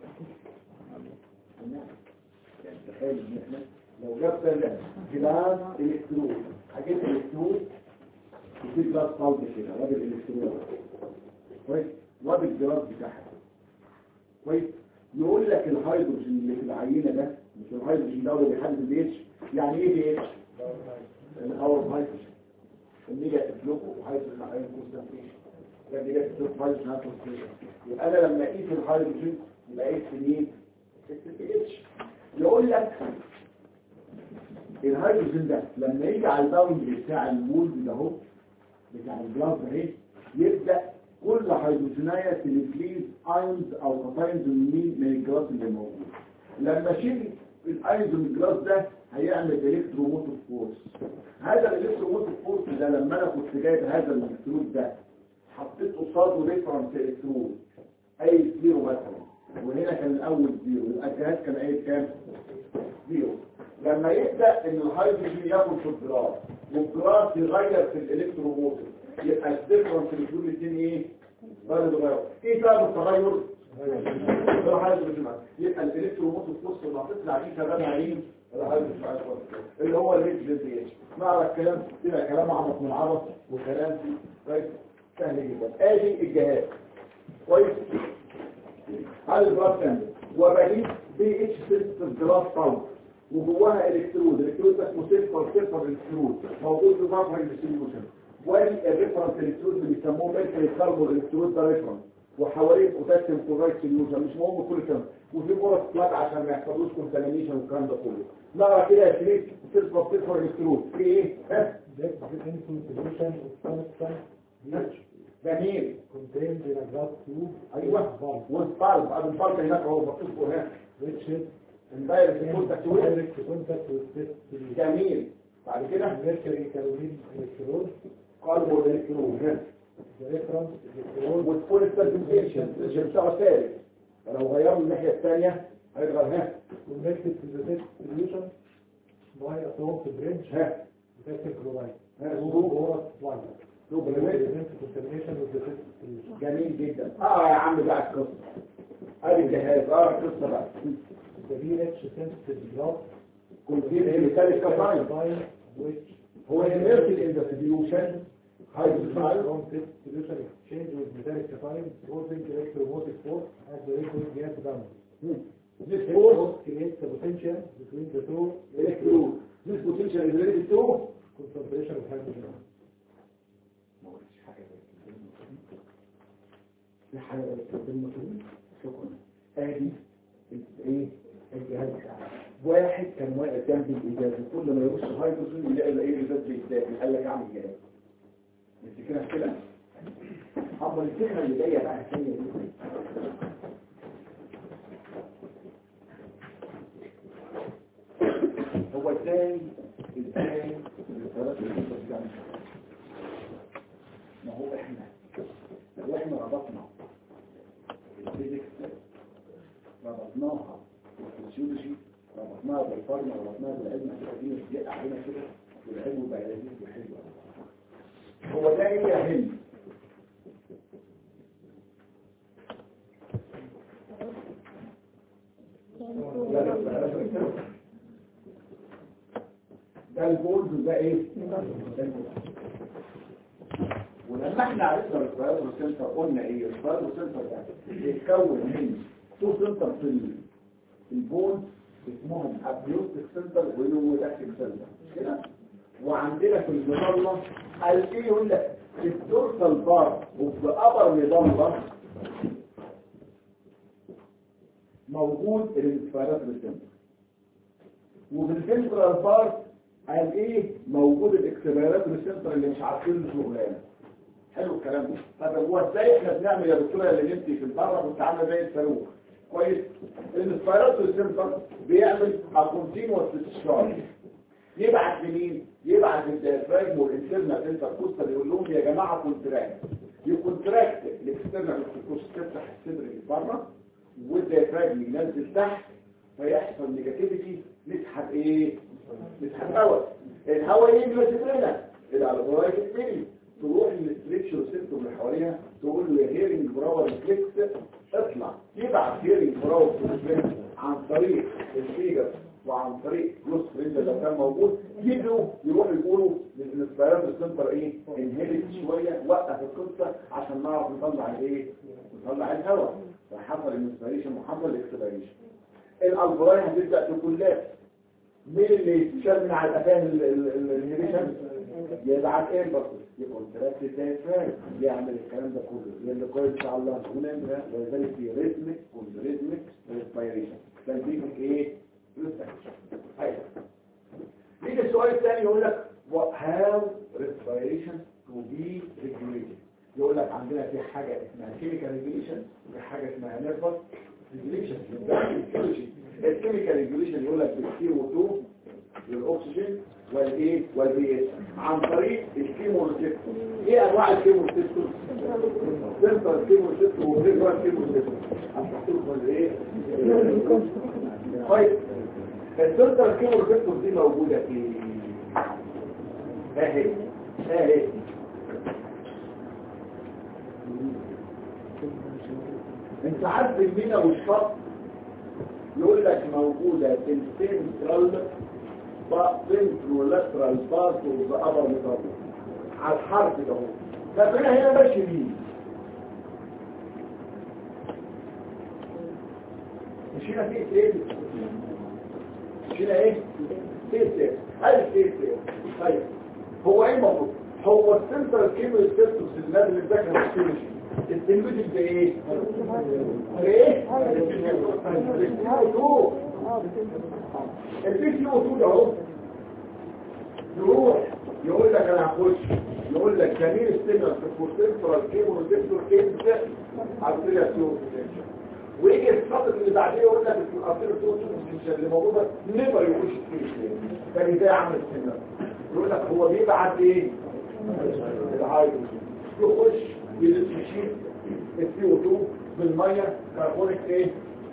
يعني تخيل ان احنا لو جبت جلاس الكترود حاجات الكترود وفي جلاس قلب كده وادي الالكترود كويس وادي الجلاس بتاعها كويس يقول لك الهيدروجين اللي في العينه ده مش الهيدروجين ده اللي بيحدد البي اتش يعني ايه بي اتش الهواء هيدروجين النيجاتيف لوك وهيدروجين ايون كونسنتريشن ده النيجاتيف لوك هيدروجين ايون كونسنتريشن يبقى انا لما اقيس الهيدروجين يبقى اقيس مين البي اتش يقول لك الهيدروجين ده لما يجي على الباوند بتاع المول ده اهو بتاع الجلاس ده اهي يبدا كل هيدروجينايه تنفليز ايونز او كاتاينز من من الجلاس اللي موجود لما اشيل الايونز من الجلاس ده هيعمل الكتروموتيف فورس هذا الالكتروموتيف فورس ده لما انا كنت جايب هذا الالكترود ده حطيت قصاده ريفرنس الكترود اي زيرو مثلا وهنا كان الاول زيرو يبقى الجهاز كان اي كام زيرو لما يبدا ان الهيدروجين ياخد في الجراف والجراف يغير في الالكتروموتيف يبقى الديفرنس اللي بين الاثنين ايه درجه تغير ايه سبب التغير الهيدروجين يبقى الالكتروموتيف فورس اللي هتطلع دي شغاله مين الهيدروجين اللي هو الريت دي اتش نعرف الكلام كده كلام عمق من عبط وكلام كويس سهل جدا ادي الجهاز كويس على الجراف كامل وبجيب بي اتش سيستم جراف باور وجواها الكترود الكترود ده اسمه سيلفر سيلفر الكترود موجود في مفرغ الديستريبيوشن وادي الريفرنس الكترود اللي بيسموه ميركوري كاربون الكترود ده ريفرنس وحواليه بوتاسيوم كلورايد سوليوشن مش مهم كل كلام وفي غرف فلات عشان ما يحصلوش كونتامينيشن والكلام ده كله نقرا كده يا شريك سيلفر سيلفر الكترود في ايه ها That is into solution of constant pH جميل contained in a glass tube ايوه bulb, والبالب قبل البالب هناك اهو مكتوب فوق هنا which is الدايركت in كونتاكت ويز direct contact with this solution. جميل بعد كده Mercury caroline electrode, قلبه الالكترون هنا the reference electrode والفول سيركمفيشن الجيم بتاعه ثابت فلو غيروا الناحيه الثانيه هيضغط هنا connected to the test solution by a salt bridge ها potassium chloride. ها Through سلوك porous line. سلوك To الريميت. prevent contamination with the test solution. جميل جدا اه يا عم بقى القصه ادي الجهاز اه القصه بقى The pH sensitive glass كونتين ميتاليك كافاين combined which هو الانرتي ان ذا سوليوشن هيدروجين from this solution exchange with metallic cation causing electromotive force as the liquid gas bound. This This force force creates a potential between the two electrode. This potential is related to concentration of hydrogen. في حاجة بالمفهوم شكرا ادي ايه الجهاز بتاعه واحد كان واقف جنب الازاز وكل ما يرش هيدروجين يلاقي ايه الازاز بيتاكل قال لك اعمل جهاز انت كده كده افضل الفكره اللي جايه بقى الثانيه دي هو ازاي ازاي الثلاث الجنب ما هو احنا لو احنا ربطنا الفيزيكس ربطناها بالفسيولوجي ربطناها بالفارما ربطناها بالعلم التقديم الجاء علينا كده والعلم بقى لذيذ وحلو هو ده ايه يا هند ده الجولد وده ايه ده الجولد. ولما احنا عرفنا الريسبيراتور سنتر قلنا ايه الريسبيراتور سنتر ده بيتكون من تو سنتر في ال- في البون اسمهم ابيوتيك سنتر ونوموتاكتيك سنتر مش كده وعندنا في المظله قال ايه يقول لك في الدورسال بار وفي ابر مظله موجود الريسبيراتور سنتر وفي الفنترال بار قال ايه موجود الاكسبيراتور سنتر اللي مش عارفين له شغلانه حلو الكلام ده طب هو ازاي احنا بنعمل يا دكتوره اللي نمتي في البره كنت عامله زي الصاروخ كويس الانسبيراتور سنتر بيعمل كونتينوس ديسشارج يبعت لمين يبعت للديافراجم والانترنال انتركوستال يقول لهم يا جماعه كونتراكت يكونتراكت الاكسترنال انتركوستال تفتح الصدر اللي بره والديافراجم ينزل تحت فيحصل نيجاتيفيتي نسحب ايه نسحب هواء الهواء يجي لصدرنا الالغورايت تتملي تروح للستريتش ريسبتور اللي حواليها تقول له هيرنج براور ريفلكس اطلع يبعت هيرنج براور ريفلكس عن طريق الفيجر وعن طريق جلوس فريند لو كان موجود يجوا يروحوا يقولوا للانسبيرال سنتر ايه انهبت شويه وقف القصه عشان نعرف نطلع الايه نطلع الهواء فحصل الانسبيريشن وحصل الاكسبيريشن الالبراي هتبدا تكلات مين اللي يتشال من على الافان الانهبيشن يبعت ايه بس يقول ثلاثة دايفراج يعمل الكلام ده كله اللي كويس ان شاء الله هنا ولذلك في ريتمك والريتمك ريسبيريشن تنبيهك ايه ايوه نيجي السؤال الثاني يقول لك how respiration to be regulated يقول لك عندنا في حاجة اسمها chemical regulation وفي حاجة اسمها nervous regulation الكيميكال ريجوليشن يقول لك بالسي او 2 والاكسجين والايه والبي اس عن طريق الكيموريسبتور ايه انواع الكيموريسبتور سنتر كيموريسبتور وفيجوال كيموريسبتور هنحطهم الايه طيب السنتر كيموريسبتور دي موجوده في اهي اهي انت عارف المينا والشط يقول لك موجودة في السنترال سنترولاترال بارت اوف ذا ابر ميتابول على الحرف ده اهو فانا هنا ماشي مين مش هنا في ايه مش هنا ايه في ايه هل في ايه طيب هو ايه المفروض هو السنترال كيميكال سيستم اللي اللي ذاكر الكيميكال التلميذ بايه ايه البي سي او 2 ده اهو يروح يقول لك انا هخش يقول لك جميل السيجنال في السنترال كيبل والسنترال كيبل عارفين سيو ويجي السطر اللي بعديه يقول لك الارتيريا سيو اللي موجوده نيفر يخش فيه كان ازاي عمل السيجنال يقول لك هو بيبعت ايه الهايدروجين يخش يشيل السي او 2 بالميه كربونيك ايه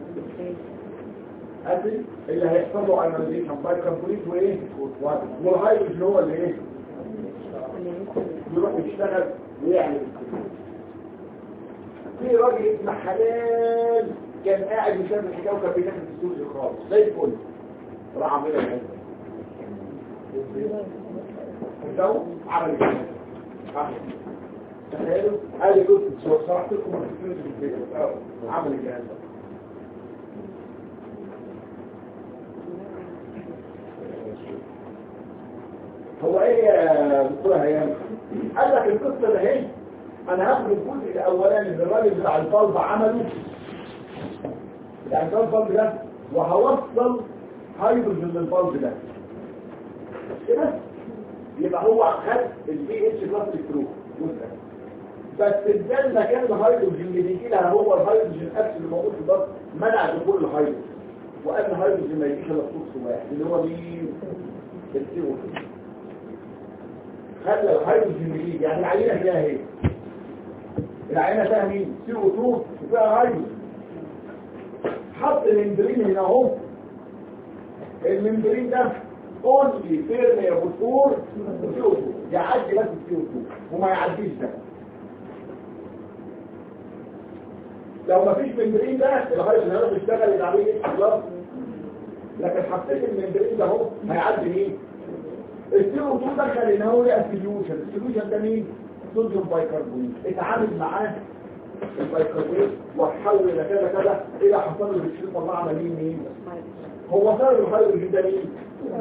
اسيد اللي هيحصل له ايونيزيشن باي كربونيك وايه والهيدروجين هو اللي ايه يروح يشتغل ويعمل في راجل اسمه حلال كان قاعد يشاف الحكايه وكان بيدخل في السوق خالص زي الفل راح عامل ايه ده عمل كده تخيلوا قال لي كنت شرحت لكم الفيلم في البيت عمل الجهاز ده هو ايه يا دكتور هيام قال لك القصه ده اهي انا هاخد الجزء الاولاني اللي الراجل بتاع البلب عمله يعني ده البلب ده وهوصل هيدروجين للبلب ده كده يبقى هو خد البي اتش بلس الكترون بس ازاي مكان الهيدروجين اللي بيجي لها هو الهيدروجين اكس اللي موجود في الضغط منع دخول الهيدروجين وقال الهيدروجين ما يجيش الا بصوت واحد اللي هو مين السي او خلى الهيدروجين يجي يعني العينه فيها ايه العينه فيها مين سي او 2 وفيها هيدروجين حط الممبرين هنا اهو الممبرين ده اونلي فيرم يا بوتور سي او 2 يعدي بس السي او 2 وما يعديش ده لو ما فيش ممبرين ده الهيدروجين هيروح يشتغل العمليه خلاص لكن حطيت الممبرين ده اهو هيعدي مين السي او 2 دخل ان هو لقى سوليوشن السوليوشن ده مين صوديوم بايكربونات اتعامل معاه البايكربونات وحول الى كذا كذا الى حصل له بالشريط الله عملين مين هو صار الهيدروجين ده مين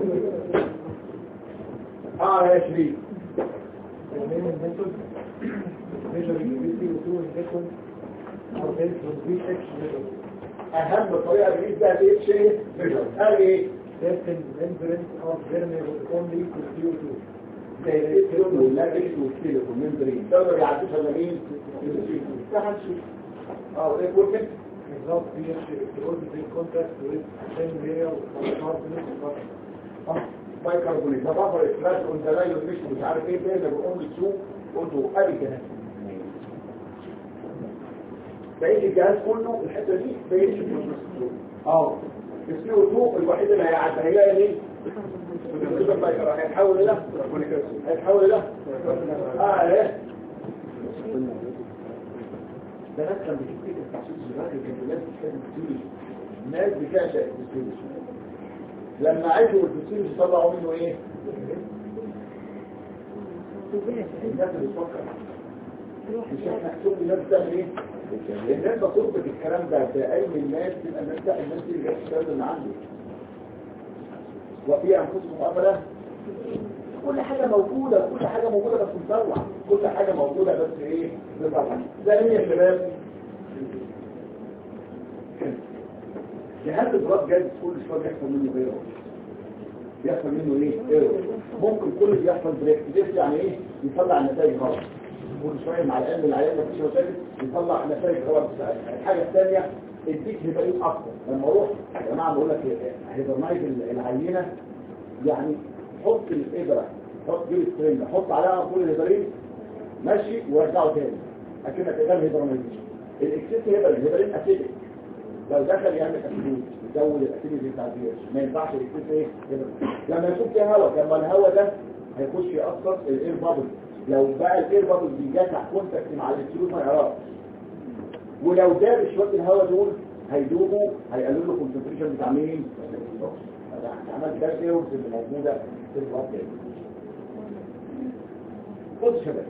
اه يا شريف اهم طريقه بنقيس بيها الايه شيء قال ايه testing membranes of vermible only to CO2 زي الاسكيلون واللاكس والسيليك والممبرين ده ما بيعديش الا مين ده هنشوف اه ايه كورتك result pH electrode in contact with thin layer of carbonate of carbon. اه بايكربونات ده بفر اكسبرس وانت لا يدرش مش عارف ايه تاني بقوم تشوف قلت له ادي كده بقيت الجهاز كله الحته دي بقيت اه السي او 2 الوحيد اللي هيعدي هيلاقي مين؟ هيتحول الى هيتحول الى اه ايه ده ناس كان بتفتكر التحصيل الزراعي كان الناس بتحب الفسيولوجي الناس بتعشق الفسيولوجي لما عرفوا الفسيولوجي طلعوا منه ايه؟ الناس اللي بتفكر مش احنا حسوب الناس بتعمل ايه؟ الناس بتربط الكلام ده في علم الناس تبقى الناس ده الناس دي اللي بتشتغل اللي عنده وفي انفسكم ابدا كل حاجة موجودة كل حاجة موجودة بس مطلع كل حاجة موجودة بس ايه مطلع ده مين يا شباب جهاز البلاد جاز كل شوية بيحصل منه غيره بيحصل منه ايه ايرور ممكن كل بيحصل بريك بريك يعني ايه يطلع نتائج غلط كل شوية مع العلم العيان مفيش مشاكل يطلع نتائج غلط الحاجة الثانية الديك هيبقى ايه اكتر لما اروح يا جماعه بقول لك هيبرنايز العينه يعني حط الابره حط جيب سترينج حط عليها كل الهيبرين ماشي ورجعه تاني اكنك قدام هيبرنايزيشن الاكسس هيبر الهيبرين اسيدك لو دخل يعمل اسيدوز يزود الاسيدوز بتاع الدي ما ينفعش الاكسس ايه هيبرين لما يكون في هواء لما الهواء ده هيخش ياثر الاير بابل لو بقى الاير بابل بيجاتع كونتاكت مع الاسيدوز ما يعرفش ولو داب شويه الهواء دول هيدوبوا هيقللوا له الكونسنتريشن بتاع مين؟ عملت ده الايرورز اللي موجوده في البلاد خد شباب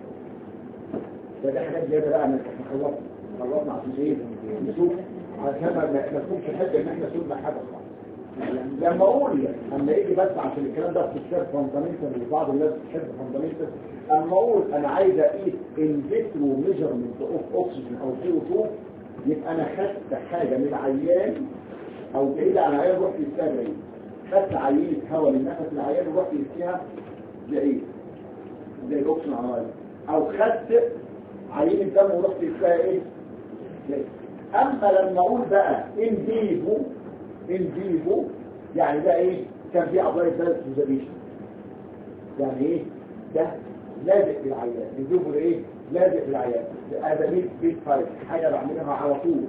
ده ده حاجات زياده بقى احنا خلصنا خلصنا عشان ايه؟ نشوف عشان ما ما تكونش حاجه ان احنا سيبنا حاجه خالص لما اقول اما يجي بس عشان الكلام ده في الشاب فاندامنتال وبعض الناس بتحب فاندامنتال اما اقول انا عايز اقيس انفيترو ميجرمنت اوف اوكسجين او سي او 2 يبقى انا خدت حاجه من العيان او بعيد عن العيان رحت يستاهل ايه خدت عينه هواء من نفس العيان ورحت يسقيها لايه زي الاوكسجين على او خدت عينه دم ورحت يسقيها ايه لإيه؟ اما لما اقول بقى ان فيفو ان فيفو يعني ده ايه كان في عضلات ثالث اوبزرفيشن يعني ايه ده لازق في العيان ان فيفو ده ايه لازق في العيان هذا ميت بيت فايت حاجه بعملها على طول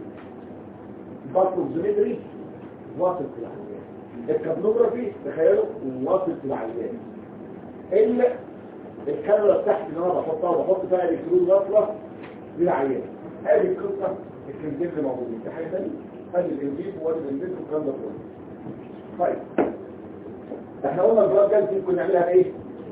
بطل واصل في العيان الكابنوجرافي تخيلوا واصل في العيان الا الكاميرا تحت اللي انا بحطها وبحط فيها الكترون واصله للعيان هذه القصه الكنزين اللي موجودين في حاجه ثانيه هذه الانجيل وادي الانجيل والكلام ده كله طيب احنا قلنا البلاد جاز ممكن نعملها بايه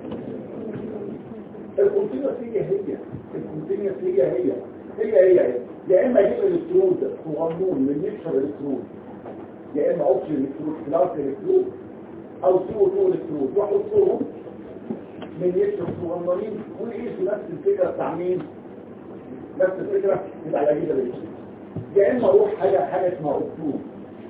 الكونتينوس هي هي الكونتينوس هي هي هي هي يا اما يجيب الالكترود صغنون من نكسر الالكترود يا اما اوكسجين الكترود كلاس الكترود او سي او 2 الكترود واحطهم من يكسر صغننين ويقيسوا نفس الفكره بتاع مين نفس الفكره بتاع الاجهزه الالكترود يا اما اروح حاجه حاجه اسمها اوكتوب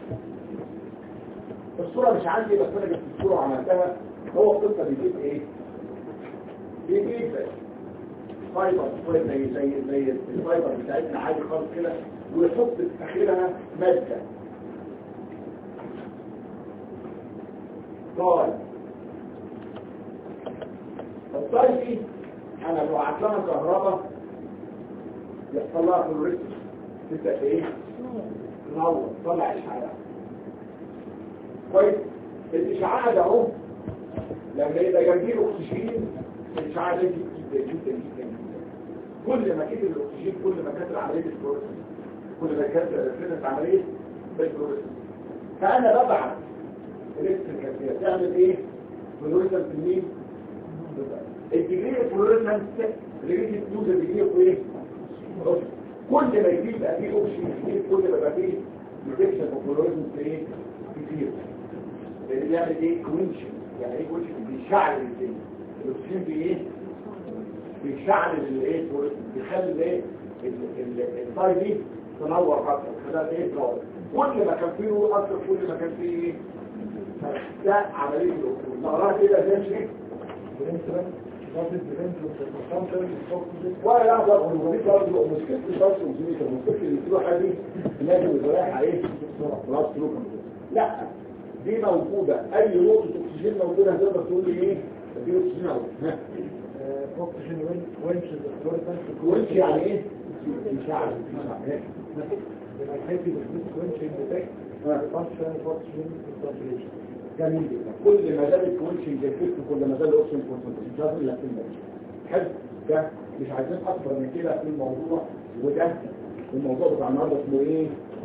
الصوره مش عندي بس انا جبت الصوره وعملتها هو القصه بيجيب ايه بيجيب فايبر شويه زي زي زي الفايبر بتاعتنا عادي خالص كده ويحط في اخرها ماده طيب الطاي دي انا لو عطلها كهرباء يحصل لها فلوريسيس تبدا ايه تنور تطلع اشعاعات كويس الاشعاع ده اهو لما يبقى جنبيه الاكسجين الاشعاع ده جدا جدا جدا كل ما كتر الاكسجين كل ما كانت عمليه الفلوريسيس كل ما كانت كانت عمليه الفلوريسيس فانا ببعت الكتريكال تعمل ايه فلوريسيس مين الديجري الفلوريسيس ريليتد تو ذا ديجري اوف ايه كل ما يجيب بقى فيه اوبشن كتير كل ما يبقى فيه ديتكشن اوف فلوريسيس ايه كتير اللي بيعمل ايه كوينشن يعني ايه كوينشن بيشعل الاثنين الاكسجين بي ايه بيشعل الايه بيخلي الايه الطاي دي تنور اكتر خلاها ايه تنور كل ما كان فيه نور اكتر كل ما كان فيه ايه ده عمليه الاكسجين نقراها كده زي شيء ولا لا ده ودي برضه مشكله الشخص وزميله المشكله اللي بتروح دي لازم يبقى رايح ايه راس سلوك لا دي موجودة اي نقطة اكسجين موجودة هتقدر تقول لي ايه دي اكسجين اهو ها اوكسجين وينش الفلوريسنس كوينش يعني ايه مش عارف مش عارف الحيثي بسبيس وينش انديتكت ها. فانكشن اوكسجين كونسنتريشن جميل جدا كل ما زاد الكوينش جديد كل ما زاد الاوكسجين كونسنتريشن مش لازم لكن حلو ده مش عايزين اكتر من كده في الموضوع وده الموضوع بتاع النهارده اسمه ايه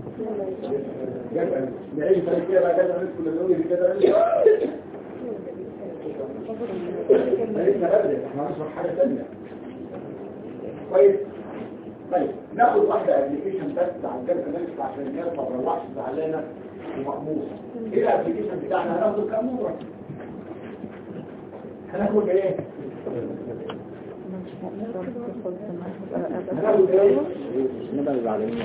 جدع نعيش زي كده بقى جدع ندخل اللي يقول كده لسه بدري احنا هنشرح حاجه ثانيه كويس طيب ناخد واحده ابلكيشن بس على الجبهه نفسه عشان الناس ما تروحش زعلانه ومقموصه ايه الابلكيشن بتاعنا هناخد الكاميرا هناخد ايه هناخد ايه نبقى زعلانين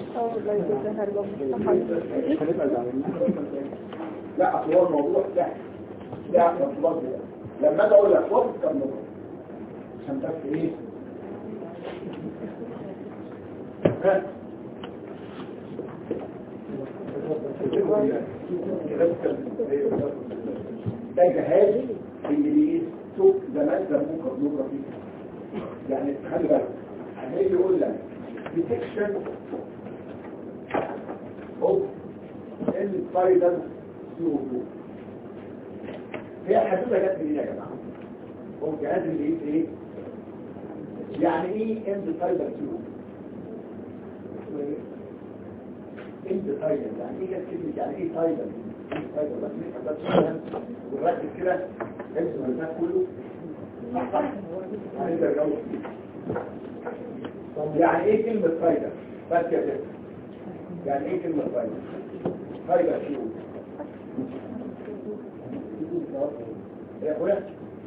هنبقى زعلانين لا اصل هو الموضوع سهل لا مطلوب لما اجي اقول لك خد الكاميرا عشان بس ايه ها؟ ده جهاز انجليزي سوق زمان سموه كارنوجرافي يعني خلي بالك هيجي يقول لك ديتكشن اوف السبايدر سي او 2 هي الحدوته جت منين يا جماعه؟ هو الجهاز اللي ايه ايه؟ يعني ايه اند سايدر سي او 2 اند سايدر يعني ايه جت كلمه يعني ايه سايدر؟ سايدر بس نفهم بس كلام ونركز كده اسم الناس كله صح صح هنبدا نجاوب يعني ايه كلمه سايدر؟ بس يا باشا يعني ايه كلمه سايدر؟ سايدر سي او 2 يا اخويا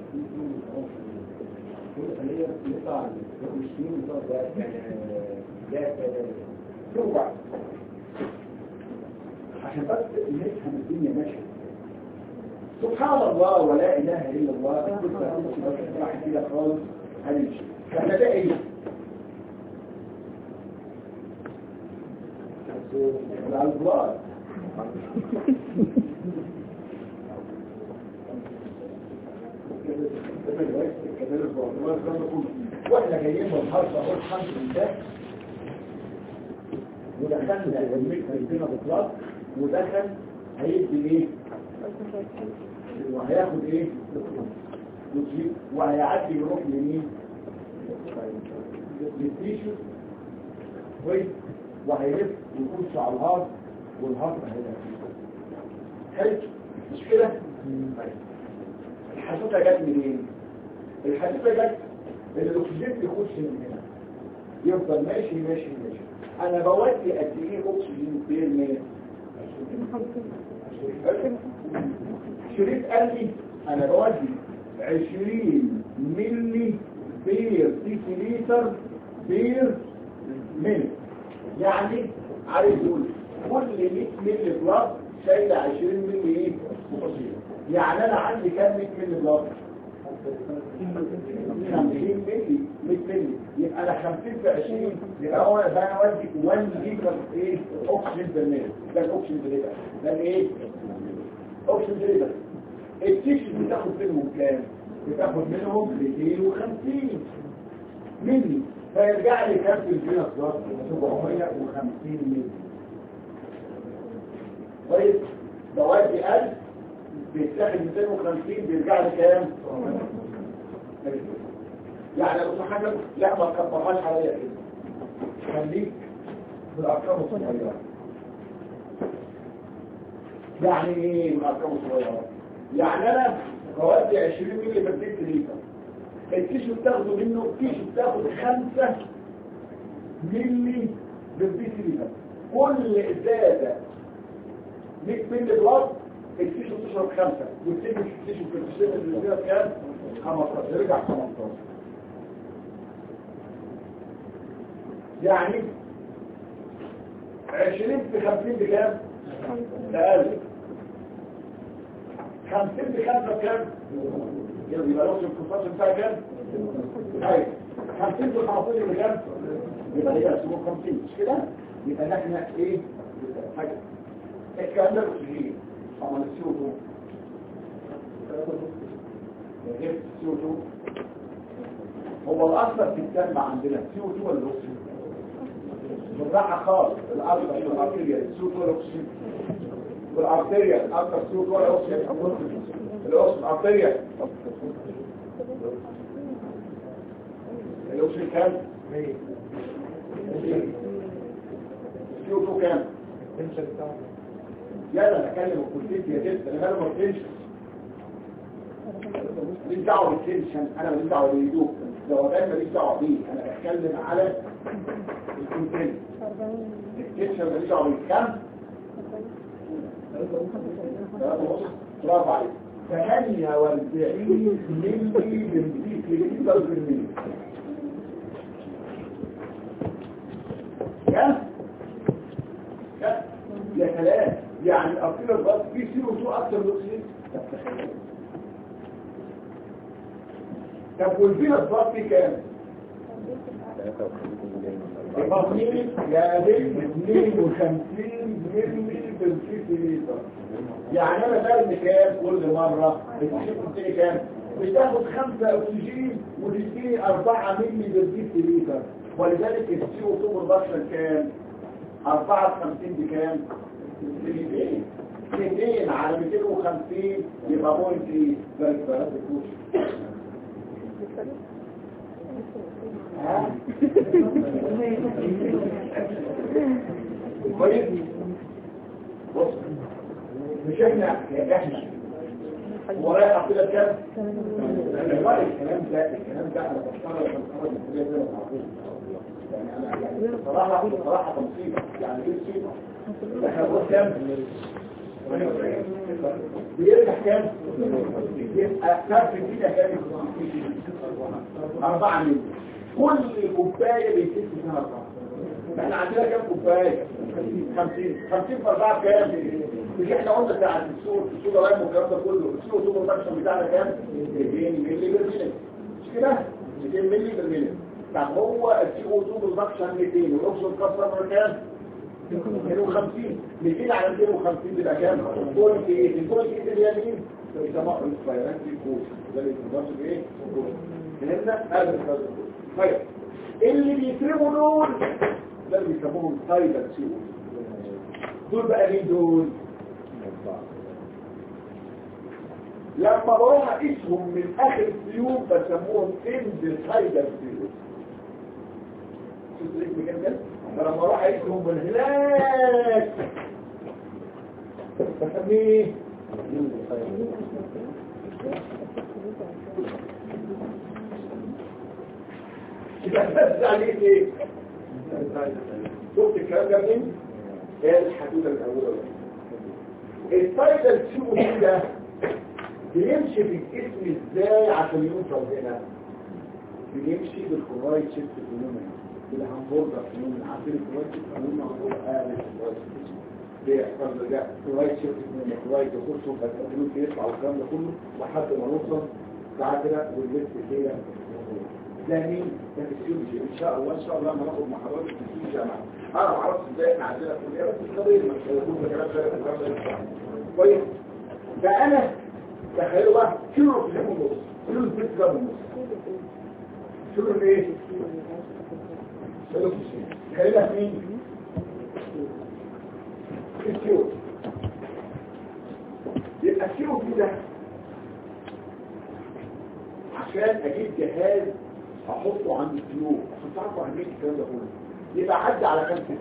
شوف عشان بس نفهم الدنيا ماشيه سبحان الله ولا اله الا الله كنت بس راح كده خالص هنمشي احنا ده ايه العزلات واحنا جايين من الحرب اهو الحمد لله ودخلنا الملك هيدينا بطلاق ودخل هيدي ايه وهياخد ايه نصيب وهيعدي يروح لمين للتيشو كويس وهيلف ويخش على الهارت والهارت هيبقى حلو مش كده طيب. الحدوته جت منين الحدوته جت ان الاكسجين بيخش من هنا يفضل ماشي ماشي ماشي انا بودي قد ايه اكسجين بير مية شريط قال لي انا بودي 20 ملي بير سيكيليتر بير ملي يعني عايز يقول كل 100 ملي بلاد شايله 20 ملي ايه اكسجين يعني انا عندي كام 100 ملي بلاد 50 ملي 100 ملي يبقى انا 50 في 20 يبقى هو ده انا ودي 1 لتر ايه اكسجين بالملي ده الاكسجين بالليتر ده الايه اكسجين بالليتر التيشن بتاخد منهم كام بتاخد منهم 250 ملي فيرجع لي كام في الفينس بلس 750 ملي طيب بودي 1000 بيتاخد 250 بيرجع لي كام يعني لو حاجه لا ما تكبرهاش عليا كده خليك بالارقام الصغيره يعني ايه بالارقام الصغيره يعني انا بودي 20 مللي بديت ليتر التيشو بتاخده منه التيشو بتاخد 5 مللي بديت ليتر كل ازازه 100 مللي بلاد التيشو تشرب خمسة والتيشو التيشو في التيشو اللي فيها كام 15 رجع 15 يعني 20 في 50 بكام؟ تقل 50 بخمسة بكام؟ يبقى لو الكونسنتريشن بتاعي كام؟ ايوه 50 في 15 بكام؟ يبقى يبقى 50 مش كده؟ يبقى احنا ايه؟ حاجه الكلام ده اكسجين طبعا السي او 2 غير السي او 2 هو الاكثر في الدم عندنا السي او 2 ولا الاكسجين بالراحه خالص الاكثر في الارتيريا السي او 2 ولا الاكسجين والارتيريا الاكثر سي او 2 ولا الاكسجين الاكسجين الارتيريا الاكسجين كام؟ السي او 2 كام؟ يلا انا اكلم الكونتنت يا جد انا مالي مرتنش ماليش دعوه بالتنشن انا ماليش دعوه بالهدوء لو ده ماليش دعوه بيه انا بتكلم على الكونتنت التنشن ماليش دعوه بيه كام؟ برافو عليك 48 ملي بالملي بالملي كام؟ كام؟ يا كلام يعني الأرقام الضغط فيه سي او 2 أكتر من الأكسجين طب تخيل طب والفينا الضغط فيه كام؟ يبقى مين يا بنت 52 ملي بالسيتيليتر يعني انا برمي كام كل مرة بتشوف كام بتاخد 5 اكسجين وتديني 4 ملي بالسيتيليتر ولذلك السي او 2 برودكشن كام 54 بكام 200 200 على 250 يبقى بوينت ايه ذلك بقى ها كويس بص مش احنا يا احنا هو رايح كده بكام والله الكلام ده الكلام ده انا بشتغل في الخبر الكليه زي ما تعرفون يعني انا بصراحه بصراحه تنصيب يعني ايه مصيبه احنا بنقول كام بيرجع كام يبقى فرق كده كام أربعة مليون كل كوباية بيتم فيها أربعة احنا عندنا كام كوباية 50 50 في 4 كام مش احنا قلنا بتاع السوق السوق رايم والكلام ده كله السوق سوبر ماكسيمم بتاعنا كام 200 مللي بالملي مش كده 200 مللي بالملي طب هو السي او 2 بالماكسيمم 200 والاكسجين كسر كام 250 200 على 250 بيبقى كام؟ بوينت 8 البوينت 8 اللي هي مين؟ يسمى الفيران في الكوش ده اللي بيتبص بايه؟ فهمنا؟ قبل طيب اللي بيترموا دول ده اللي بيسموهم تايبر سيو دول بقى مين دول؟ لما بروح اقيسهم من اخر السيوم بسموهم اند تايبر سيو شوف ليه كده فلما اروح اقيسهم من هناك بسميه يبقى بس عليه ايه شفت الكلام ده منين ايه الحدوده الاولى التايتل تشوفه كده بيمشي في الجسم ازاي عشان يوصل هنا بيمشي بالكورايت شيفت فينومينا بالهامبورجر فينومينا عارفين الكورايت شيفت فينومينا هو قال الكورايت شيفت بيحصل ده كورايت شيفت فينومينا كورايت يخش وفتقدمين يطلع والكلام ده كله لحد ما نوصل بعد كده والليست هي ده مين؟ ده الفسيولوجي ان شاء الله ان شاء الله لما ناخد محاضرات الفسيولوجي انا انا ما اعرفش ازاي احنا عندنا كليه بس القضيه مش هيكون بكلام ده الكلام ده كويس فانا تخيلوا بقى كيلو في ونص كيلو البيت جاب ونص كيلو ايه؟ كيلو تخيلها مين؟ الكيلو يبقى الكيلو ده عشان اجيب جهاز احطه عند الطيور عشان تعرفوا اهميه الكلام ده كله يبقى عدى على كام سنه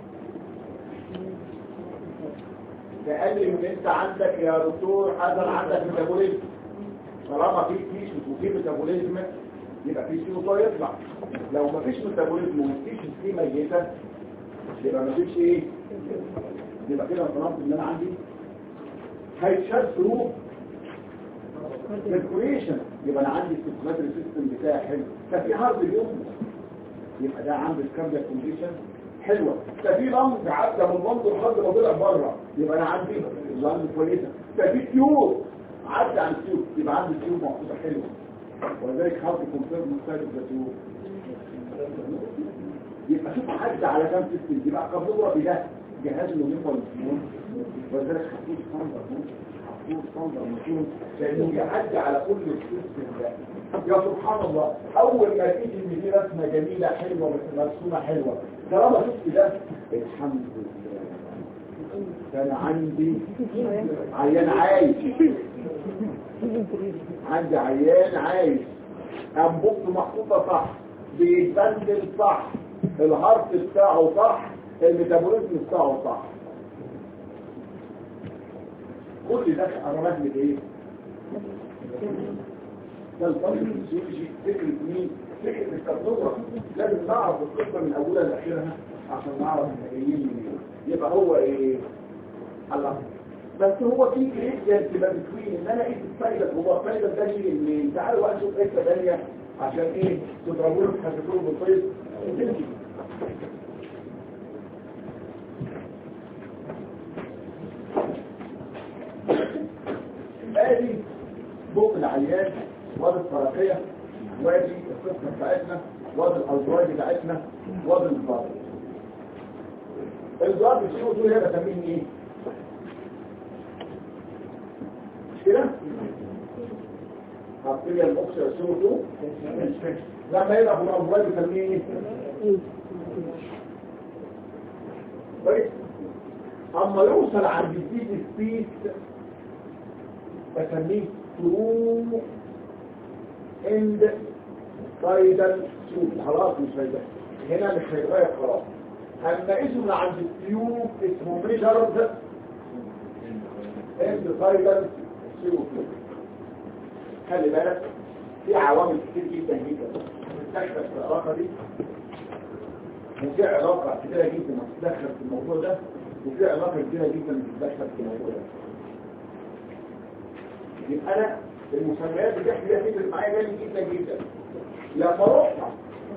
ده قال لي ان انت عندك يا دكتور حسن عندك ميتابوليزم طالما في تيشوز وفي ميتابوليزم يبقى في سيوطه يطلع لو ما فيش ميتابوليزم والتيشوز دي ميته يبقى ما فيش ايه يبقى كده طالما ان انا عندي هيتشال ثرو سيركوليشن يبقى انا عندي السيركولاتري سيستم بتاعي حلو ففي هارد اليوم يبقى ده عندي الكاردياك كونديشن حلوه ففي لنج عدى من لنج لحد ما طلع بره يبقى انا عندي لنج كويسه ففي تيوب عدى عن التيوب يبقى عندي تيوب محطوطه حلوه ولذلك هارد كونفيرم مختلف ده تيوب يبقى شوف عدى على كام سيستم يبقى قبل بده جهاز المهم والمسمون وذلك حطوه ستاندر حطوه ستاندر مشهور لانه بيعدي على كل السيستم ده يا سبحان الله اول ما تيجي ان في رسمه جميله حلوه بس مرسومه حلوه طالما شفت ده الحمد لله كان عندي عيان عايش عندي عيان عايش انبوبته محطوطه صح بيتبندل صح الهارت بتاعه صح الميتابوليزم بتاعه صح كل ده قرارات من ايه ده الفرق الفسيولوجي فكرة مين فكرة الكارتوجرافي لازم نعرف القصة من اولها لاخرها عشان نعرف احنا جايين منين يبقى هو ايه الله بس هو في جريدينت ما بتوين ان انا ايه الفايدة هو الفايدة ده يجي منين تعالوا بقى نشوف حته ثانيه عشان ايه تضربوا له تحسسوه بالطيب تمشي ادي بق العيان وادي الفرقية وادي القسمة بتاعتنا وادي الأزواج بتاعتنا وادي الضرب الضرب الشيء دول هنا بسميه ايه؟ مش كده؟ حاطين البوكس يرسموا تو لما يبقى في الأزواج بسميه ايه؟ كويس؟ اما يوصل عند الديد سبيس بسميه ترو اند فايدل سوق خلاص مش فايدة هنا مش هيتغير خلاص اما اسمه عند التيوب اسمه ميجرد اند فايدل سوق خلي بالك في عوامل كتير جدا جدا تستشفى في العلاقة دي وفي علاقة كتيرة جدا بتتدخل في الموضوع ده وفي علاقة كتيرة جدا بتتدخل في الموضوع ده يبقى انا المسميات بتحكي فيها تفرق معايا جامد جدا جدا لما رحنا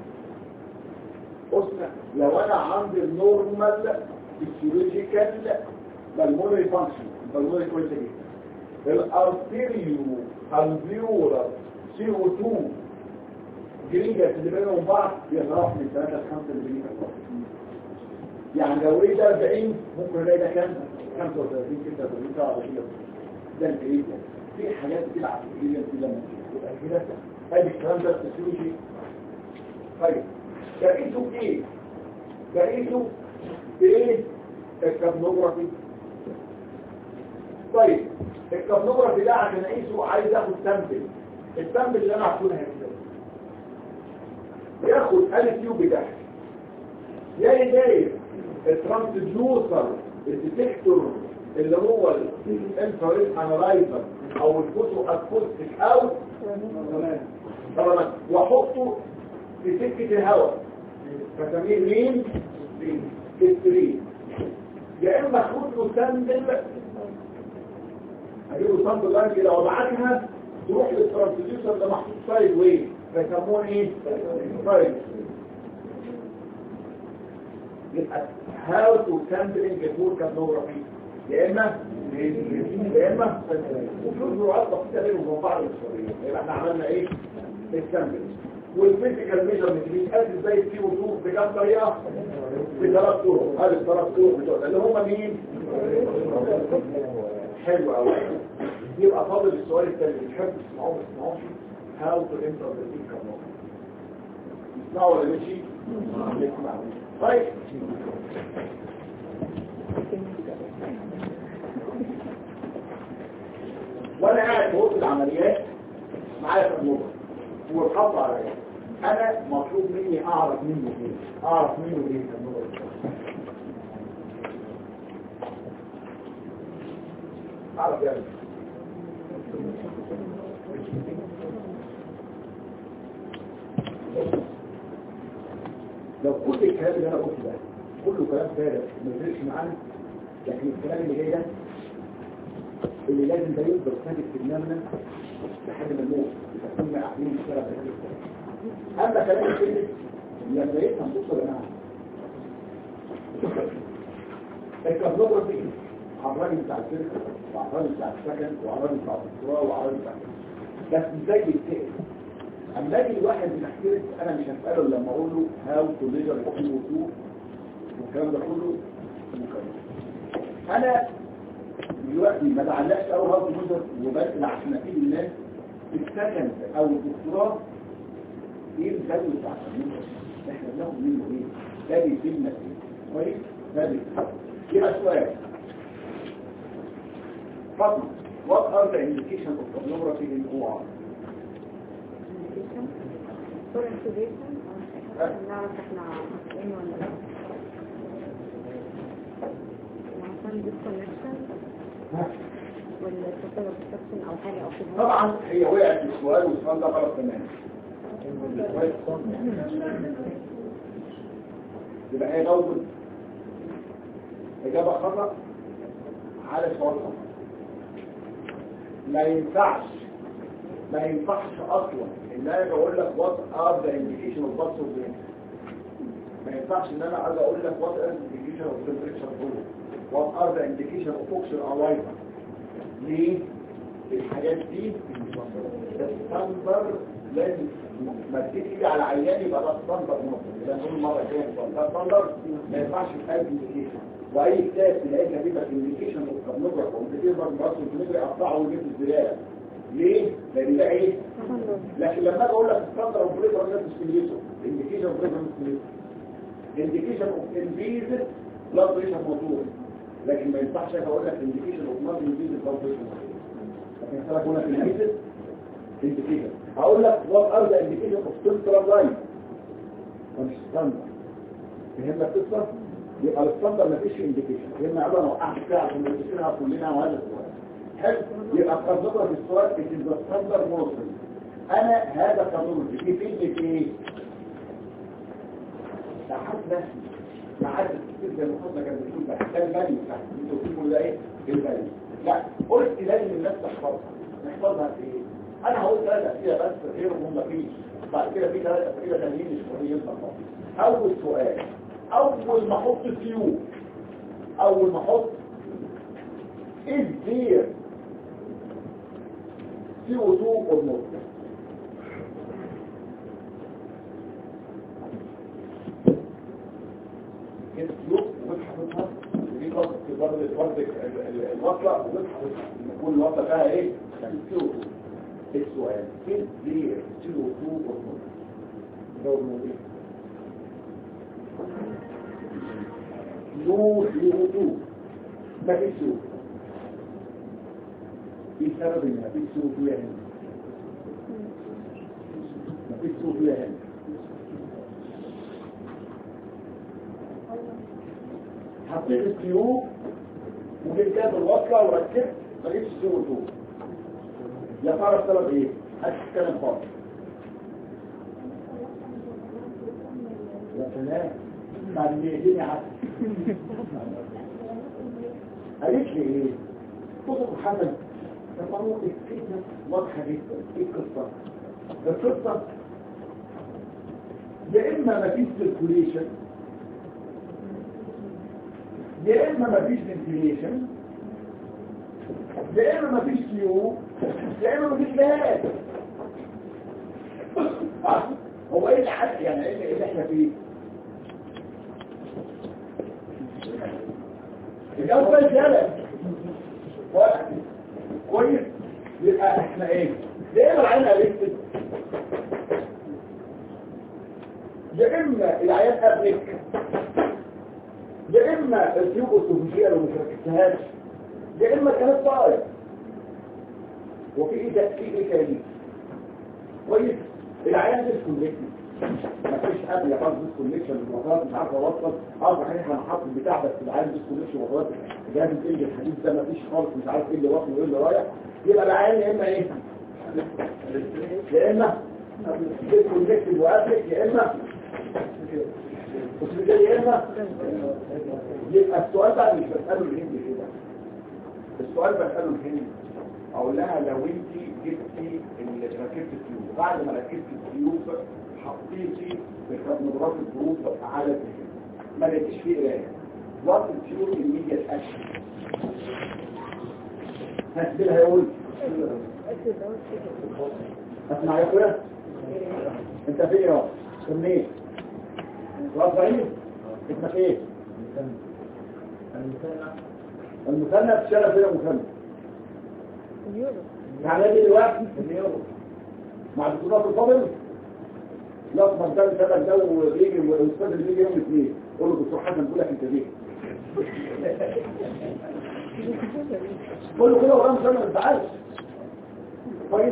قلنا لو انا عندي النورمال فيسيولوجيكال بالمونري فانكشن بالمونري كويسه جدا الارتيريو الفيولار سي او 2 جريجا اللي بينهم بعض بيتراوح من 3 ل 5 مللي يعني لو ايه ده 40 ممكن الاقي ده كام 35 36 37 ده الجريجا في حاجات بتلعب في الجريجا دي لما تبقى كده ادي الكلام ده الفسيولوجي طيب تقيسه بايه؟ تقيسه بايه؟ الكابنوجرافي طيب الكابنوجرافي ده عشان اقيسه عايز اخد سامبل السامبل اللي انا هاخدها كده ياخد الف يو بتاعي يا جاي الترانسديوسر الديتكتور اللي هو الانفراريد انالايزر او الفوتو اكوستيك او طبعا واحطه في سكه الهواء فسميه مين السرين يا اما اخد له سامبل اجيب له سامبل لاين كده وابعتها تروح للترانسديوسر اللي محطوط سايد ويز فيسموه ايه سايد يبقى هاو تو سامبلنج فور كابنوجرافي يا اما يا اما وفي جرعات بسيطه بينهم وبين بعض الاسرائيليه يبقى احنا عملنا ايه السامبل والفيزيكال ميجرمنت بيتقاس ازاي السي او 2 بكام طريقه بثلاث طرق هذه الثلاث طرق بتوع اللي هم مين حلو قوي يبقى فاضل السؤال الثاني اللي تحب تسمعوه ما تسمعوش هاو تو انتر ذا كابنوجرافي تسمعوا ولا ماشي نسمع طيب وانا قاعد في وسط العمليات معايا تجربه والحط عليا انا مطلوب مني اعرف منه ايه اعرف منه ايه التجربه اعرف يعني لو كل الكلام اللي انا قلته ده كله كلام فارغ ما يفرقش معانا لكن الكلام اللي جاي ده اللي لازم ده يفضل ثابت في دماغنا لحد ما نموت يكون قاعدين نشتغل بهذا الكلام اما كلام الكلمه لما يفهم توصل يا جماعه الكابلوجرافي عبراني بتاع الشركه وعبراني بتاع السكن وعبراني بتاع الدكتوراه وعبراني بتاع بس ازاي يتسال اما اجي الواحد بيحكي انا مش هساله لما اقول له هاو تو ميجر الكيو 2 والكلام ده كله انا دلوقتي ما بعلقش اول هارد مودر وبنقل عشان افيد الناس السكند او الدكتوراه ايه الفاليو بتاع الكمبيوتر احنا بناخد منه ايه ده بيفيدنا ايه كويس ده بيفيدنا يبقى سؤال فاطمه what are the indications of pornography in OR for incubation عشان نعرف احنا مصريين ولا لا وعشان disconnection والتوتال obstruction او حاجة او كده طبعا هي وقعت في السؤال والسؤال ده غلط تماما يبقى هي جاوبت إجابة خطأ على سؤال خطأ ما ينفعش ما ينفعش أصلا إن أنا بقول لك what are the indication of what's of the ما ينفعش إن أنا أجي أقول لك what are the indication of temperature flow what are the indication of oxygen arrival ليه؟ الحاجات دي الستاندر لازم ما تيجي تيجي على عيان يبقى ده ستاندر مصري ده نقول مره ثانيه ده ستاندر ما ينفعش في اي انديكيشن واي كتاب تلاقيه كاتب لك انديكيشن وكتنجر وكتير برضه راسه الكتاب يقطعه ويجيب الزباله ليه؟ لان ده ايه؟ لكن لما اجي اقول لك ستاندر اوف بريفر ناس ستيميليتور انديكيشن اوف بريفر ستيميليتور انديكيشن اوف انفيزد بلاد بريشر موتور لكن ما ينفعش اقول لك انديكيشن اوف نون انفيزد بلاد بريشر موتور لكن مثلا هنا في الانفيزد انديكيشن هقول لك وات ار ذا انديكيشن اوف سنترال لاين مش ستاندر فهمنا القصه يبقى الستاندر مفيش انديكيشن فهمنا عباره وقعت فيها عشان نفتكرها كلنا وهذا السؤال حلو يبقى القصه في السؤال it is the standard motion انا هذا قانون يفيدني في ايه؟ لحد نفسي لحد كتير زي ما حضرتك كانت بتقول بقى ده الفاليو بتاعتي انتوا بتقولوا ده ايه؟ الفاليو لا قلت لازم الناس تحفظها نحفظها في ايه؟ انا هقول ثلاثة اسئله بس غيرهم هم فيش بعد كده في ثلاثة اسئله تانيين مش مهمين فقط اول سؤال اول ما احط سيو اول ما احط is there CO2 or not كده سيو وبتحطها دي خاصة في برضه الوصلة وبتحطها كل وصلة فيها ايه؟ CO2 السؤال is there CO2 or not جاوب من ايه؟ نو CO2 ما فيش CO2 ايه سبب ان ما فيش CO2 يا هند؟ ما فيش CO2 يا هند حطيت السيو وجبت كده الوصلة وركبت ما جبتش CO2 يا ترى السبب ايه؟ هتتكلم خالص يا سلام بعد ما يديني عسل قالت لي ايه؟ بص محمد طبعا الفكرة واضحة جدا ايه القصة؟ القصة يا اما مفيش سيركوليشن يا اما مفيش فنتيليشن يا اما مفيش سيو يا اما مفيش لهات هو ايه اللي حد يعني ايه اللي احنا فيه الاول جلد كويس يبقى احنا ايه يا اما العين قلت يا اما العيان قبلك يا اما السيوب السوفيجيه لو مش ركبتهاش يا اما كانت طاير وفي ايه ده في ايه تاني كويس العيان ديسكونكتد مفيش قبل يا خالص ديسكونكشن الوصلات مش عارف اوصل اه صحيح انا حاطط البتاع بس العيان ديسكونكشن وصلات جهاز الانجل الحديد ده مفيش خالص مش عارف ايه اللي واصل وايه اللي رايح يبقى العيان يا اما ايه يا اما ديسكونكتد وقبلك يا اما بس يا اما يبقى السؤال بقى مش بساله الهند كده السؤال بساله الهند اقول لها لو انت جبتي اللي ركبت التيوب بعد ما ركبت التيوب حطيتي بكربونات الجروب على التيوب ما لقيتيش فيه قرايه وقت التيوب الميديا الاكشن هسبيلها يقول اسمع يا اخويا انت فين يا منين راس بعيد اسمك ايه المثلث شرف هنا مثلث اليورو يعني ايه دلوقتي اليورو مع البطولات الفاضل لا ما ده السبب ده وبيجي الاستاذ اللي بيجي يوم الاثنين قول له دكتور حسن بيقول لك انت ليه قول له كده وراه مثلا ما تزعلش كويس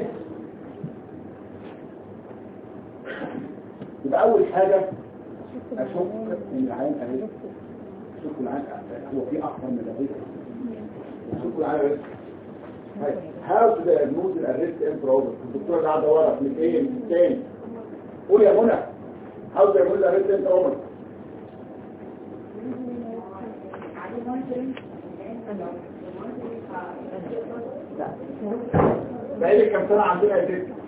يبقى اول حاجه اشوف ان العين اهي اشوف العين هو في اكثر من الريسك اشوف العين ريسك هاو تو diagnose الارست ان بروبلم الدكتور اللي قاعده ورا من ايه من الثاني قول يا منى هاو تو diagnose الارست ان بروبلم بقالي كام سنه عندنا يا ست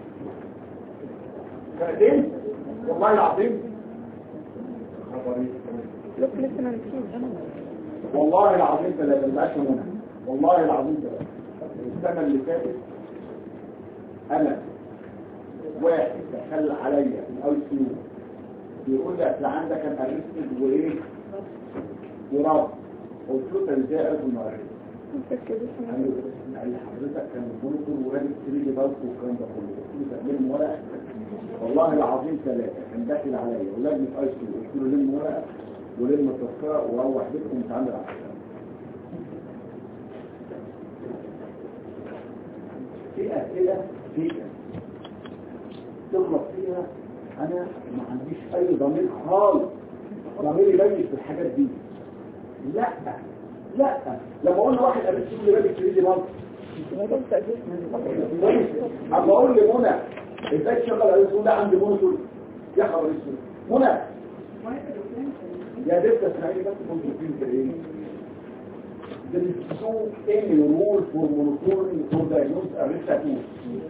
سنتين والله العظيم خبري لوك لسه ما مشيش والله العظيم ثلاثة ما بقاش منى والله العظيم ثلاثة السنة اللي فاتت أنا واحد دخل عليا من أول سنين بيقول لي أصل عندك كان أرستد وإيه وراب قلت له طب إزاي عرفوا إنه أرستد؟ قال لي قال لي حضرتك كان المونيتور ورابط 3 دي بالك والكلام ده كله قلت له لم ورقة والله العظيم ثلاثة كان داخل عليا ولجنة أي سي قلت له لم ورقة ولم التذكرة وروح بيتكم تعمل على الحساب في أسئلة في تغلط فيها أنا ما عنديش أي ضمير خالص ضمير يبين في الحاجات دي لا لا لما اقول لواحد قابلت لي راجل في ايدي مصر اما اقول لمنى ازاي تشغل على الاسم ده عندي مونيتور يا خبر اسود منى يا بنت اسمعي بس كنت فين كده ايه There is no any rule for monitoring for diagnosis of risk factors.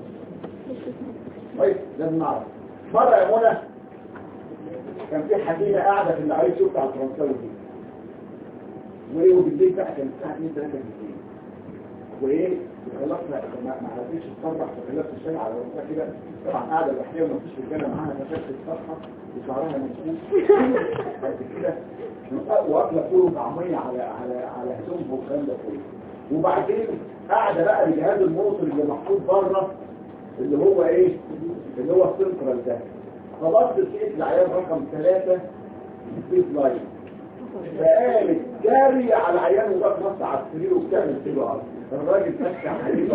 كويس لازم نعرف مرة يا منى كان في حبيبة قاعدة في العيش بتاع الفرنساوي دي وايه وبالليل بقى كان الساعة 2 3 بالليل وايه خلصنا ما ما عرفتش تصرح فخلصت الشاي على راسها كده طبعا قاعده لوحدها ومفيش رجاله معاها فشافت الصفحه وشعرها مكشوف بعد كده واكله فول وطعميه على على على هدومها والكلام ده كله وبعدين قاعده بقى بجهاز الموتور اللي محطوط بره اللي هو ايه اللي هو السنترال ده خلاص لقيت العيال رقم ثلاثة في لاين فقالت جاري على العيان وده نص على السرير وبتعمل كده على الراجل فتح عليه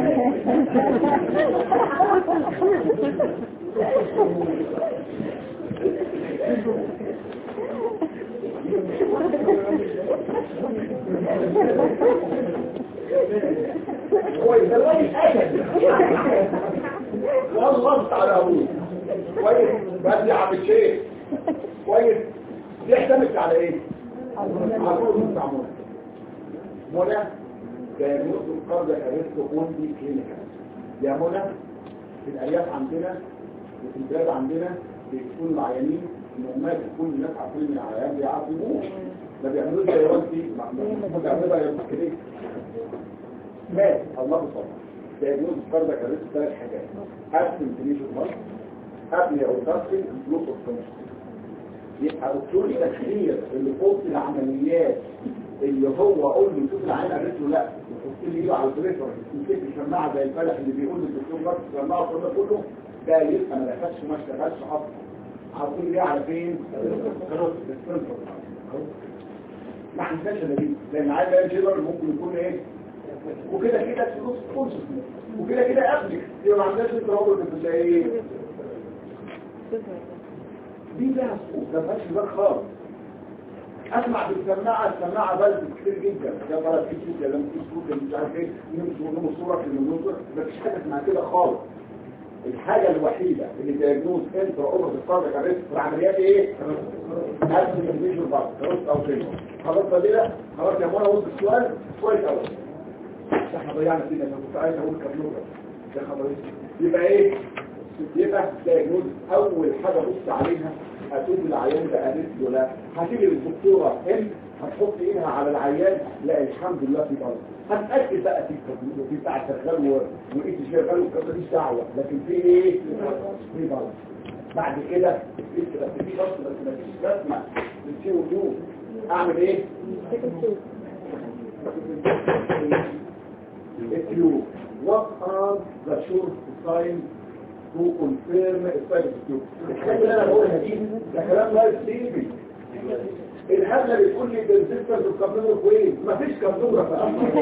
كويس ده الراجل قتل والله على ابوه كويس بدي عم الشيخ كويس دي اعتمدت على ايه على طول بتاع منى منى كان يقصد قبل ارسطو اونلي كلينيكال يا منى في الارياف عندنا وفي البلاد عندنا بيكونوا العيانين الامهات بتكون الناس عارفين ان العيان بيعاقبوه ما بيعملوش زي وانتي ما بيعملوها يا كده مات الله صبر دايجنوز فرض كارثه ثلاث حاجات ابسن تنيش المرض قبل او تفصل فلوس الفنش يبقى دكتور التخدير اللي فوق العمليات اللي هو قول له شوف العين قالت له لا يحط لي ايده على البريفر يمسك الشماعه زي الفلح اللي بيقول للدكتور بس الشماعه كله كله ده يبقى ما دخلش ما اشتغلش اصلا على طول ليه على فين؟ ما عندناش دليل لان عايز الجبر ممكن يكون ايه وكده كده فلوس فلوس وكده كده قبلك يبقى ما عندناش الترابط في ايه دي لها سقوط ده ماشي ده خالص اسمع بالسماعه السماعه بلد كتير جدا يا ترى في صوت يا لم في صوت يا مش عارف ايه نمسك صوره في النص مفيش حاجه اسمها كده خالص الحاجة الوحيدة اللي دياجنوز انترا اوفر الكاردياك اريست في العمليات ايه؟ هل الفيجوال بعض خلاص او كده خلاص كده خلاص يا منى وصل السؤال كويس قوي احنا ضيعنا فينا انا كنت عايز اقول كابلوكا ده خبر يبقى ايه؟ يبقى دياجنوز اول حاجة بص عليها هتقول العيان ده قالت له لا هتيجي للدكتوره ام هتحط ايدها على العيان لا الحمد لله في بلد هتأكد بقى في التطبيق وفي بتاع شغال و- وايدي شغال والكلام ماليش دعوه لكن في ايه؟ في بلد بعد كده في بس في بس بس مفيش لازمه للسي او 2 اعمل ايه؟ التيوب what are the sure signs to confirm السايد التيوب الكلام اللي انا بقولها دي ده كلام لايف سيفنج الهبله بتقول لي بالريزستنس والكابلوجر كويس مفيش كابلوجر في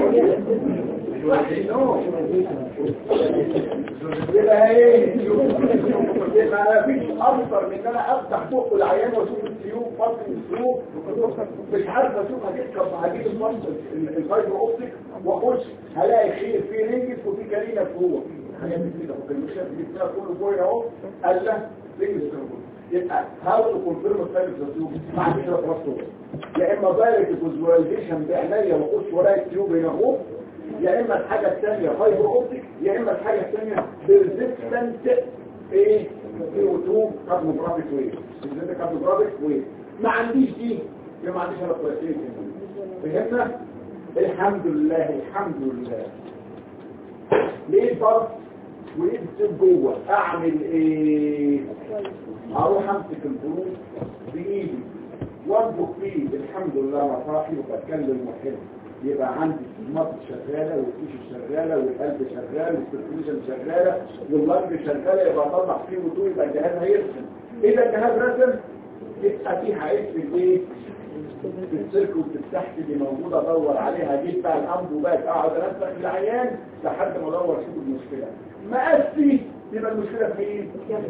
يبقى ايه يبقى مفيش اكتر من ان انا افتح بق العيان واشوف السيوب فصل السيوب مش عارف اشوف هتركب هجيب الفصل الفايبر اوبتيك واخش هلاقي خير في رينجز وفي كارينا فوق حاجات كده ممكن مش شايف كده كله فوق اهو قال له رينجز يبقى هاو تو كونفيرم الثالث السيوب ما عنديش رفض يا اما دايركت فيزواليزيشن بعينيا واخش ورايا التيوب هنا اهو يا اما الحاجه الثانيه فايبر اوبتيك يا اما الحاجه الثانيه بيرزيستنت ايه CO2 كاربوجرافيك ويف بيرزيستنت كاربوجرافيك ويف ما عنديش دي يبقى ما عنديش انا كويسين فهمنا الحمد لله الحمد لله ليه فرق وايه بتصير جوه اعمل ايه اروح امسك البروف بايدي واطبخ فيه الحمد لله انا صاحي وبتكلم وحلو يبقى عندي المصر شغالة والكيش شغالة والقلب شغال والسيركيوليشن شغالة واللنج شغالة يبقى اطلع فيه وضوء يبقى الجهاز هيرسم اذا الجهاز رسم يبقى في هيكتب ايه في السيركل تحت اللي موجودة ادور عليها اجيب بقى الانبوبات اقعد انسخ العيان لحد ما ادور اشوف المشكلة مقاسي يبقى المشكلة في ايه؟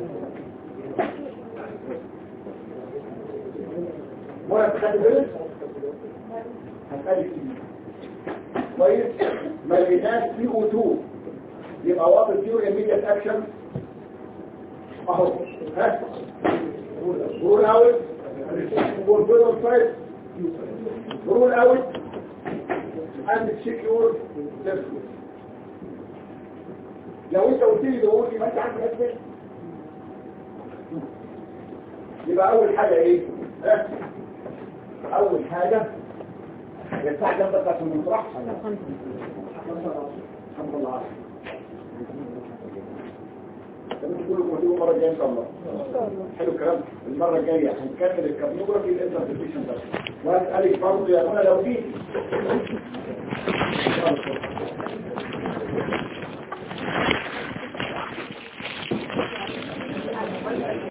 مرة تخلي بالك هسألك كده كويس ما لقيناش سي او 2 يبقى واضح فيه immediate اكشن اهو ها رول اوت كونفيرم سايت رول اوت اند تشيك يور لو انت قلت لي دور لي ما انت عندك اسئله يبقى اول حاجه ايه ها اول حاجه الساعة جنبك عشان ما نطرحش الحمد لله كلكم هتيجوا المرة الجاية إن شاء الله حلو الكلام المرة الجاية هنكمل الكابنوجرافي الانتربريتيشن بس وهسألك برضه يا أخوانا لو في